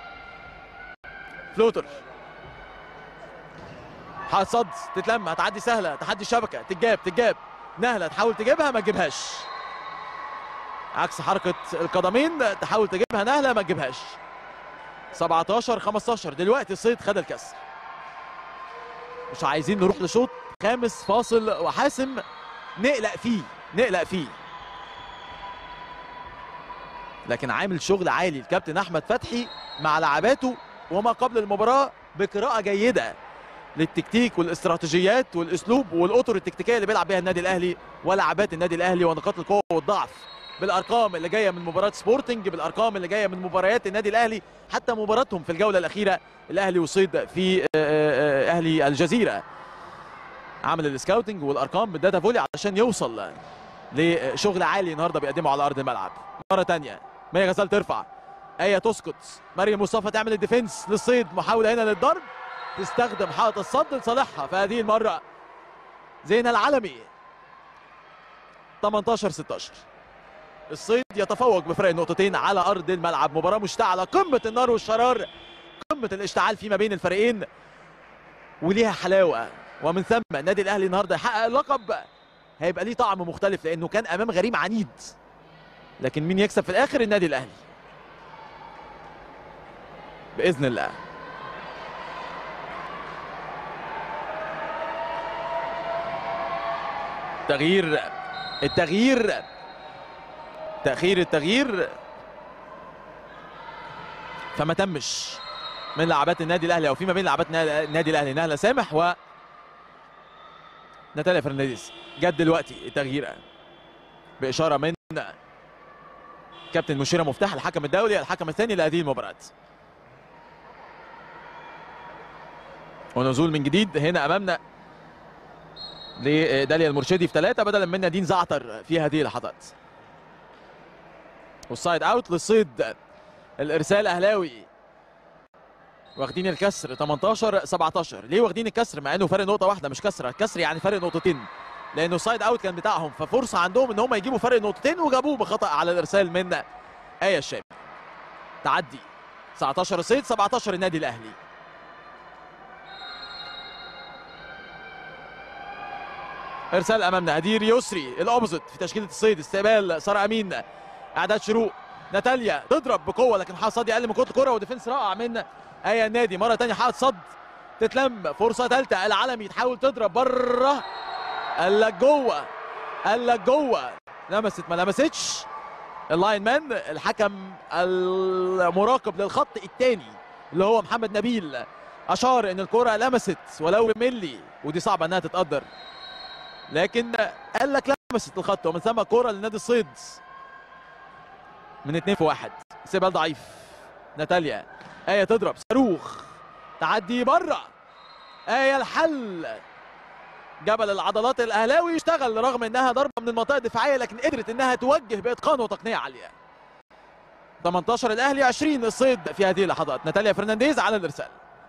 فلوتر حصد تتلم هتعدي سهله تحدي الشبكه تتجاب تتجاب نهله تحاول تجيبها ما تجيبهاش عكس حركه القدمين تحاول تجيبها نهله ما تجيبهاش 17 15 دلوقتي الصيد خد الكسر مش عايزين نروح لشوط خامس فاصل وحاسم نقلق فيه نقلق فيه لكن عامل شغل عالي الكابتن احمد فتحي مع لعباته وما قبل المباراه بقراءه جيده للتكتيك والاستراتيجيات والاسلوب والاطر التكتيكيه اللي بيلعب بيها النادي الاهلي ولعبات النادي الاهلي ونقاط القوه والضعف بالارقام اللي جايه من مباراه سبورتنج بالارقام اللي جايه من مباريات النادي الاهلي حتى مباراتهم في الجوله الاخيره الاهلي وصيد في اهلي الجزيره عمل السكاوتنج والارقام بالداتا فولي علشان يوصل لشغل عالي النهارده بيقدمه على ارض الملعب مره ثانيه مي غزال ترفع ايه تسقط مريم مصطفى تعمل الديفنس للصيد محاوله هنا للضرب تستخدم حائط الصد لصالحها في هذه المره زينة العالمي 18 16 الصيد يتفوق بفرق نقطتين على ارض الملعب مباراه مشتعله قمه النار والشرار قمه الاشتعال فيما بين الفريقين وليها حلاوه ومن ثم النادي الاهلي النهارده يحقق اللقب هيبقى ليه طعم مختلف لانه كان امام غريم عنيد لكن مين يكسب في الاخر النادي الاهلي باذن الله تغيير التغيير تأخير التغيير فما تمش من لعبات النادي الاهلي او فيما بين لعبات النادي الاهلي نهله سامح و ناتاليا فرنانديز جت دلوقتي التغيير باشاره من كابتن مشيره مفتاح الحكم الدولي الحكم الثاني لهذه المباراه ونزول من جديد هنا امامنا لداليا المرشدي في ثلاثه بدلا من نادين زعتر في هذه اللحظات والسايد اوت للصيد الارسال اهلاوي واخدين الكسر 18 17 ليه واخدين الكسر مع انه فرق نقطه واحده مش كسره الكسر يعني فرق نقطتين لانه سايد اوت كان بتاعهم ففرصه عندهم ان هم يجيبوا فرق نقطتين وجابوه بخطا على الارسال من ايه الشامي تعدي 19 صيد 17 النادي الاهلي ارسال امامنا هدير يسري الاوبوزيت في تشكيله الصيد استقبال ساره امين اعداد شروق ناتاليا تضرب بقوه لكن حائط صد اقل من كره الكره وديفنس رائع من اي النادي مره ثانيه حائط صد تتلم فرصه ثالثه العالمي تحاول تضرب بره قال لك جوه قال لك جوه لمست ما لمستش اللاين مان الحكم المراقب للخط الثاني اللي هو محمد نبيل اشار ان الكره لمست ولو بملي ودي صعبه انها تتقدر لكن قال لك لمست الخط ومن ثم كره لنادي الصيد من اثنين في واحد استقبال ضعيف ناتاليا آية تضرب صاروخ تعدي بره آية الحل جبل العضلات الأهلاوي يشتغل رغم أنها ضربة من المنطقة الدفاعية لكن قدرت أنها توجه بإتقان وتقنية عالية 18 الأهلي 20 الصيد في هذه اللحظات ناتاليا فرنانديز على الإرسال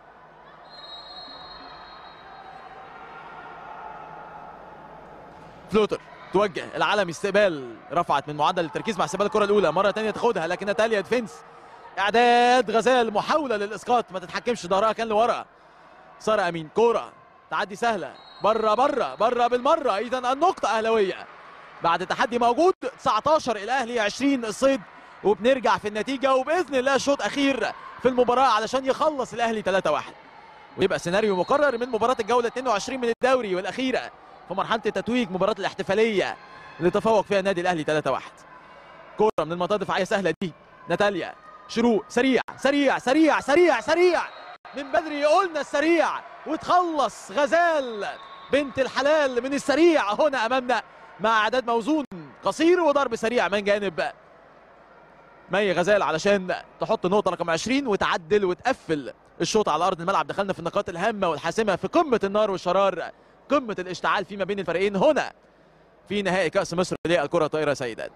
فلوتر توجه العالم استقبال رفعت من معدل التركيز مع استقبال الكره الاولى مره ثانيه تاخدها لكن ناتاليا ديفنس اعداد غزال محاوله للاسقاط ما تتحكمش ظهرها كان لورا ساره امين كوره تعدي سهله بره بره بره بالمره اذا النقطه اهلاويه بعد تحدي موجود 19 الاهلي 20 الصيد وبنرجع في النتيجه وباذن الله شوط اخير في المباراه علشان يخلص الاهلي 3-1 ويبقى سيناريو مكرر من مباراه الجوله 22 من الدوري والاخيره في مرحله التتويج مباراه الاحتفاليه اللي تفوق فيها النادي الاهلي 3-1 كوره من المنطقه الدفاعيه سهله دي ناتاليا شروق سريع سريع سريع سريع سريع من بدري قلنا السريع وتخلص غزال بنت الحلال من السريع هنا امامنا مع اعداد موزون قصير وضرب سريع من جانب مي غزال علشان تحط نقطه رقم 20 وتعدل وتقفل الشوط على ارض الملعب دخلنا في النقاط الهامه والحاسمه في قمه النار والشرار قمه الاشتعال فيما بين الفريقين هنا في نهائي كاس مصر للكره الطائره سيدات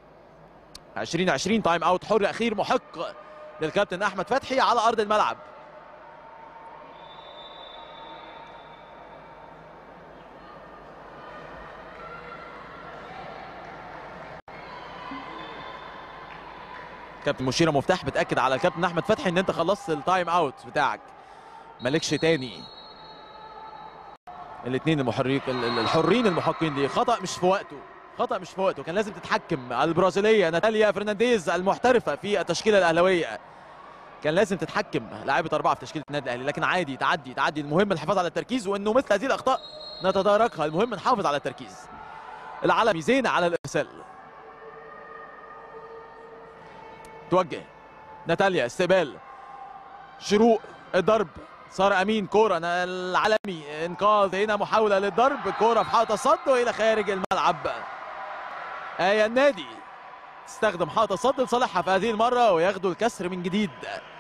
2020 تايم اوت حر اخير محق للكابتن احمد فتحي على ارض الملعب كابتن مشيره مفتاح بتاكد على الكابتن احمد فتحي ان انت خلصت التايم اوت بتاعك مالكش تاني الاثنين المحرك الحرين المحقين دي خطا مش في وقته خطا مش في وقته كان لازم تتحكم البرازيليه ناتاليا فرنانديز المحترفه في التشكيله الاهلاويه كان لازم تتحكم لاعيبه اربعه في تشكيله النادي الاهلي لكن عادي تعدي تعدي المهم الحفاظ على التركيز وانه مثل هذه الاخطاء نتداركها المهم نحافظ على التركيز العالمي زينه على الارسال توجه ناتاليا استقبال شروق الضرب صار امين كوره العالمي انقاذ هنا محاوله للضرب كوره في حائط الصد والى خارج الملعب ايه النادي تستخدم حائط الصد لصالحها في هذه المره وياخدوا الكسر من جديد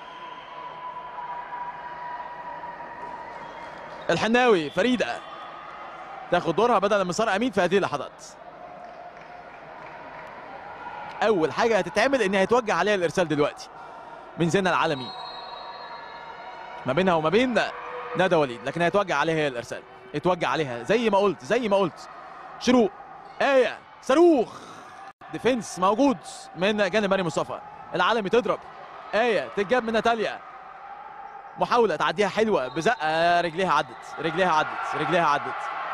الحناوي فريده تاخد دورها بدلا من ساره امين في هذه اللحظات اول حاجه هتتعمل ان هيتوجه عليها الارسال دلوقتي من زينة العالمي ما بينها وما بين ندى وليد لكن هيتوجه عليها هي الارسال اتوجه عليها زي ما قلت زي ما قلت شروق ايه صاروخ ديفنس موجود من جانب مريم مصطفى العالمي تضرب ايه تتجاب من ناتاليا محاوله تعديها حلوه بزقه رجليها عدت رجليها عدت رجليها عدت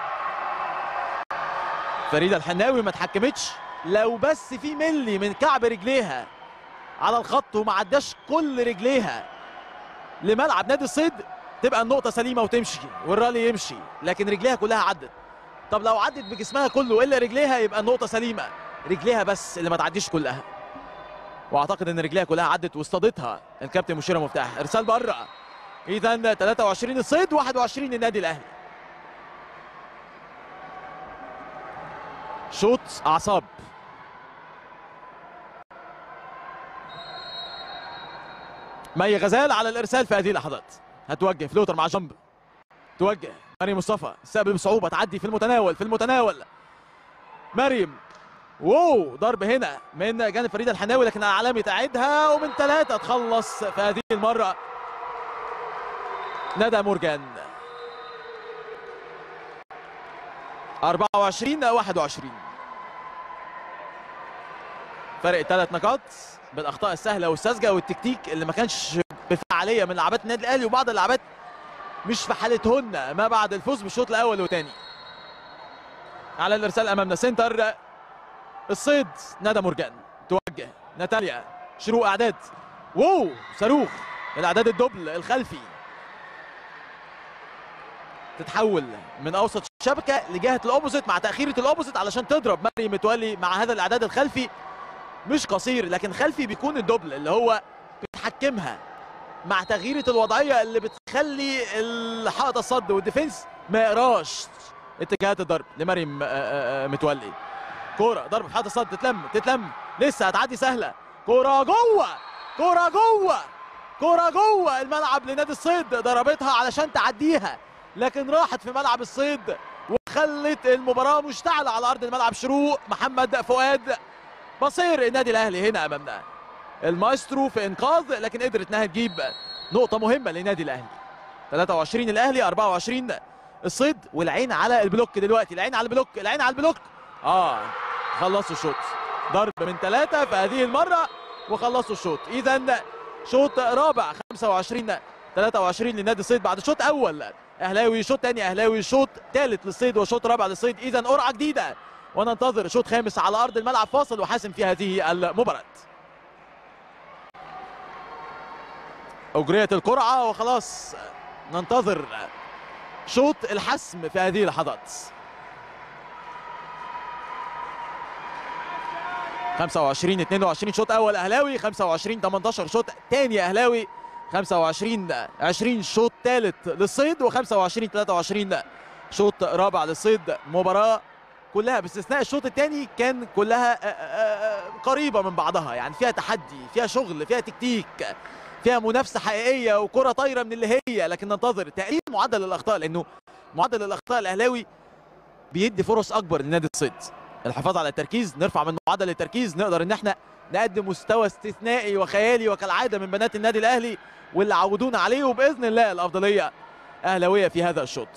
فريده الحناوي ما اتحكمتش لو بس في ملي من كعب رجليها على الخط وما عداش كل رجليها لملعب نادي الصيد تبقى النقطه سليمه وتمشي والرالي يمشي لكن رجليها كلها عدت طب لو عدت بجسمها كله الا رجليها يبقى النقطه سليمه رجليها بس اللي ما تعديش كلها واعتقد ان رجليها كلها عدت واصطادتها الكابتن مشيره مفتاح ارسال بره اذا 23 الصيد 21 النادي الاهلي شوط اعصاب مي غزال على الارسال في هذه اللحظات هتوجه فلوتر مع جنب توجه مريم مصطفى استقبل بصعوبه تعدي في المتناول في المتناول مريم واو ضرب هنا من جانب فريده الحناوي لكن علامه تعيدها ومن ثلاثه تخلص في هذه المره ندى مورجان 24 21 فرق ثلاث نقاط بالاخطاء السهله والساذجه والتكتيك اللي ما كانش بفعاليه من لعبات النادي الاهلي وبعض اللعبات مش في حالتهن ما بعد الفوز بالشوط الاول والثاني على الارسال امامنا سنتر الصيد ندى مورجان توجه ناتاليا شروق اعداد واو صاروخ الاعداد الدبل الخلفي تتحول من اوسط الشبكه لجهه الاوبوزيت مع تاخيره الاوبوزيت علشان تضرب مريم متولي مع هذا الاعداد الخلفي مش قصير لكن خلفي بيكون الدبل اللي هو بتحكمها مع تغييرة الوضعية اللي بتخلي حائط الصد والديفنس ما يقراش اتجاهات الضرب لمريم متولي كورة ضرب في حائط الصد تتلم تتلم لسه هتعدي سهلة كورة جوه كورة جوه كورة جوه الملعب لنادي الصيد ضربتها علشان تعديها لكن راحت في ملعب الصيد وخلت المباراة مشتعلة على أرض الملعب شروق محمد فؤاد بصير النادي الأهلي هنا أمامنا المايسترو في انقاذ لكن قدرت انها تجيب نقطه مهمه للنادي الاهلي 23 الاهلي 24 الصيد والعين على البلوك دلوقتي العين على البلوك العين على البلوك اه خلصوا الشوط ضرب من ثلاثه في هذه المره وخلصوا الشوط اذا شوط رابع 25 23 لنادي الصيد بعد شوط اول اهلاوي شوط ثاني اهلاوي شوط ثالث للصيد وشوط رابع للصيد اذا قرعه جديده وننتظر شوط خامس على ارض الملعب فاصل وحاسم في هذه المباراه أجريت القرعة وخلاص ننتظر شوط الحسم في هذه اللحظات 25 22 شوط أول أهلاوي 25 18 شوط ثاني أهلاوي 25 20 شوط ثالث للصيد و25 23 شوط رابع للصيد مباراة كلها باستثناء الشوط الثاني كان كلها قريبة من بعضها يعني فيها تحدي فيها شغل فيها تكتيك فيها منافسه حقيقيه وكره طايره من اللي هي لكن ننتظر تقليل معدل الاخطاء لانه معدل الاخطاء الاهلاوي بيدي فرص اكبر لنادي الصيد الحفاظ على التركيز نرفع من معدل التركيز نقدر ان احنا نقدم مستوى استثنائي وخيالي وكالعاده من بنات النادي الاهلي واللي عودونا عليه وباذن الله الافضليه اهلاويه في هذا الشوط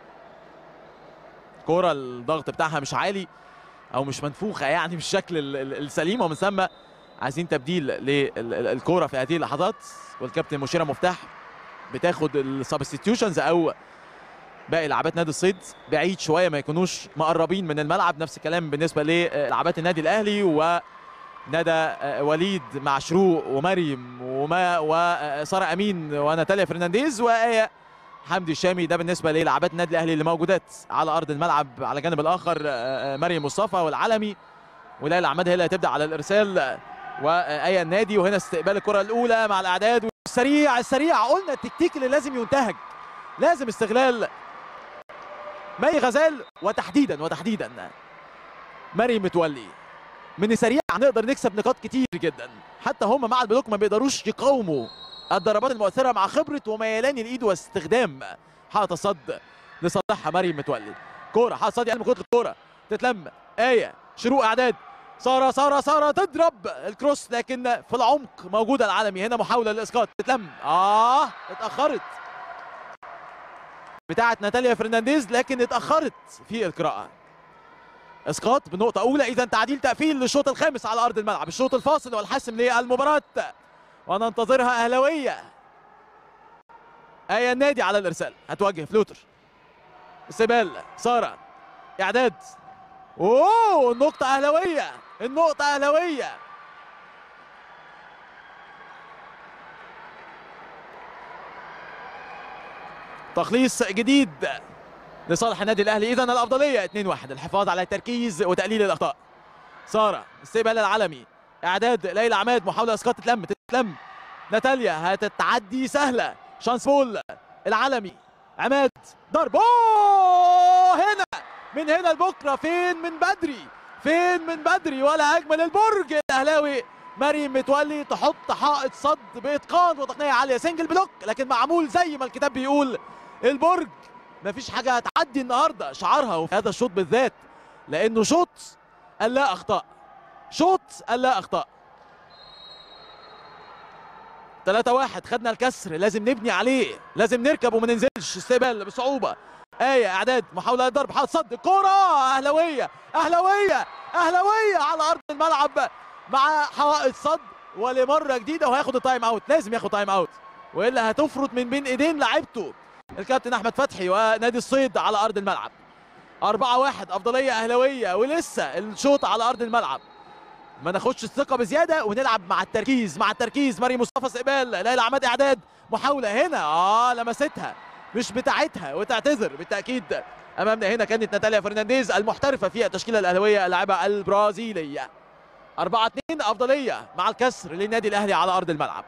كوره الضغط بتاعها مش عالي او مش منفوخه يعني بالشكل السليم ومن ثم عايزين تبديل للكوره في هذه اللحظات والكابتن مشيره مفتاح بتاخد السبستيوشنز او باقي لعبات نادي الصيد بعيد شويه ما يكونوش مقربين من الملعب نفس الكلام بالنسبه للعبات النادي الاهلي وندى وليد مع شروق ومريم وما وساره امين وناتاليا فرنانديز وايه حمدي الشامي ده بالنسبه للعبات النادي الاهلي اللي موجودات على ارض الملعب على الجانب الاخر مريم مصطفى والعلمي وليلى عماد هي اللي هتبدا على الارسال وايه النادي وهنا استقبال الكره الاولى مع الاعداد والسريع السريع قلنا التكتيك اللي لازم ينتهج لازم استغلال مي غزال وتحديدا وتحديدا مريم متولي من سريع نقدر نكسب نقاط كتير جدا حتى هم مع البلوك ما بيقدروش يقاوموا الضربات المؤثره مع خبره وميلان الايد واستخدام حائط الصد لصالحها مريم متولي كوره حائط صد يعني كره الكوره تتلم ايه شروق اعداد ساره ساره ساره تضرب الكروس لكن في العمق موجوده العالمي هنا محاوله للاسقاط تتلم اه اتاخرت بتاعه ناتاليا فرنانديز لكن اتاخرت في القراءه اسقاط بنقطه اولى اذا تعديل تقفيل للشوط الخامس على ارض الملعب الشوط الفاصل والحاسم للمباراه وننتظرها اهلاويه ايه النادي على الارسال هتوجه فلوتر استقبال ساره اعداد اوه النقطه اهلاويه النقطه اهلاويه تخليص جديد لصالح النادي الاهلي اذا الافضليه 2-1 الحفاظ على التركيز وتقليل الاخطاء ساره استقبال العالمي اعداد ليلى عماد محاوله اسقاط تتلم تتلم ناتاليا هتتعدي سهله شانس بول العالمي عماد ضرب اوه هنا من هنا لبكره فين من بدري فين من بدري ولا اجمل البرج الاهلاوي مريم متولي تحط حائط صد باتقان وتقنيه عاليه سنجل بلوك لكن معمول زي ما الكتاب بيقول البرج مفيش حاجه هتعدي النهارده شعارها وفي هذا الشوط بالذات لانه شوط اللا اخطاء شوط اللا اخطاء 3 1 خدنا الكسر لازم نبني عليه لازم نركب وما ننزلش استقبال بصعوبه آية إعداد محاولة ضرب حاط صد كرة أهلوية أهلوية أهلوية على أرض الملعب مع حوائط صد ولمرة جديدة وهياخد التايم أوت لازم ياخد تايم أوت وإلا هتفرط من بين إيدين لعيبته الكابتن أحمد فتحي ونادي الصيد على أرض الملعب 4 1 أفضلية أهلوية ولسه الشوط على أرض الملعب ما ناخدش الثقة بزيادة ونلعب مع التركيز مع التركيز مريم مصطفى استقبال ليلى عماد إعداد محاولة هنا آه لمستها مش بتاعتها وتعتذر بالتاكيد امامنا هنا كانت ناتاليا فرنانديز المحترفه في التشكيله الاهلاويه اللاعبه البرازيليه 4 2 افضليه مع الكسر للنادي الاهلي على ارض الملعب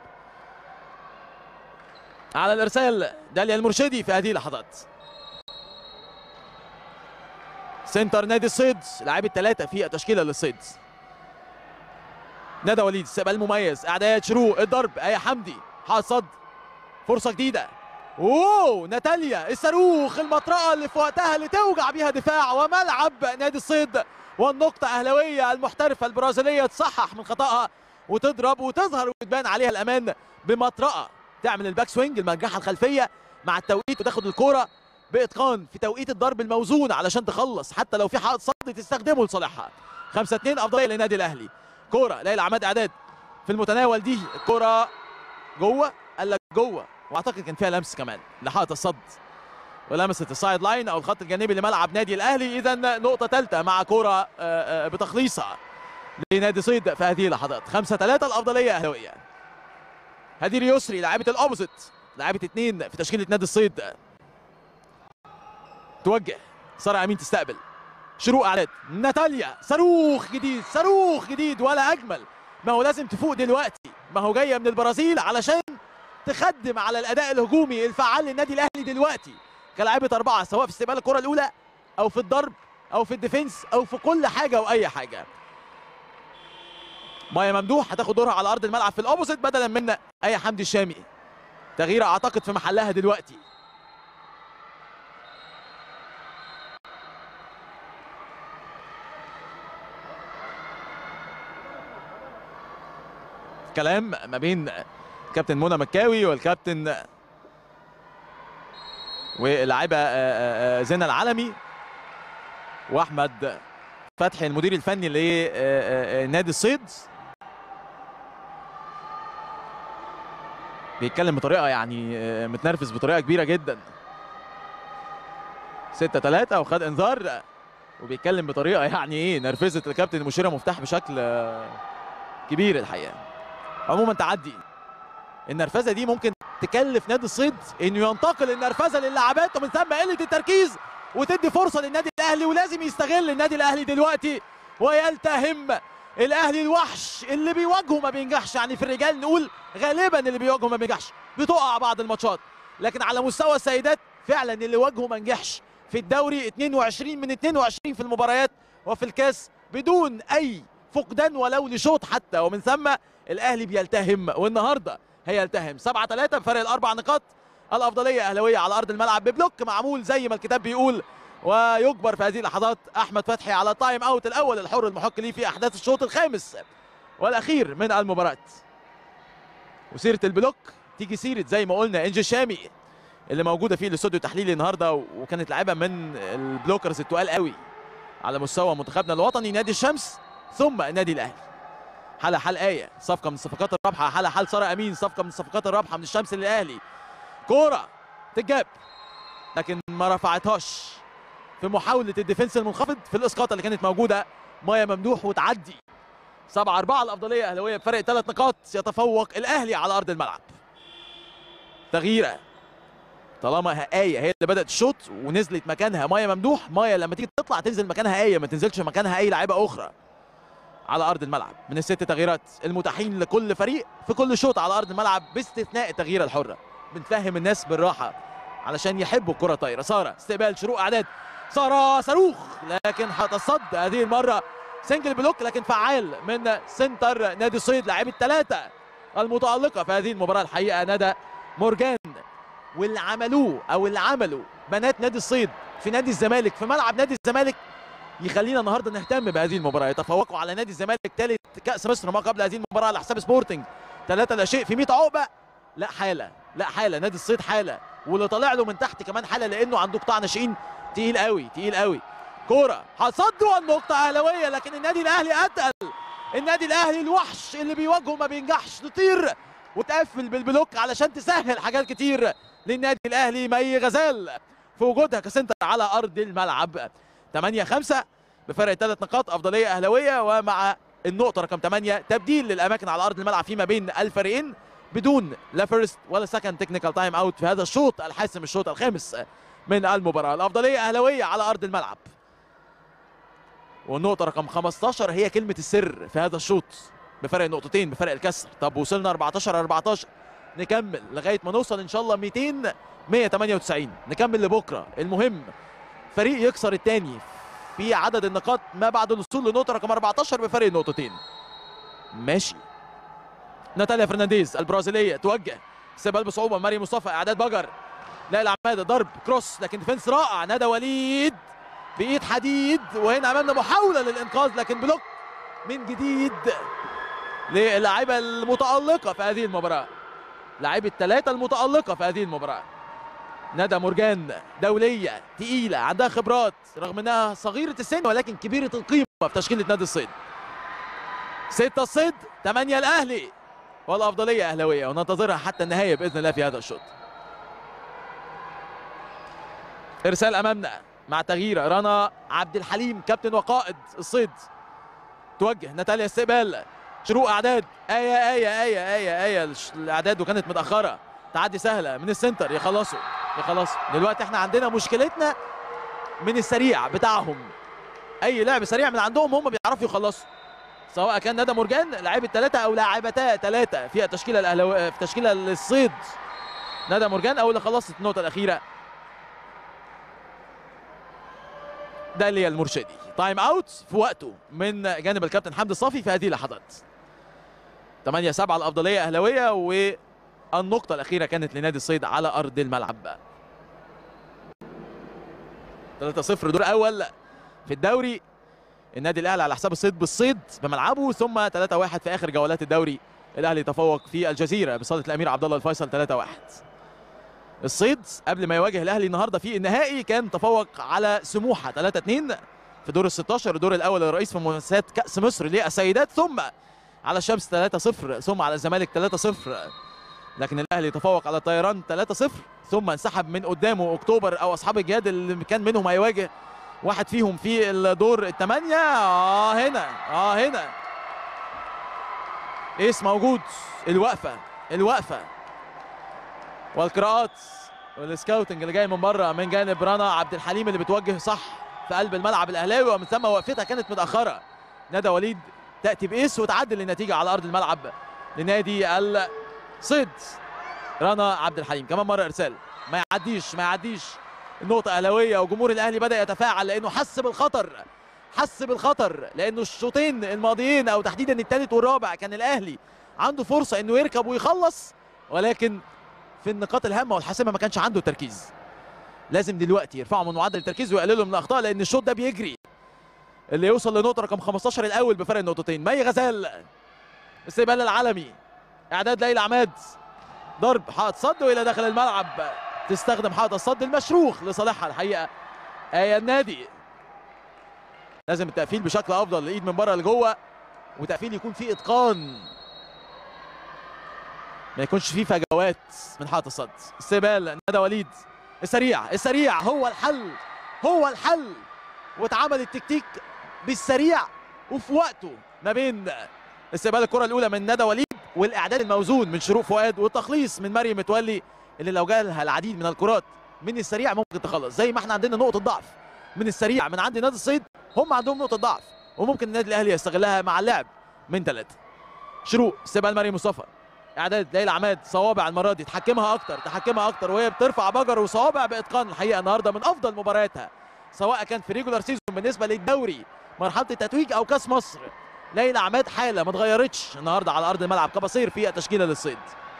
على الارسال داليا المرشدي في هذه اللحظات سنتر نادي الصيد لاعب ثلاثه في التشكيله للصيد ندى وليد استقبال مميز اعداد شروق الضرب ايه حمدي حاط صد فرصه جديده اوه ناتاليا الصاروخ المطرقه اللي في وقتها اللي توجع بيها دفاع وملعب نادي الصيد والنقطة أهلاوية المحترفة البرازيلية تصحح من خطأها وتضرب وتظهر وتبان عليها الأمان بمطرقة تعمل الباك سوينج المرجحة الخلفية مع التوقيت وتاخد الكورة بإتقان في توقيت الضرب الموزون علشان تخلص حتى لو في حائط صد تستخدمه لصالحها 5 2 أفضلية للنادي الأهلي كورة ليلى عماد إعداد في المتناول دي الكورة جوه قال لك جوه واعتقد كان فيها لمس كمان لحائط الصد ولمست السايد لاين او الخط الجانبي لملعب نادي الاهلي اذا نقطه ثالثه مع كوره بتخليصه لنادي صيد في هذه اللحظات 5 3 الافضليه اهلاويه هدير يسري لاعبه الاوبوزيت لاعبه اثنين في تشكيله نادي الصيد توجه ساره امين تستقبل شروق اعداد ناتاليا صاروخ جديد صاروخ جديد ولا اجمل ما هو لازم تفوق دلوقتي ما هو جايه من البرازيل علشان تخدم على الاداء الهجومي الفعال للنادي الاهلي دلوقتي كلاعبة أربعة سواء في استقبال الكرة الأولى أو في الضرب أو في الديفنس أو في كل حاجة وأي حاجة. مايا ممدوح هتاخد دورها على أرض الملعب في الأوبوزيت بدلا من أي حمدي الشامي. تغيير أعتقد في محلها دلوقتي. كلام ما بين كابتن منى مكاوي والكابتن واللاعبه زينة العلمي واحمد فتحي المدير الفني لنادي الصيد بيتكلم بطريقه يعني متنرفز بطريقه كبيره جدا 6 3 وخد انذار وبيتكلم بطريقه يعني ايه نرفزت الكابتن مشيره مفتاح بشكل كبير الحقيقه عموما تعدي النرفزه دي ممكن تكلف نادي الصيد انه ينتقل النرفزه للاعبات ومن ثم قله التركيز وتدي فرصه للنادي الاهلي ولازم يستغل النادي الاهلي دلوقتي ويلتهم الاهلي الوحش اللي بيواجهه ما بينجحش يعني في الرجال نقول غالبا اللي بيواجهه ما بينجحش بتقع بعض الماتشات لكن على مستوى السيدات فعلا اللي واجهه ما نجحش في الدوري 22 من 22 في المباريات وفي الكاس بدون اي فقدان ولو لشوط حتى ومن ثم الاهلي بيلتهم والنهارده هيلتهم 7 3 بفرق الاربع نقاط الافضليه اهلاويه على ارض الملعب ببلوك معمول زي ما الكتاب بيقول ويجبر في هذه اللحظات احمد فتحي على تايم اوت الاول الحر المحق ليه في احداث الشوط الخامس والاخير من المباراه وسيره البلوك تيجي سيره زي ما قلنا انجي شامي اللي موجوده في الاستوديو التحليلي النهارده وكانت لاعبه من البلوكرز التقال قوي على مستوى منتخبنا الوطني نادي الشمس ثم النادي الاهلي حالة حال آية صفقة من الصفقات الرابحة حالة حال سارة أمين صفقة من الصفقات الرابحة من الشمس للأهلي كورة تتجاب لكن ما رفعتهاش في محاولة الديفنس المنخفض في الإسقاط اللي كانت موجودة مايا ممدوح وتعدي 7 4 الأفضلية أهلاوية بفرق ثلاث نقاط يتفوق الأهلي على أرض الملعب تغييرة طالما آية هي اللي بدأت الشوط ونزلت مكانها مايا ممدوح مايا لما تيجي تطلع تنزل مكانها آية ما تنزلش مكانها أي لاعيبة أخرى على ارض الملعب من الست تغييرات المتاحين لكل فريق في كل شوط على ارض الملعب باستثناء التغييره الحره بنفهم الناس بالراحه علشان يحبوا الكره طايره ساره استقبال شروق اعداد ساره صاروخ لكن هتصد هذه المره سنجل بلوك لكن فعال من سنتر نادي الصيد لاعب الثلاثه المتالقه في هذه المباراه الحقيقه ندى مورجان واللي عملوه او اللي عملوا بنات نادي الصيد في نادي الزمالك في ملعب نادي الزمالك يخلينا النهارده نهتم بهذه المباراه يتفوقوا على نادي الزمالك ثالث كاس مصر ما قبل هذه المباراه على حساب سبورتنج ثلاثه لا شيء في 100 عقبه لا حاله لا حاله نادي الصيد حاله واللي طالع له من تحت كمان حاله لانه عنده قطاع ناشئين تقيل قوي تقيل قوي كوره هصدوا النقطه اهلاويه لكن النادي الاهلي اتقل النادي الاهلي الوحش اللي بيواجهه ما بينجحش تطير وتقفل بالبلوك علشان تسهل حاجات كتير للنادي الاهلي مي غزال في وجودها كسنتر على ارض الملعب 8 5 بفرق ثلاث نقاط افضليه اهلاويه ومع النقطه رقم 8 تبديل للاماكن على ارض الملعب فيما بين الفريقين بدون لا فيرست ولا سكند تكنيكال تايم اوت في هذا الشوط الحاسم الشوط الخامس من المباراه الافضليه اهلاويه على ارض الملعب والنقطه رقم 15 هي كلمه السر في هذا الشوط بفرق نقطتين بفرق الكسر طب وصلنا 14 14 نكمل لغايه ما نوصل ان شاء الله 200 198 نكمل لبكره المهم فريق يكسر الثاني في عدد النقاط ما بعد الوصول لنقطه رقم 14 بفرق نقطتين ماشي ناتاليا فرنانديز البرازيليه توجه استقبال بصعوبه مريم مصطفى اعداد بجر لا العماده ضرب كروس لكن ديفنس رائع ندى وليد بايد حديد وهنا امامنا محاوله للانقاذ لكن بلوك من جديد للاعيبه المتالقه في هذه المباراه لاعيبه الثلاثه المتالقه في هذه المباراه ندى مرجان دولية تقيلة عندها خبرات رغم انها صغيرة السن ولكن كبيرة القيمة في تشكيلة نادي الصيد ستة الصيد ثمانية الأهلي والأفضلية أهلاوية وننتظرها حتى النهاية بإذن الله في هذا الشوط إرسال أمامنا مع تغيير رنا عبد الحليم كابتن وقائد الصيد توجه ناتاليا استقبال شروق أعداد آية آية آية آية آية الأعداد وكانت متأخرة تعدي سهلة من السنتر يخلصوا يخلصوا دلوقتي احنا عندنا مشكلتنا من السريع بتاعهم اي لعب سريع من عندهم هم بيعرفوا يخلصوا سواء كان ندى مرجان لاعب الثلاثه او لاعبتا ثلاثه في التشكيله الاهلاويه في تشكيله الصيد ندى مرجان او اللي خلصت النقطه الاخيره داليا المرشدي تايم اوت في وقته من جانب الكابتن حمدي الصافي في هذه اللحظات 8 7 الافضليه اهلاويه و النقطة الأخيرة كانت لنادي الصيد على أرض الملعب 3-0 دور أول في الدوري النادي الأهلي على حساب الصيد بالصيد بملعبه ثم 3-1 في آخر جولات الدوري الأهلي تفوق في الجزيرة بصالة الأمير عبد الله الفيصل 3-1 الصيد قبل ما يواجه الأهلي النهاردة في النهائي كان تفوق على سموحة 3-2 في دور ال 16 الدور الأول الرئيس في منافسات كأس مصر للسيدات ثم على الشمس 3-0 ثم على الزمالك 3-0 لكن الاهلي تفوق على الطيران 3-0 ثم انسحب من قدامه اكتوبر او اصحاب الجهاد اللي كان منهم هيواجه واحد فيهم في الدور الثمانية اه هنا اه هنا ايس موجود الوقفة الوقفة والقراءات والسكاوتنج اللي جاي من بره من جانب رنا عبد الحليم اللي بتوجه صح في قلب الملعب الاهلاوي ومن ثم وقفتها كانت متاخره ندى وليد تاتي بايس وتعدل النتيجه على ارض الملعب لنادي صيد رنا عبد الحليم كمان مره ارسال ما يعديش ما يعديش النقطه اهلاويه وجمهور الاهلي بدا يتفاعل لانه حس بالخطر حس بالخطر لانه الشوطين الماضيين او تحديدا الثالث والرابع كان الاهلي عنده فرصه انه يركب ويخلص ولكن في النقاط الهامه والحاسمه ما كانش عنده تركيز لازم دلوقتي يرفعوا من معدل التركيز ويقللوا من الاخطاء لان الشوط ده بيجري اللي يوصل لنقطه رقم 15 الاول بفرق نقطتين مي غزال استقبال العالمي اعداد ليلى عماد ضرب حائط صد والى داخل الملعب تستخدم حائط الصد المشروخ لصالحها الحقيقه ايه النادي لازم التقفيل بشكل افضل الايد من بره لجوه وتقفيل يكون فيه اتقان ما يكونش فيه فجوات من حائط الصد استقبال ندى وليد السريع السريع هو الحل هو الحل واتعمل التكتيك بالسريع وفي وقته ما بين استقبال الكره الاولى من ندى وليد والاعداد الموزون من شروق فؤاد والتخليص من مريم متولي اللي لو جالها العديد من الكرات من السريع ممكن تخلص زي ما احنا عندنا نقطه ضعف من السريع من عند نادي الصيد هم عندهم نقطه ضعف وممكن النادي الاهلي يستغلها مع اللعب من ثلاثه شروق استقبال مريم مصطفى اعداد ليلى عماد صوابع المره دي تحكمها اكتر تحكمها اكتر وهي بترفع بجر وصوابع باتقان الحقيقه النهارده من افضل مبارياتها سواء كان في ريجولار سيزون بالنسبه للدوري مرحله التتويج او كاس مصر ليلى عماد حاله ما اتغيرتش النهارده على ارض الملعب كبصير في التشكيله للصيد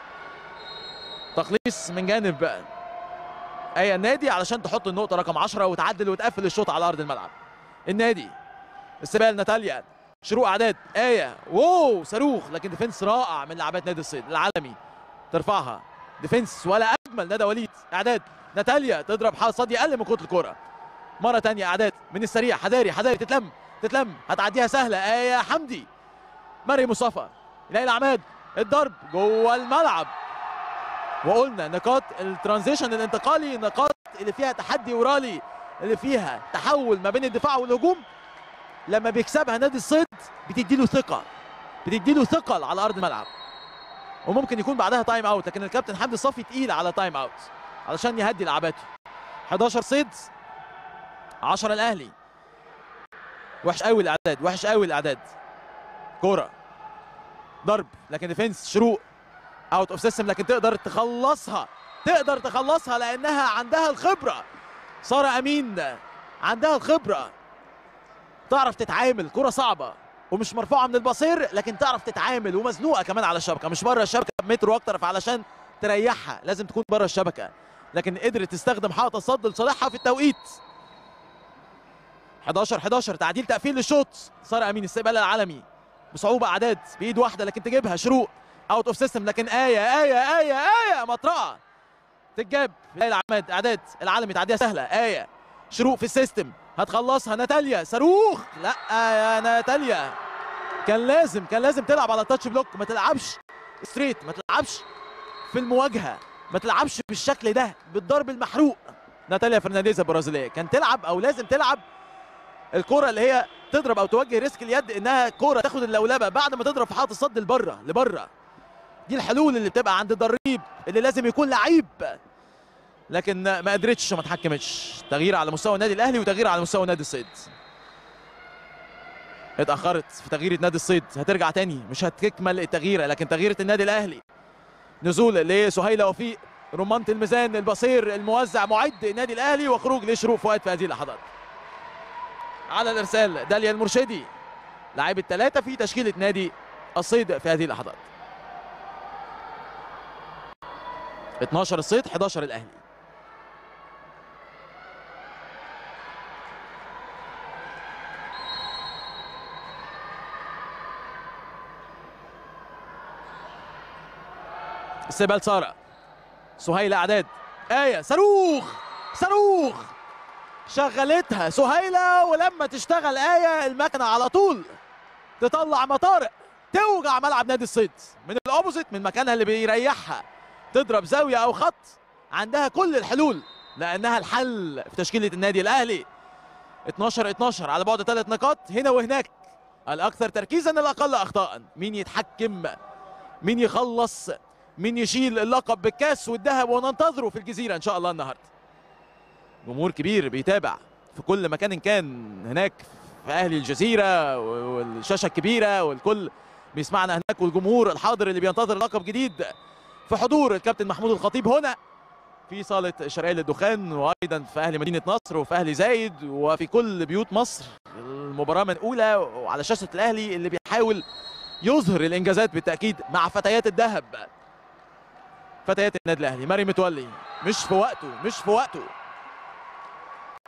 تخليص من جانب اي النادي علشان تحط النقطه رقم 10 وتعدل وتقفل الشوط على ارض الملعب النادي استقبال ناتاليا شروق اعداد ايه واو صاروخ لكن ديفنس رائع من لاعبات نادي الصيد العالمي ترفعها ديفنس ولا اجمل ندى وليد اعداد ناتاليا تضرب حال صدي اقل من كره الكره مره ثانيه اعداد من السريع حذاري حذاري تتلم تتلم هتعديها سهله ايه حمدي مريم مصطفى ليلى عماد الضرب جوه الملعب وقلنا نقاط الترانزيشن الانتقالي نقاط اللي فيها تحدي ورالي اللي فيها تحول ما بين الدفاع والهجوم لما بيكسبها نادي الصيد بتدي له ثقه بتدي له ثقل على ارض الملعب وممكن يكون بعدها تايم اوت لكن الكابتن حمدي صافي تقيل على تايم اوت علشان يهدي لعباته 11 صيد 10 الاهلي وحش قوي الاعداد وحش قوي الاعداد كوره ضرب لكن ديفنس شروق اوت اوف سيستم لكن تقدر تخلصها تقدر تخلصها لانها عندها الخبره ساره امين عندها الخبره تعرف تتعامل كره صعبه ومش مرفوعه من البصير لكن تعرف تتعامل ومزنوقه كمان على الشبكه مش بره الشبكه بمتر واكتر فعلشان تريحها لازم تكون بره الشبكه لكن قدرت تستخدم حائط الصد لصالحها في التوقيت 11 11 تعديل تقفيل للشوط ساره امين استقبال العالمي بصعوبه اعداد بايد واحده لكن تجيبها شروق اوت اوف سيستم لكن ايه ايه ايه ايه مطرقه تتجاب ليلى عماد اعداد العالمي تعديها سهله ايه شروق في السيستم هتخلصها ناتاليا صاروخ لا يا ناتاليا كان لازم كان لازم تلعب على تاتش بلوك ما تلعبش ستريت ما تلعبش في المواجهه ما تلعبش بالشكل ده بالضرب المحروق ناتاليا فرنانديز البرازيليه كان تلعب او لازم تلعب الكره اللي هي تضرب او توجه ريسك اليد انها كره تاخد اللولبه بعد ما تضرب في حائط الصد لبره لبره دي الحلول اللي بتبقى عند الضريب اللي لازم يكون لعيب لكن ما قدرتش وما اتحكمتش تغيير على مستوى النادي الاهلي وتغيير على مستوى نادي الصيد اتاخرت في تغيير نادي الصيد هترجع تاني مش هتكمل التغييره لكن تغييره النادي الاهلي نزول لسهيله وفيق رمانة الميزان البصير الموزع معد النادي الاهلي وخروج لشروق فؤاد في هذه اللحظات على الارسال داليا المرشدي لاعب الثلاثه في تشكيله نادي الصيد في هذه اللحظات 12 الصيد 11 الاهلي استقبال ساره سهيله اعداد ايه صاروخ صاروخ شغلتها سهيله ولما تشتغل ايه المكنه على طول تطلع مطارق توجع ملعب نادي الصيد من الاوبوزيت من مكانها اللي بيريحها تضرب زاويه او خط عندها كل الحلول لانها الحل في تشكيله النادي الاهلي 12 12 على بعد ثلاث نقاط هنا وهناك الاكثر تركيزا الاقل اخطاء مين يتحكم مين يخلص مين يشيل اللقب بالكاس والذهب وننتظره في الجزيره ان شاء الله النهارده جمهور كبير بيتابع في كل مكان إن كان هناك في اهلي الجزيره والشاشه الكبيره والكل بيسمعنا هناك والجمهور الحاضر اللي بينتظر لقب جديد في حضور الكابتن محمود الخطيب هنا في صالة الشرقية للدخان وأيضا في أهل مدينة نصر وفي أهل زايد وفي كل بيوت مصر المباراة منقولة وعلى شاشة الأهلي اللي بيحاول يظهر الإنجازات بالتأكيد مع فتيات الذهب فتيات النادي الأهلي مريم متولي مش في وقته مش في وقته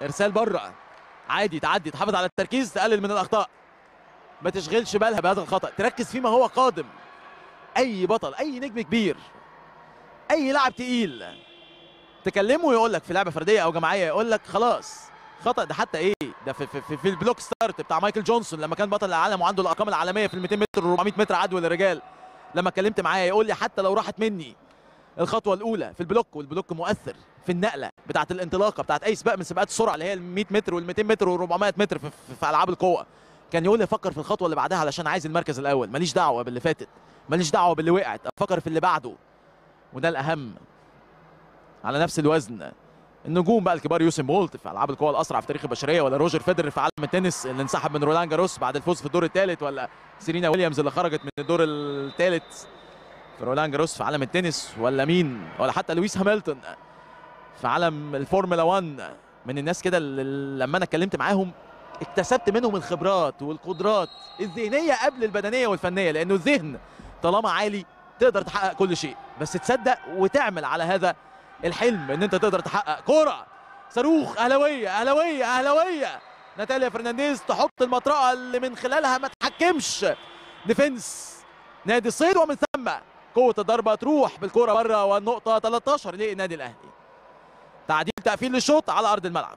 ارسال بره عادي تعدي تحافظ على التركيز تقلل من الاخطاء ما تشغلش بالها بهذا الخطا تركز فيما هو قادم اي بطل اي نجم كبير اي لاعب تقيل تكلمه يقول لك في لعبه فرديه او جماعيه يقول لك خلاص خطا ده حتى ايه ده في, في, في البلوك ستارت بتاع مايكل جونسون لما كان بطل العالم وعنده الارقام العالميه في ال 200 متر و 400 متر عدو للرجال لما اتكلمت معاه يقول لي حتى لو راحت مني الخطوه الاولى في البلوك والبلوك مؤثر في النقله بتاعه الانطلاقه بتاعه اي سباق من سباقات السرعه اللي هي ال 100 متر وال 200 متر وال 400 متر في, في, في العاب القوه كان يقول لي افكر في الخطوه اللي بعدها علشان عايز المركز الاول ماليش دعوه باللي فاتت ماليش دعوه باللي وقعت افكر في اللي بعده وده الاهم على نفس الوزن النجوم بقى الكبار يوسين بولت في العاب القوى الاسرع في تاريخ البشريه ولا روجر فيدرر في عالم التنس اللي انسحب من رولان جاروس بعد الفوز في الدور الثالث ولا سيرينا ويليامز اللي خرجت من الدور الثالث في رولان جاروس في عالم التنس ولا مين ولا حتى لويس هامilton في عالم الفورمولا 1 من الناس كده اللي لما انا اتكلمت معاهم اكتسبت منهم الخبرات والقدرات الذهنيه قبل البدنيه والفنيه لانه الذهن طالما عالي تقدر تحقق كل شيء بس تصدق وتعمل على هذا الحلم ان انت تقدر تحقق كرة صاروخ اهلاويه اهلاويه اهلاويه ناتاليا فرنانديز تحط المطرقه اللي من خلالها ما تحكمش ديفنس نادي الصيد ومن ثم قوه الضربه تروح بالكره بره والنقطه 13 للنادي الاهلي تعديل تقفيل للشوط على ارض الملعب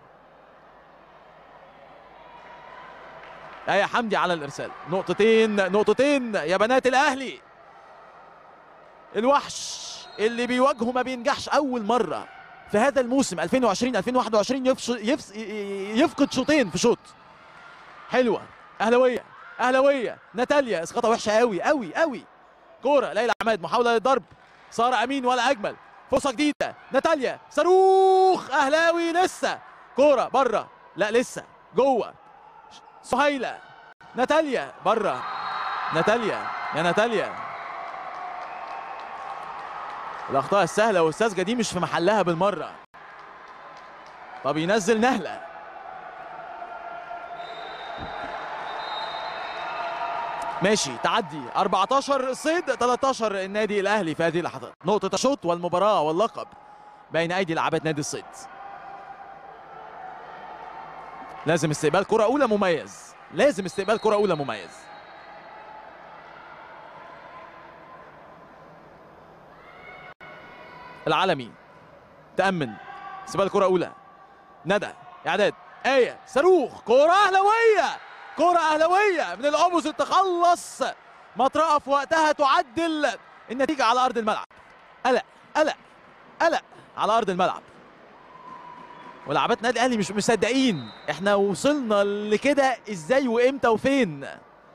آية حمدي على الارسال نقطتين نقطتين يا بنات الاهلي الوحش اللي بيواجهه ما بينجحش اول مره في هذا الموسم 2020 2021 يفش يفس يفقد شوطين في شوط حلوه اهلاويه اهلاويه ناتاليا اسقاطها وحشه قوي قوي قوي كوره ليلى عماد محاوله للضرب ساره امين ولا اجمل فرصه جديده ناتاليا صاروخ اهلاوي لسه كوره بره لا لسه جوه سهيله ناتاليا بره ناتاليا يا ناتاليا الاخطاء السهله والساذجه دي مش في محلها بالمره طب ينزل نهله ماشي تعدي 14 صيد 13 النادي الاهلي في هذه اللحظات نقطه الشوط والمباراه واللقب بين ايدي لاعبات نادي الصيد لازم استقبال كره اولى مميز لازم استقبال كره اولى مميز العالمي تأمن استقبال كرة أولى ندى إعداد آية صاروخ كرة أهلوية كرة أهلوية من الأوبوزيت تخلص مطرقة في وقتها تعدل النتيجة على أرض الملعب قلق قلق قلق على أرض الملعب ولاعبات النادي الأهلي مش مصدقين احنا وصلنا لكده ازاي وامتى وفين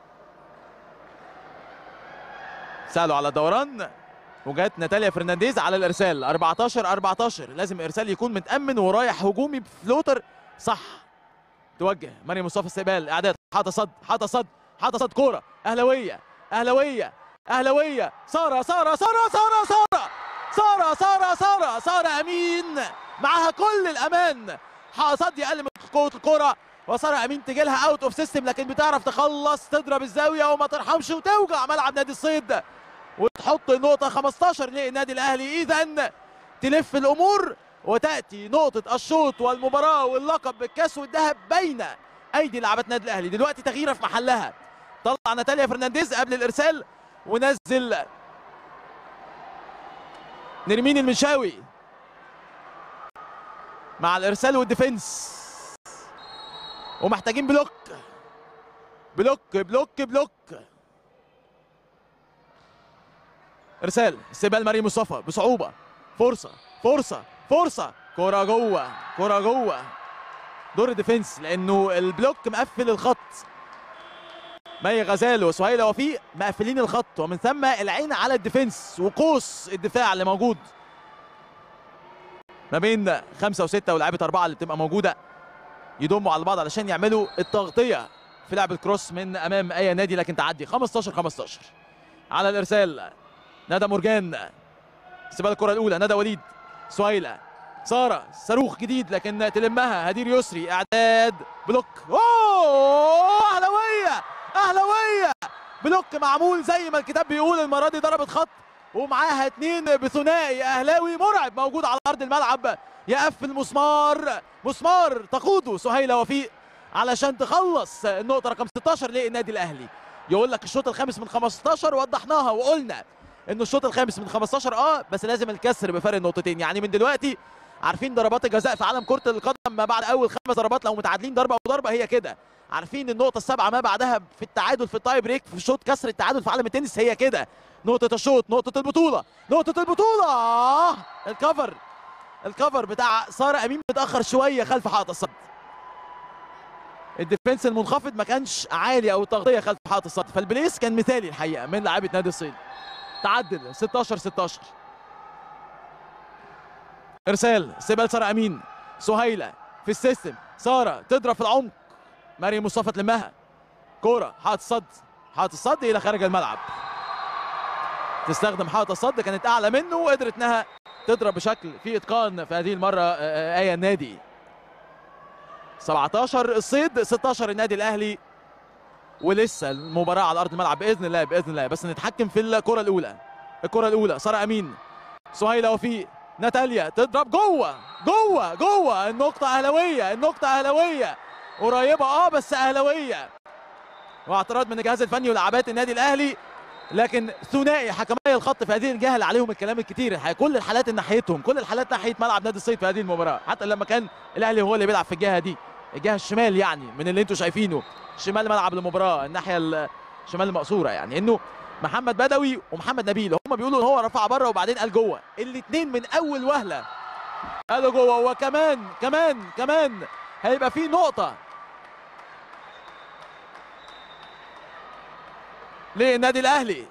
سألوا على الدوران وجات ناتاليا فرنانديز على الارسال 14 14 لازم ارسال يكون متامن ورايح هجومي بفلوتر صح توجه مريم مصطفى استقبال اعداد حاطه صد حاطه صد حاطه صد كوره اهلاويه اهلاويه اهلاويه ساره ساره ساره ساره ساره ساره ساره ساره ساره امين معاها كل الامان صد يقل من قوه الكوره وساره امين تجي لها اوت اوف سيستم لكن بتعرف تخلص تضرب الزاويه وما ترحمش وتوجع ملعب نادي الصيد وتحط النقطة 15 للنادي الأهلي إذا تلف الأمور وتأتي نقطة الشوط والمباراة واللقب بالكاس والذهب بين أيدي لاعبات النادي الأهلي دلوقتي تغييرة في محلها طلع ناتاليا فرنانديز قبل الإرسال ونزل نرمين المنشاوي مع الإرسال والديفنس ومحتاجين بلوك بلوك بلوك بلوك ارسال استقبال مريم مصطفى بصعوبه فرصه فرصه فرصه كره جوه كره جوه دور الديفنس لانه البلوك مقفل الخط مي غزال وسهيله وفيق مقفلين الخط ومن ثم العين على الديفنس وقوس الدفاع اللي موجود ما بين خمسه وسته ولاعيبه اربعه اللي بتبقى موجوده يضموا على بعض علشان يعملوا التغطيه في لعب الكروس من امام اي نادي لكن تعدي 15 15 على الارسال ندى مرجان استقبال الكره الاولى ندى وليد سويلة ساره صاروخ جديد لكن تلمها هدير يسري اعداد بلوك اوه اهلاويه اهلاويه بلوك معمول زي ما الكتاب بيقول المره دي ضربت خط ومعاها اتنين بثنائي اهلاوي مرعب موجود على ارض الملعب يقفل مسمار مسمار تقوده سهيله وفيق علشان تخلص النقطه رقم 16 للنادي الاهلي يقول لك الشوط الخامس من 15 وضحناها وقلنا انه الشوط الخامس من 15 اه بس لازم الكسر بفرق نقطتين يعني من دلوقتي عارفين ضربات الجزاء في عالم كره القدم ما بعد اول خمس ضربات لو متعادلين ضربه وضربه هي كده عارفين النقطه السابعه ما بعدها في التعادل في التاي بريك في شوط كسر التعادل في عالم التنس هي كده نقطه الشوط نقطه البطوله نقطه البطوله الكفر الكفر بتاع ساره امين متاخر شويه خلف حائط الصد الديفنس المنخفض ما كانش عالي او التغطيه خلف حائط الصد فالبليس كان مثالي الحقيقه من لاعيبه نادي الصيد تعدل 16 16 ارسال سيبال ساره امين سهيله في السيستم ساره تضرب في العمق مريم مصطفى تلمها كوره حائط الصد حائط الصد الى خارج الملعب تستخدم حائط الصد كانت اعلى منه وقدرت انها تضرب بشكل في اتقان في هذه المره ايه النادي 17 الصيد 16 النادي الاهلي ولسه المباراه على ارض الملعب باذن الله باذن الله بس نتحكم في الكره الاولى الكره الاولى ساره امين سهيله وفيق ناتاليا تضرب جوه جوه جوه النقطه اهلاويه النقطه اهلاويه قريبه اه بس اهلاويه واعتراض من الجهاز الفني ولاعبات النادي الاهلي لكن ثنائي حكمي الخط في هذه الجهه اللي عليهم الكلام الكتير كل الحالات ناحيتهم كل الحالات ناحيه ملعب نادي الصيد في هذه المباراه حتى لما كان الاهلي هو اللي بيلعب في الجهه دي الجهه الشمال يعني من اللي انتم شايفينه شمال ملعب المباراه الناحيه الشمال المقصوره يعني انه محمد بدوي ومحمد نبيل هم بيقولوا ان هو رفع بره وبعدين قال جوه الاثنين من اول وهله قالوا جوه وكمان كمان كمان هيبقى في نقطه للنادي الاهلي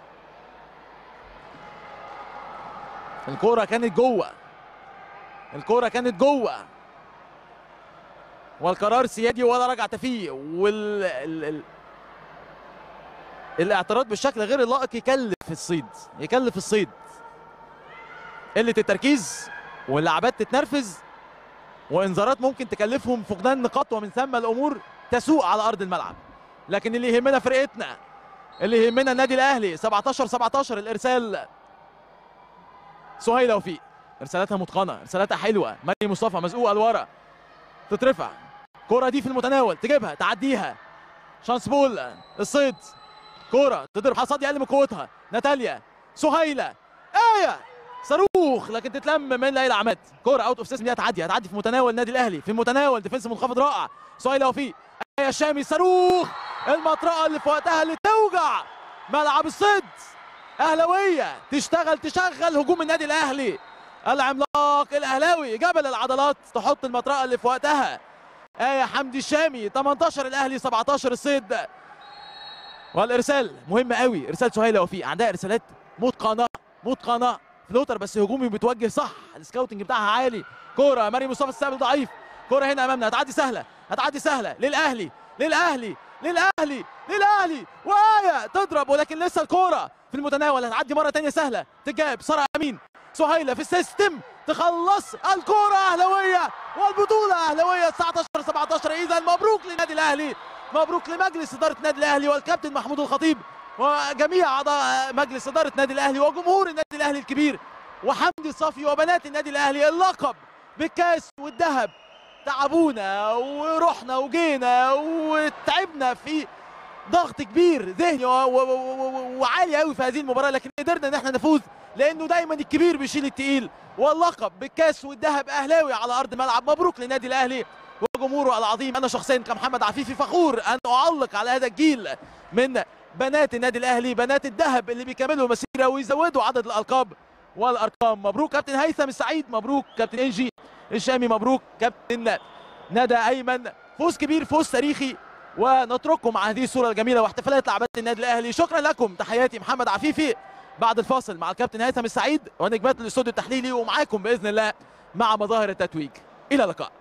الكوره كانت جوه الكوره كانت جوه والقرار سيادي ولا رجعه فيه وال ال... ال... الاعتراض بالشكل غير اللائق يكلف الصيد يكلف الصيد قله التركيز واللعبات تتنرفز وانذارات ممكن تكلفهم فقدان نقاط ومن ثم الامور تسوء على ارض الملعب لكن اللي يهمنا فرقتنا اللي يهمنا النادي الاهلي 17 17 الارسال سهيله وفيق ارسالاتها متقنه ارسالاتها حلوه مريم مصطفى مزقوقه لورا تترفع كرة دي في المتناول تجيبها تعديها شانس بول الصيد كرة تضرب حصاد يقل من قوتها ناتاليا سهيلة آية صاروخ لكن تتلم من ليلى عماد كرة اوت اوف سيستم دي هتعدي هتعدي في متناول النادي الاهلي في المتناول ديفنس منخفض رائع سهيلة وفي آية شامي صاروخ المطرقة اللي في وقتها اللي توجع ملعب الصيد اهلاوية تشتغل تشغل هجوم النادي الاهلي العملاق الاهلاوي جبل العضلات تحط المطرقة اللي في وقتها آية حمدي الشامي 18 الأهلي 17 الصيد والإرسال مهم قوي إرسال سهيلة وفيق عندها إرسالات متقنة متقنة فلوتر بس هجومي بتوجه صح السكاوتنج بتاعها عالي كورة مريم مصطفى السابل ضعيف كورة هنا أمامنا هتعدي سهلة هتعدي سهلة للأهلي للأهلي للأهلي للأهلي وآية تضرب ولكن لسه الكورة في المتناول هتعدي مرة تانية سهلة تجاب سارة أمين سهيلة في السيستم تخلص الكرة أهلاوية والبطولة أهلاوية 19 17 إذا مبروك للنادي الأهلي مبروك لمجلس إدارة النادي الأهلي والكابتن محمود الخطيب وجميع أعضاء مجلس إدارة النادي الأهلي وجمهور النادي الأهلي الكبير وحمدي صافي وبنات النادي الأهلي اللقب بالكاس والذهب تعبونا ورحنا وجينا وتعبنا في ضغط كبير ذهني وعالي قوي في هذه المباراه لكن قدرنا ان احنا نفوز لانه دايما الكبير بيشيل التقيل واللقب بالكاس والذهب اهلاوي على ارض الملعب مبروك للنادي الاهلي وجمهوره العظيم انا شخصيا كمحمد عفيفي فخور ان اعلق على هذا الجيل من بنات النادي الاهلي بنات الذهب اللي بيكملوا المسيره ويزودوا عدد الالقاب والارقام مبروك كابتن هيثم السعيد مبروك كابتن انجي الشامي مبروك كابتن ندى ايمن فوز كبير فوز تاريخي ونترككم مع هذه الصوره الجميله واحتفالات لاعبات النادي الاهلي شكرا لكم تحياتي محمد عفيفي بعد الفاصل مع الكابتن هيثم السعيد ونجمات الاستوديو التحليلي ومعاكم باذن الله مع مظاهر التتويج الى اللقاء